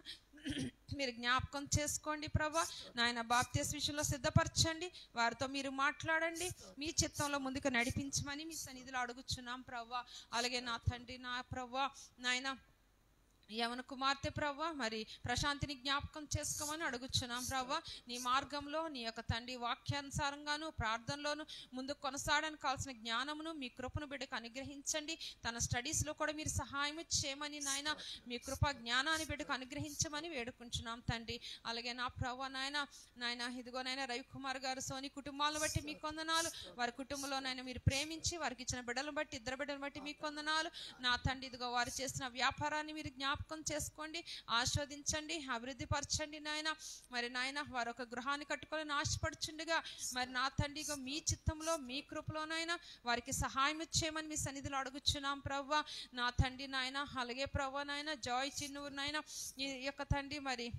మీరు జ్ఞాపకం చేసుకోండి ప్రభా నాయన బాప్తీస్ విషయంలో సిద్ధపరచండి వారితో మీరు మాట్లాడండి మీ చిత్తంలో ముందుకు నడిపించమని మీ సన్నిధిలో అడుగుచున్నాం ప్రవ్వా అలాగే నా తండ్రి నా ప్రవ్వా నాయన యవన కుమార్తె ప్రవ్వ మరి ప్రశాంతిని జ్ఞాపకం చేసుకోమని అడుగుచున్నాం ప్రవ్వ నీ మార్గంలో నీ యొక్క తండ్రి వాక్యానుసారంగాను ప్రార్థనలోను ముందు కొనసాగడానికి కావాల్సిన జ్ఞానమును మీ కృపను బిడ్డకు అనుగ్రహించండి తన స్టడీస్లో కూడా మీరు సహాయం చేయమని నాయన మీ కృప జ్ఞానాన్ని బిడ్డకు అనుగ్రహించమని వేడుకుంటున్నాం తండ్రి అలాగే నా ప్రవ్వ నాయన నాయన ఇదిగో నాయన రవికుమార్ గారు సోని కుటుంబాలను బట్టి మీ కొందనాలు వారి కుటుంబంలో నాయన మీరు ప్రేమించి వారికి ఇచ్చిన బిడ్డలను బట్టి ఇద్దరు బిడ్డలను బట్టి మీ కొందనాలు నా తండ్రి ఇదిగో వారు చేసిన వ్యాపారాన్ని మీరు జ్ఞాపకం చేసుకోండి ఆస్వాదించండి అభివృద్ధి పరచండి నాయన మరి నాయన వారు ఒక గృహాన్ని కట్టుకొని ఆశపడుచుండగా మరి నా తండ్రి ఇగో మీ చిత్తంలో మీ కృపలోనైనా వారికి సహాయం చేయమని మీ సన్నిధిలో అడుగుచున్నాం ప్రవ్వ నా తండ్రి నాయన అలాగే ప్రవ్వ నాయన జాయ్ చిన్నూరు నాయన ఈ యొక్క తండ్రి మరి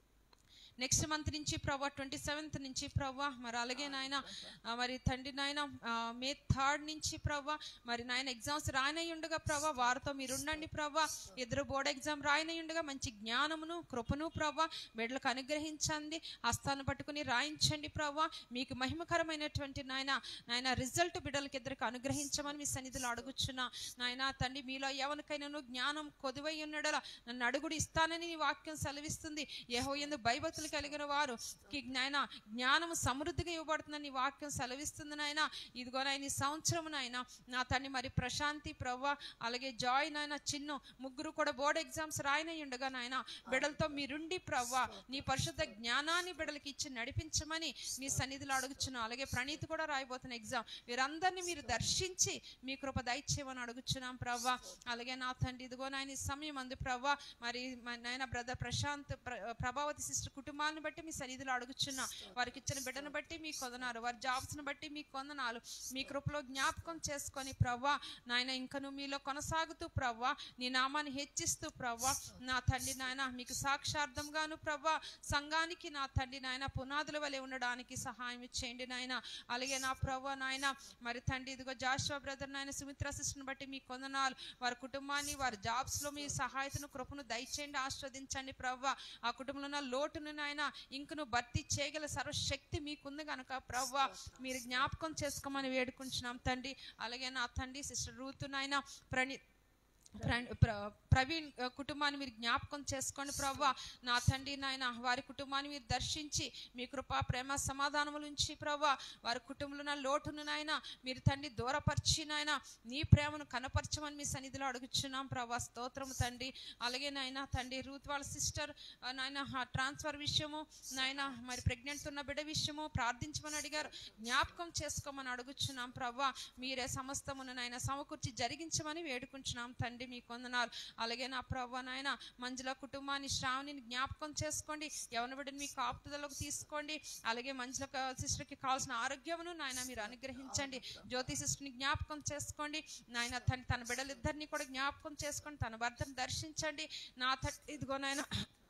నెక్స్ట్ మంత్ నుంచి ప్రభా ట్వంటీ సెవెంత్ నుంచి ప్రభా మరి అలాగే నాయన ఆ, మరి తండ్రి నాయన ఆ, మే థర్డ్ నుంచి ప్రభా మరి నాయన ఎగ్జామ్స్ రాయనై ఉండగా ప్రభా వారితో మీరు ఉండండి ప్రభా ఎదురు బోర్డ్ ఎగ్జామ్ రాయనై ఉండగా మంచి జ్ఞానమును కృపను ప్రభా బిడ్డలకు అనుగ్రహించండి హస్తాన్ని పట్టుకుని రాయించండి ప్రభా మీకు మహిమకరమైనటువంటి నాయన నాయన రిజల్ట్ బిడ్డలకి ఇద్దరికి అనుగ్రహించమని మీ సన్నిధిలో అడుగుచున్నా నాయన తండ్రి మీలో ఎవరికైనాను జ్ఞానం కొదువై ఉన్నడలా నన్ను అడుగుడు ఇస్తానని నీ వాక్యం సెలవిస్తుంది యహో ఎందు భయభక్తులు కలిగిన వారు కి జ్ఞాన జ్ఞానము సమృద్ధిగా ఇవ్వబడుతుందని నీ వాక్యం సెలవిస్తుంది నాయన ఇదిగో నాయన ఈ సంవత్సరం నాయన నా తండ్రి మరి ప్రశాంతి ప్రవ్వ అలాగే జాయ్ నాయన చిన్ను ముగ్గురు కూడా బోర్డ్ ఎగ్జామ్స్ రాయనై ఉండగా నాయన బిడలతో మీరుండి ప్రవ్వ నీ పరిశుద్ధ జ్ఞానాన్ని బిడలకి ఇచ్చి నడిపించమని మీ సన్నిధిలో అడుగుచున్నాం అలాగే ప్రణీతి కూడా రాయబోతున్న ఎగ్జామ్ వీరందరినీ మీరు దర్శించి మీ కృప దయచేయమని అడుగుచున్నాం ప్రవ్వ అలాగే నా తండ్రి ఇదిగో నాయన ఈ సమయం అందు ప్రవ్వ మరి మా నాయన బ్రదర్ ప్రశాంత్ ప్ర- ప్రభావతి సిస్టర్ కుటుంబాలను బట్టి మీ సన్నిధిలో అడుగుచున్నా వారికి ఇచ్చిన బిడ్డను బట్టి మీ కొందనాలు వారి జాబ్స్ ను బట్టి మీ కొందనాలు మీ కృపలో జ్ఞాపకం చేసుకొని ప్రవ్వా నాయన ఇంకను మీలో కొనసాగుతూ ప్రవ్వా నీ నామాన్ని హెచ్చిస్తూ ప్రవ్వా నా తండ్రి నాయన మీకు సాక్షార్థంగాను ప్రవ్వా సంఘానికి నా తండ్రి నాయన పునాదుల వలె ఉండడానికి సహాయం చేయండి నాయన అలాగే నా ప్రవ్వ నాయన మరి తండ్రి ఇదిగో జాషువా బ్రదర్ నాయన సుమిత్ర సిస్టర్ని బట్టి మీ కొందనాలు వారి కుటుంబాన్ని వారి జాబ్స్ లో మీ సహాయతను కృపను దయచేయండి ఆస్వాదించండి ప్రవ్వ ఆ కుటుంబంలో ఉన్న లోటును నాయన ఇంకను భర్తీ చేయగల సర్వశక్తి మీకుంది కనుక ప్రవ్వ మీరు జ్ఞాపకం చేసుకోమని వేడుకుంటున్నాం తండ్రి అలాగే నా తండ్రి సిస్టర్ రూతు నాయన ప్రణి ప్ర- ప్ర- ప్రవీణ్ ఆ, కుటుంబాన్ని మీరు జ్ఞాపకం చేసుకోండి ప్రవ్వ నా తండ్రి నాయన వారి కుటుంబాన్ని మీరు దర్శించి మీ కృపా ప్రేమ సమాధానముల నుంచి ప్రవ్వ వారి కుటుంబంలో ఉన్న లోటును నాయన మీరు తండ్రి దూరపరిచి నాయన నీ ప్రేమను కనపరచమని మీ సన్నిధిలో అడుగుచున్నాం ప్రవ్వ స్తోత్రము తండ్రి అలాగే నాయన తండ్రి రూత్ వాళ్ళ సిస్టర్ నాయన ట్రాన్స్ఫర్ విషయము నాయన మరి ప్రెగ్నెంట్ ఉన్న బిడ్డ విషయము ప్రార్థించమని అడిగారు జ్ఞాపకం చేసుకోమని అడుగుచున్నాం ప్రవ్వ మీరే సమస్తమును నాయన సమకూర్చి జరిగించమని వేడుకుంటున్నాం తండ్రి మీ కొందనాలు అలాగే నా ప్రవ్వ నాయన మంజుల కుటుంబాన్ని శ్రావణిని జ్ఞాపకం చేసుకోండి ఎవరి బిడ్డని మీ కాపుదలకు తీసుకోండి అలాగే మంజుల సిస్టర్కి కావాల్సిన ఆరోగ్యమును నాయన మీరు అనుగ్రహించండి జ్యోతి సిస్టర్ని జ్ఞాపకం చేసుకోండి నాయన తన తన బిడ్డలిద్దరిని కూడా జ్ఞాపకం చేసుకోండి తన భర్తను దర్శించండి నా త ఇదిగో నాయన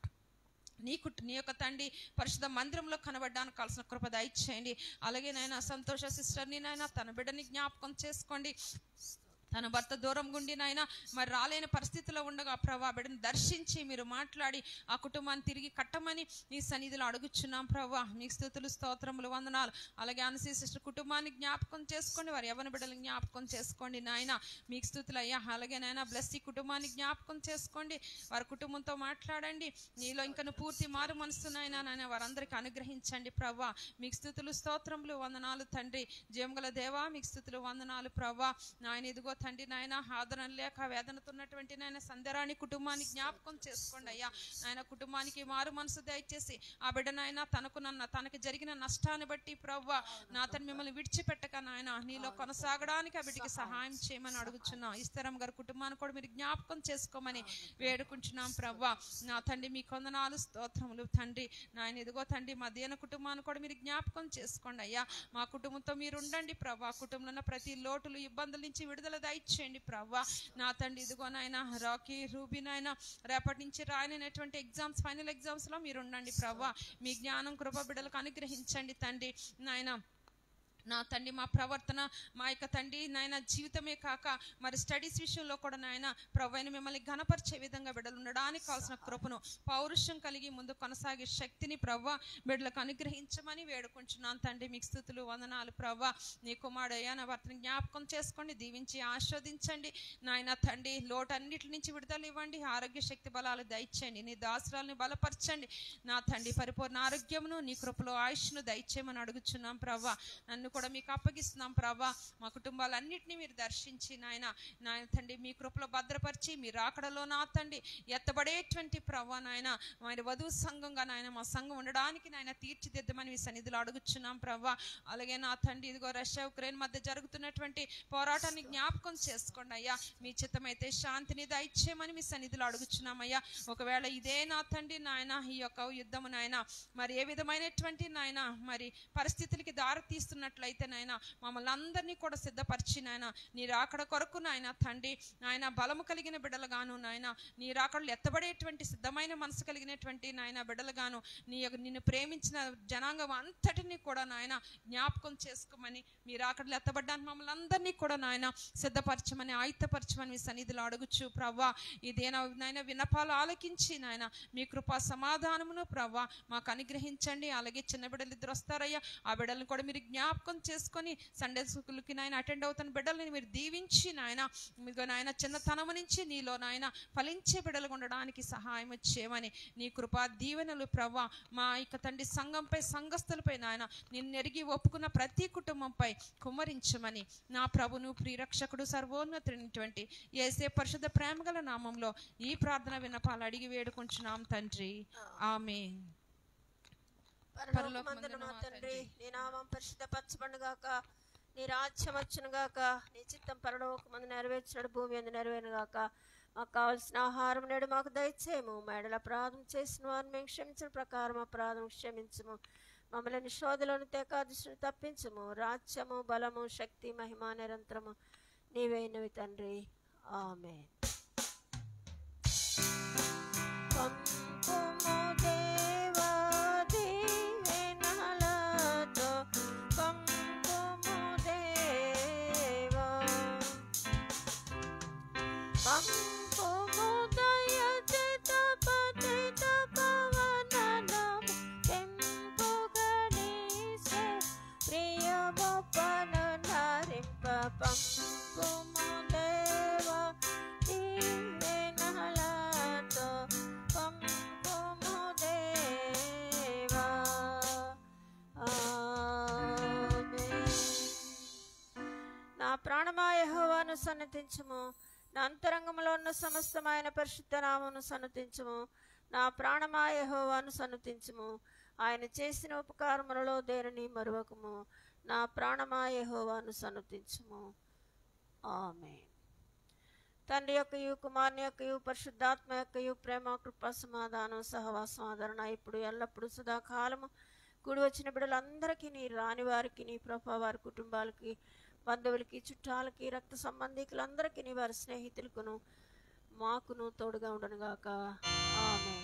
నీ కుట్ నీ యొక్క తండ్రి పరిశుద్ధ మందిరంలో కనబడడానికి కావాల్సిన కృప దయచేయండి అలాగే నాయన సంతోష సిస్టర్ని నాయన తన బిడ్డని జ్ఞాపకం చేసుకోండి తన భర్త దూరం గుండి నాయన మరి రాలేని పరిస్థితిలో ఉండగా ప్రభా బిడ్డను దర్శించి మీరు మాట్లాడి ఆ కుటుంబాన్ని తిరిగి కట్టమని నీ సన్నిధిలో అడుగుచున్నాం ప్రభా మీ స్థుతులు స్తోత్రములు వందనాలు అలాగే అనసీ సిస్టర్ కుటుంబాన్ని జ్ఞాపకం చేసుకోండి వారి యవన బిడ్డలు జ్ఞాపకం చేసుకోండి నాయన మీకు స్థుతులు అయ్యా అలాగే నాయన బ్లెస్ ఈ కుటుంబాన్ని జ్ఞాపకం చేసుకోండి వారి కుటుంబంతో మాట్లాడండి నీలో ఇంకా పూర్తి మారు మనసు నాయన నాయన వారందరికీ అనుగ్రహించండి ప్రభా మీకు స్థుతులు స్తోత్రములు వందనాలు తండ్రి జయముగల దేవా మీకు స్థుతులు వందనాలు ప్రభా నాయన ఇదిగో తండ్రి నాయన ఆదరణ లేక వేదనతో ఉన్నటువంటి నాయన సందరాని కుటుంబాన్ని జ్ఞాపకం చేసుకోండి అయ్యా నాయన కుటుంబానికి మారు మనసు దయచేసి ఆ బిడ్డ నాయన తనకు నన్న తనకి జరిగిన నష్టాన్ని బట్టి ప్రవ్వ నా తను మిమ్మల్ని విడిచిపెట్టక నాయన నీలో కొనసాగడానికి ఆ బిడ్డకి సహాయం చేయమని అడుగుచున్నాం ఇస్తరం గారి కుటుంబాన్ని కూడా మీరు జ్ఞాపకం చేసుకోమని వేడుకుంటున్నాం ప్రవ్వ నా తండ్రి మీ కొందనాలు స్తోత్రములు తండ్రి నాయన ఇదిగో తండ్రి మధ్యాహ్న కుటుంబాన్ని కూడా మీరు జ్ఞాపకం చేసుకోండి అయ్యా మా కుటుంబంతో మీరు ఉండండి ప్రవ్వ కుటుంబంలో ఉన్న ప్రతి లోటులు ఇబ్బందుల నుంచి విడుదల దయచేయండి ప్రవ్వ నా తండ్రి ఇదిగో నాయన రాకీ రూబీ నాయన రేపటి నుంచి రాయనటువంటి ఎగ్జామ్స్ ఫైనల్ ఎగ్జామ్స్ లో మీరు ఉండండి ప్రవ్వ మీ జ్ఞానం కృప బిడ్డలకు అనుగ్రహించండి తండ్రి నాయన నా తండ్రి మా ప్రవర్తన మా యొక్క తండ్రి నాయన జీవితమే కాక మరి స్టడీస్ విషయంలో కూడా నాయన ప్రభు మిమ్మల్ని ఘనపరిచే విధంగా బిడ్డలు ఉండడానికి కావాల్సిన కృపను పౌరుషం కలిగి ముందు కొనసాగే శక్తిని ప్రవ్వ బిడ్డలకు అనుగ్రహించమని వేడుకుంటున్నాను తండ్రి మీకు స్థుతులు వందనాలు ప్రవ్వ నీ కుమారుడు అయ్యా నా భర్తని జ్ఞాపకం చేసుకోండి దీవించి ఆస్వాదించండి నాయన తండ్రి లోటన్నిటి నుంచి విడుదల ఇవ్వండి ఆరోగ్య శక్తి బలాలు దయచేయండి నీ దాసురాలని బలపరచండి నా తండ్రి పరిపూర్ణ ఆరోగ్యమును నీ కృపలో ఆయుష్ను దయచేయమని అడుగుచున్నాం ప్రవ్వ నన్ను కూడా మీకు అప్పగిస్తున్నాం ప్రభా మా కుటుంబాలన్నింటినీ మీరు దర్శించి నాయన నాయన తండ్రి మీ కృపలో భద్రపరిచి మీ రాకడలో నా తండ్రి ఎత్తబడేటువంటి ప్రభా నాయన మరి వధువు సంఘంగా నాయన మా సంఘం ఉండడానికి నాయన తీర్చిదిద్దమని మీ సన్నిధిలో అడుగుచున్నాం ప్రభా అలాగే నా తండ్రి ఇదిగో రష్యా ఉక్రెయిన్ మధ్య జరుగుతున్నటువంటి పోరాటాన్ని జ్ఞాపకం చేసుకోండి అయ్యా మీ చిత్తమైతే శాంతిని దయచేయమని మీ సన్నిధిలో అడుగుచున్నామయ్యా ఒకవేళ ఇదే నా తండ్రి నాయన ఈ యొక్క యుద్ధము నాయన మరి ఏ విధమైనటువంటి నాయన మరి పరిస్థితులకి దారి తీస్తున్నట్లయితే నాయన మమ్మల్ని అందరినీ కూడా సిద్ధపరిచి నాయన నీ రాకడ కొరకు నాయన తండ్రి నాయన బలము కలిగిన బిడ్డలుగాను నాయన నీ రాకడలు ఎత్తబడేటువంటి సిద్ధమైన మనసు కలిగినటువంటి నాయన బిడ్డలుగాను నీ యొక్క నిన్ను ప్రేమించిన జనాంగం అంతటినీ కూడా నాయన జ్ఞాపకం చేసుకోమని మీ రాకడలు ఎత్తబడ్డానికి మమ్మల్ని అందరినీ కూడా నాయన సిద్ధపరచమని ఆయుత్తపరచమని మీ సన్నిధిలో అడుగుచు ప్రవ్వా ఇదేనా నాయన విన్నపాలు ఆలకించి నాయన మీ కృపా సమాధానమును ప్రవ్వా మాకు అనుగ్రహించండి అలాగే చిన్న బిడ్డలు ఇద్దరు వస్తారయ్యా ఆ బిడ్డలను కూడా మీరు జ్ఞాపకం చేసుకొని సండే స్కూల్కి నాయన అటెండ్ అవుతున్న బిడ్డలని మీరు దీవించి నాయన మీకు నాయన చిన్నతనం నుంచి నీలో నాయన ఫలించే బిడ్డలుగా ఉండడానికి సహాయం చేయమని నీ కృపా దీవెనలు ప్రవ్వ మా యొక్క తండ్రి సంఘంపై సంఘస్థులపై నాయన నిన్ను ఎరిగి ఒప్పుకున్న ప్రతి కుటుంబంపై కుమ్మరించమని నా ప్రభును ప్రియరక్షకుడు సర్వోన్నతుడైనటువంటి ఏసే పరిశుద్ధ ప్రేమగల నామంలో ఈ ప్రార్థన విన్నపాలు అడిగి వేడుకుంటున్నాం తండ్రి ఆమె పరలోకమందున మా తండ్రి నీ నామం పరిశుద్ధపరచబడుగాక నీ రాజ్యం వచ్చునుగాక నీ చిత్తం పరలోకమందు నెరవేర్చినడు భూమి అందు నెరవేరుగాక మాకు కావలసిన ఆహారం నేడు మాకు దయచేయము మేడల అపరాధం చేసిన వారిని మేము క్షమించిన ప్రకారం అపరాధం క్షమించము మమ్మల్ని శోధలోని తెకాదృష్టిని తప్పించము రాజ్యము బలము శక్తి మహిమ నిరంతరము నీవైనవి తండ్రి ఆమె పంపుము దేవా దీవెనలతో పంపుము దేవా పంపుము దయచేత పతిత పవననము తెంపుగనీసే ప్రియ గొప్పను నరింప పంపుము దేవా దీవెనలతో పంపుము దేవా ఆమేన్ నా ప్రాణమా యెహోవాను సన్నతించుము నా అంతరంగంలో ఉన్న సమస్తమైన పరిశుద్ధ నామమును సన్నతించుము నా ప్రాణమా యెహోవాను సన్నతించుము ఆయన చేసిన ఉపకారములలో దేనిని మరువకము నా ప్రాణమా యెహోవాను సన్నతించుము ఆమె తండ్రి యొక్కయు కుమారుని యొక్కయు పరిశుద్ధాత్మ యొక్కయు ప్రేమ కృప సమాధానం సహవాసం ఆదరణ ఇప్పుడు ఎల్లప్పుడు సదాకాలము కూడి వచ్చిన బిడ్డలందరికీ నీ రాని వారికి నీ ప్రభ వారి కుటుంబాలకి బంధువులకి చుట్టాలకి రక్త సంబంధికులందరికీ నీ వారి స్నేహితులకును మాకును తోడుగా ఉండనుగాక ఆమె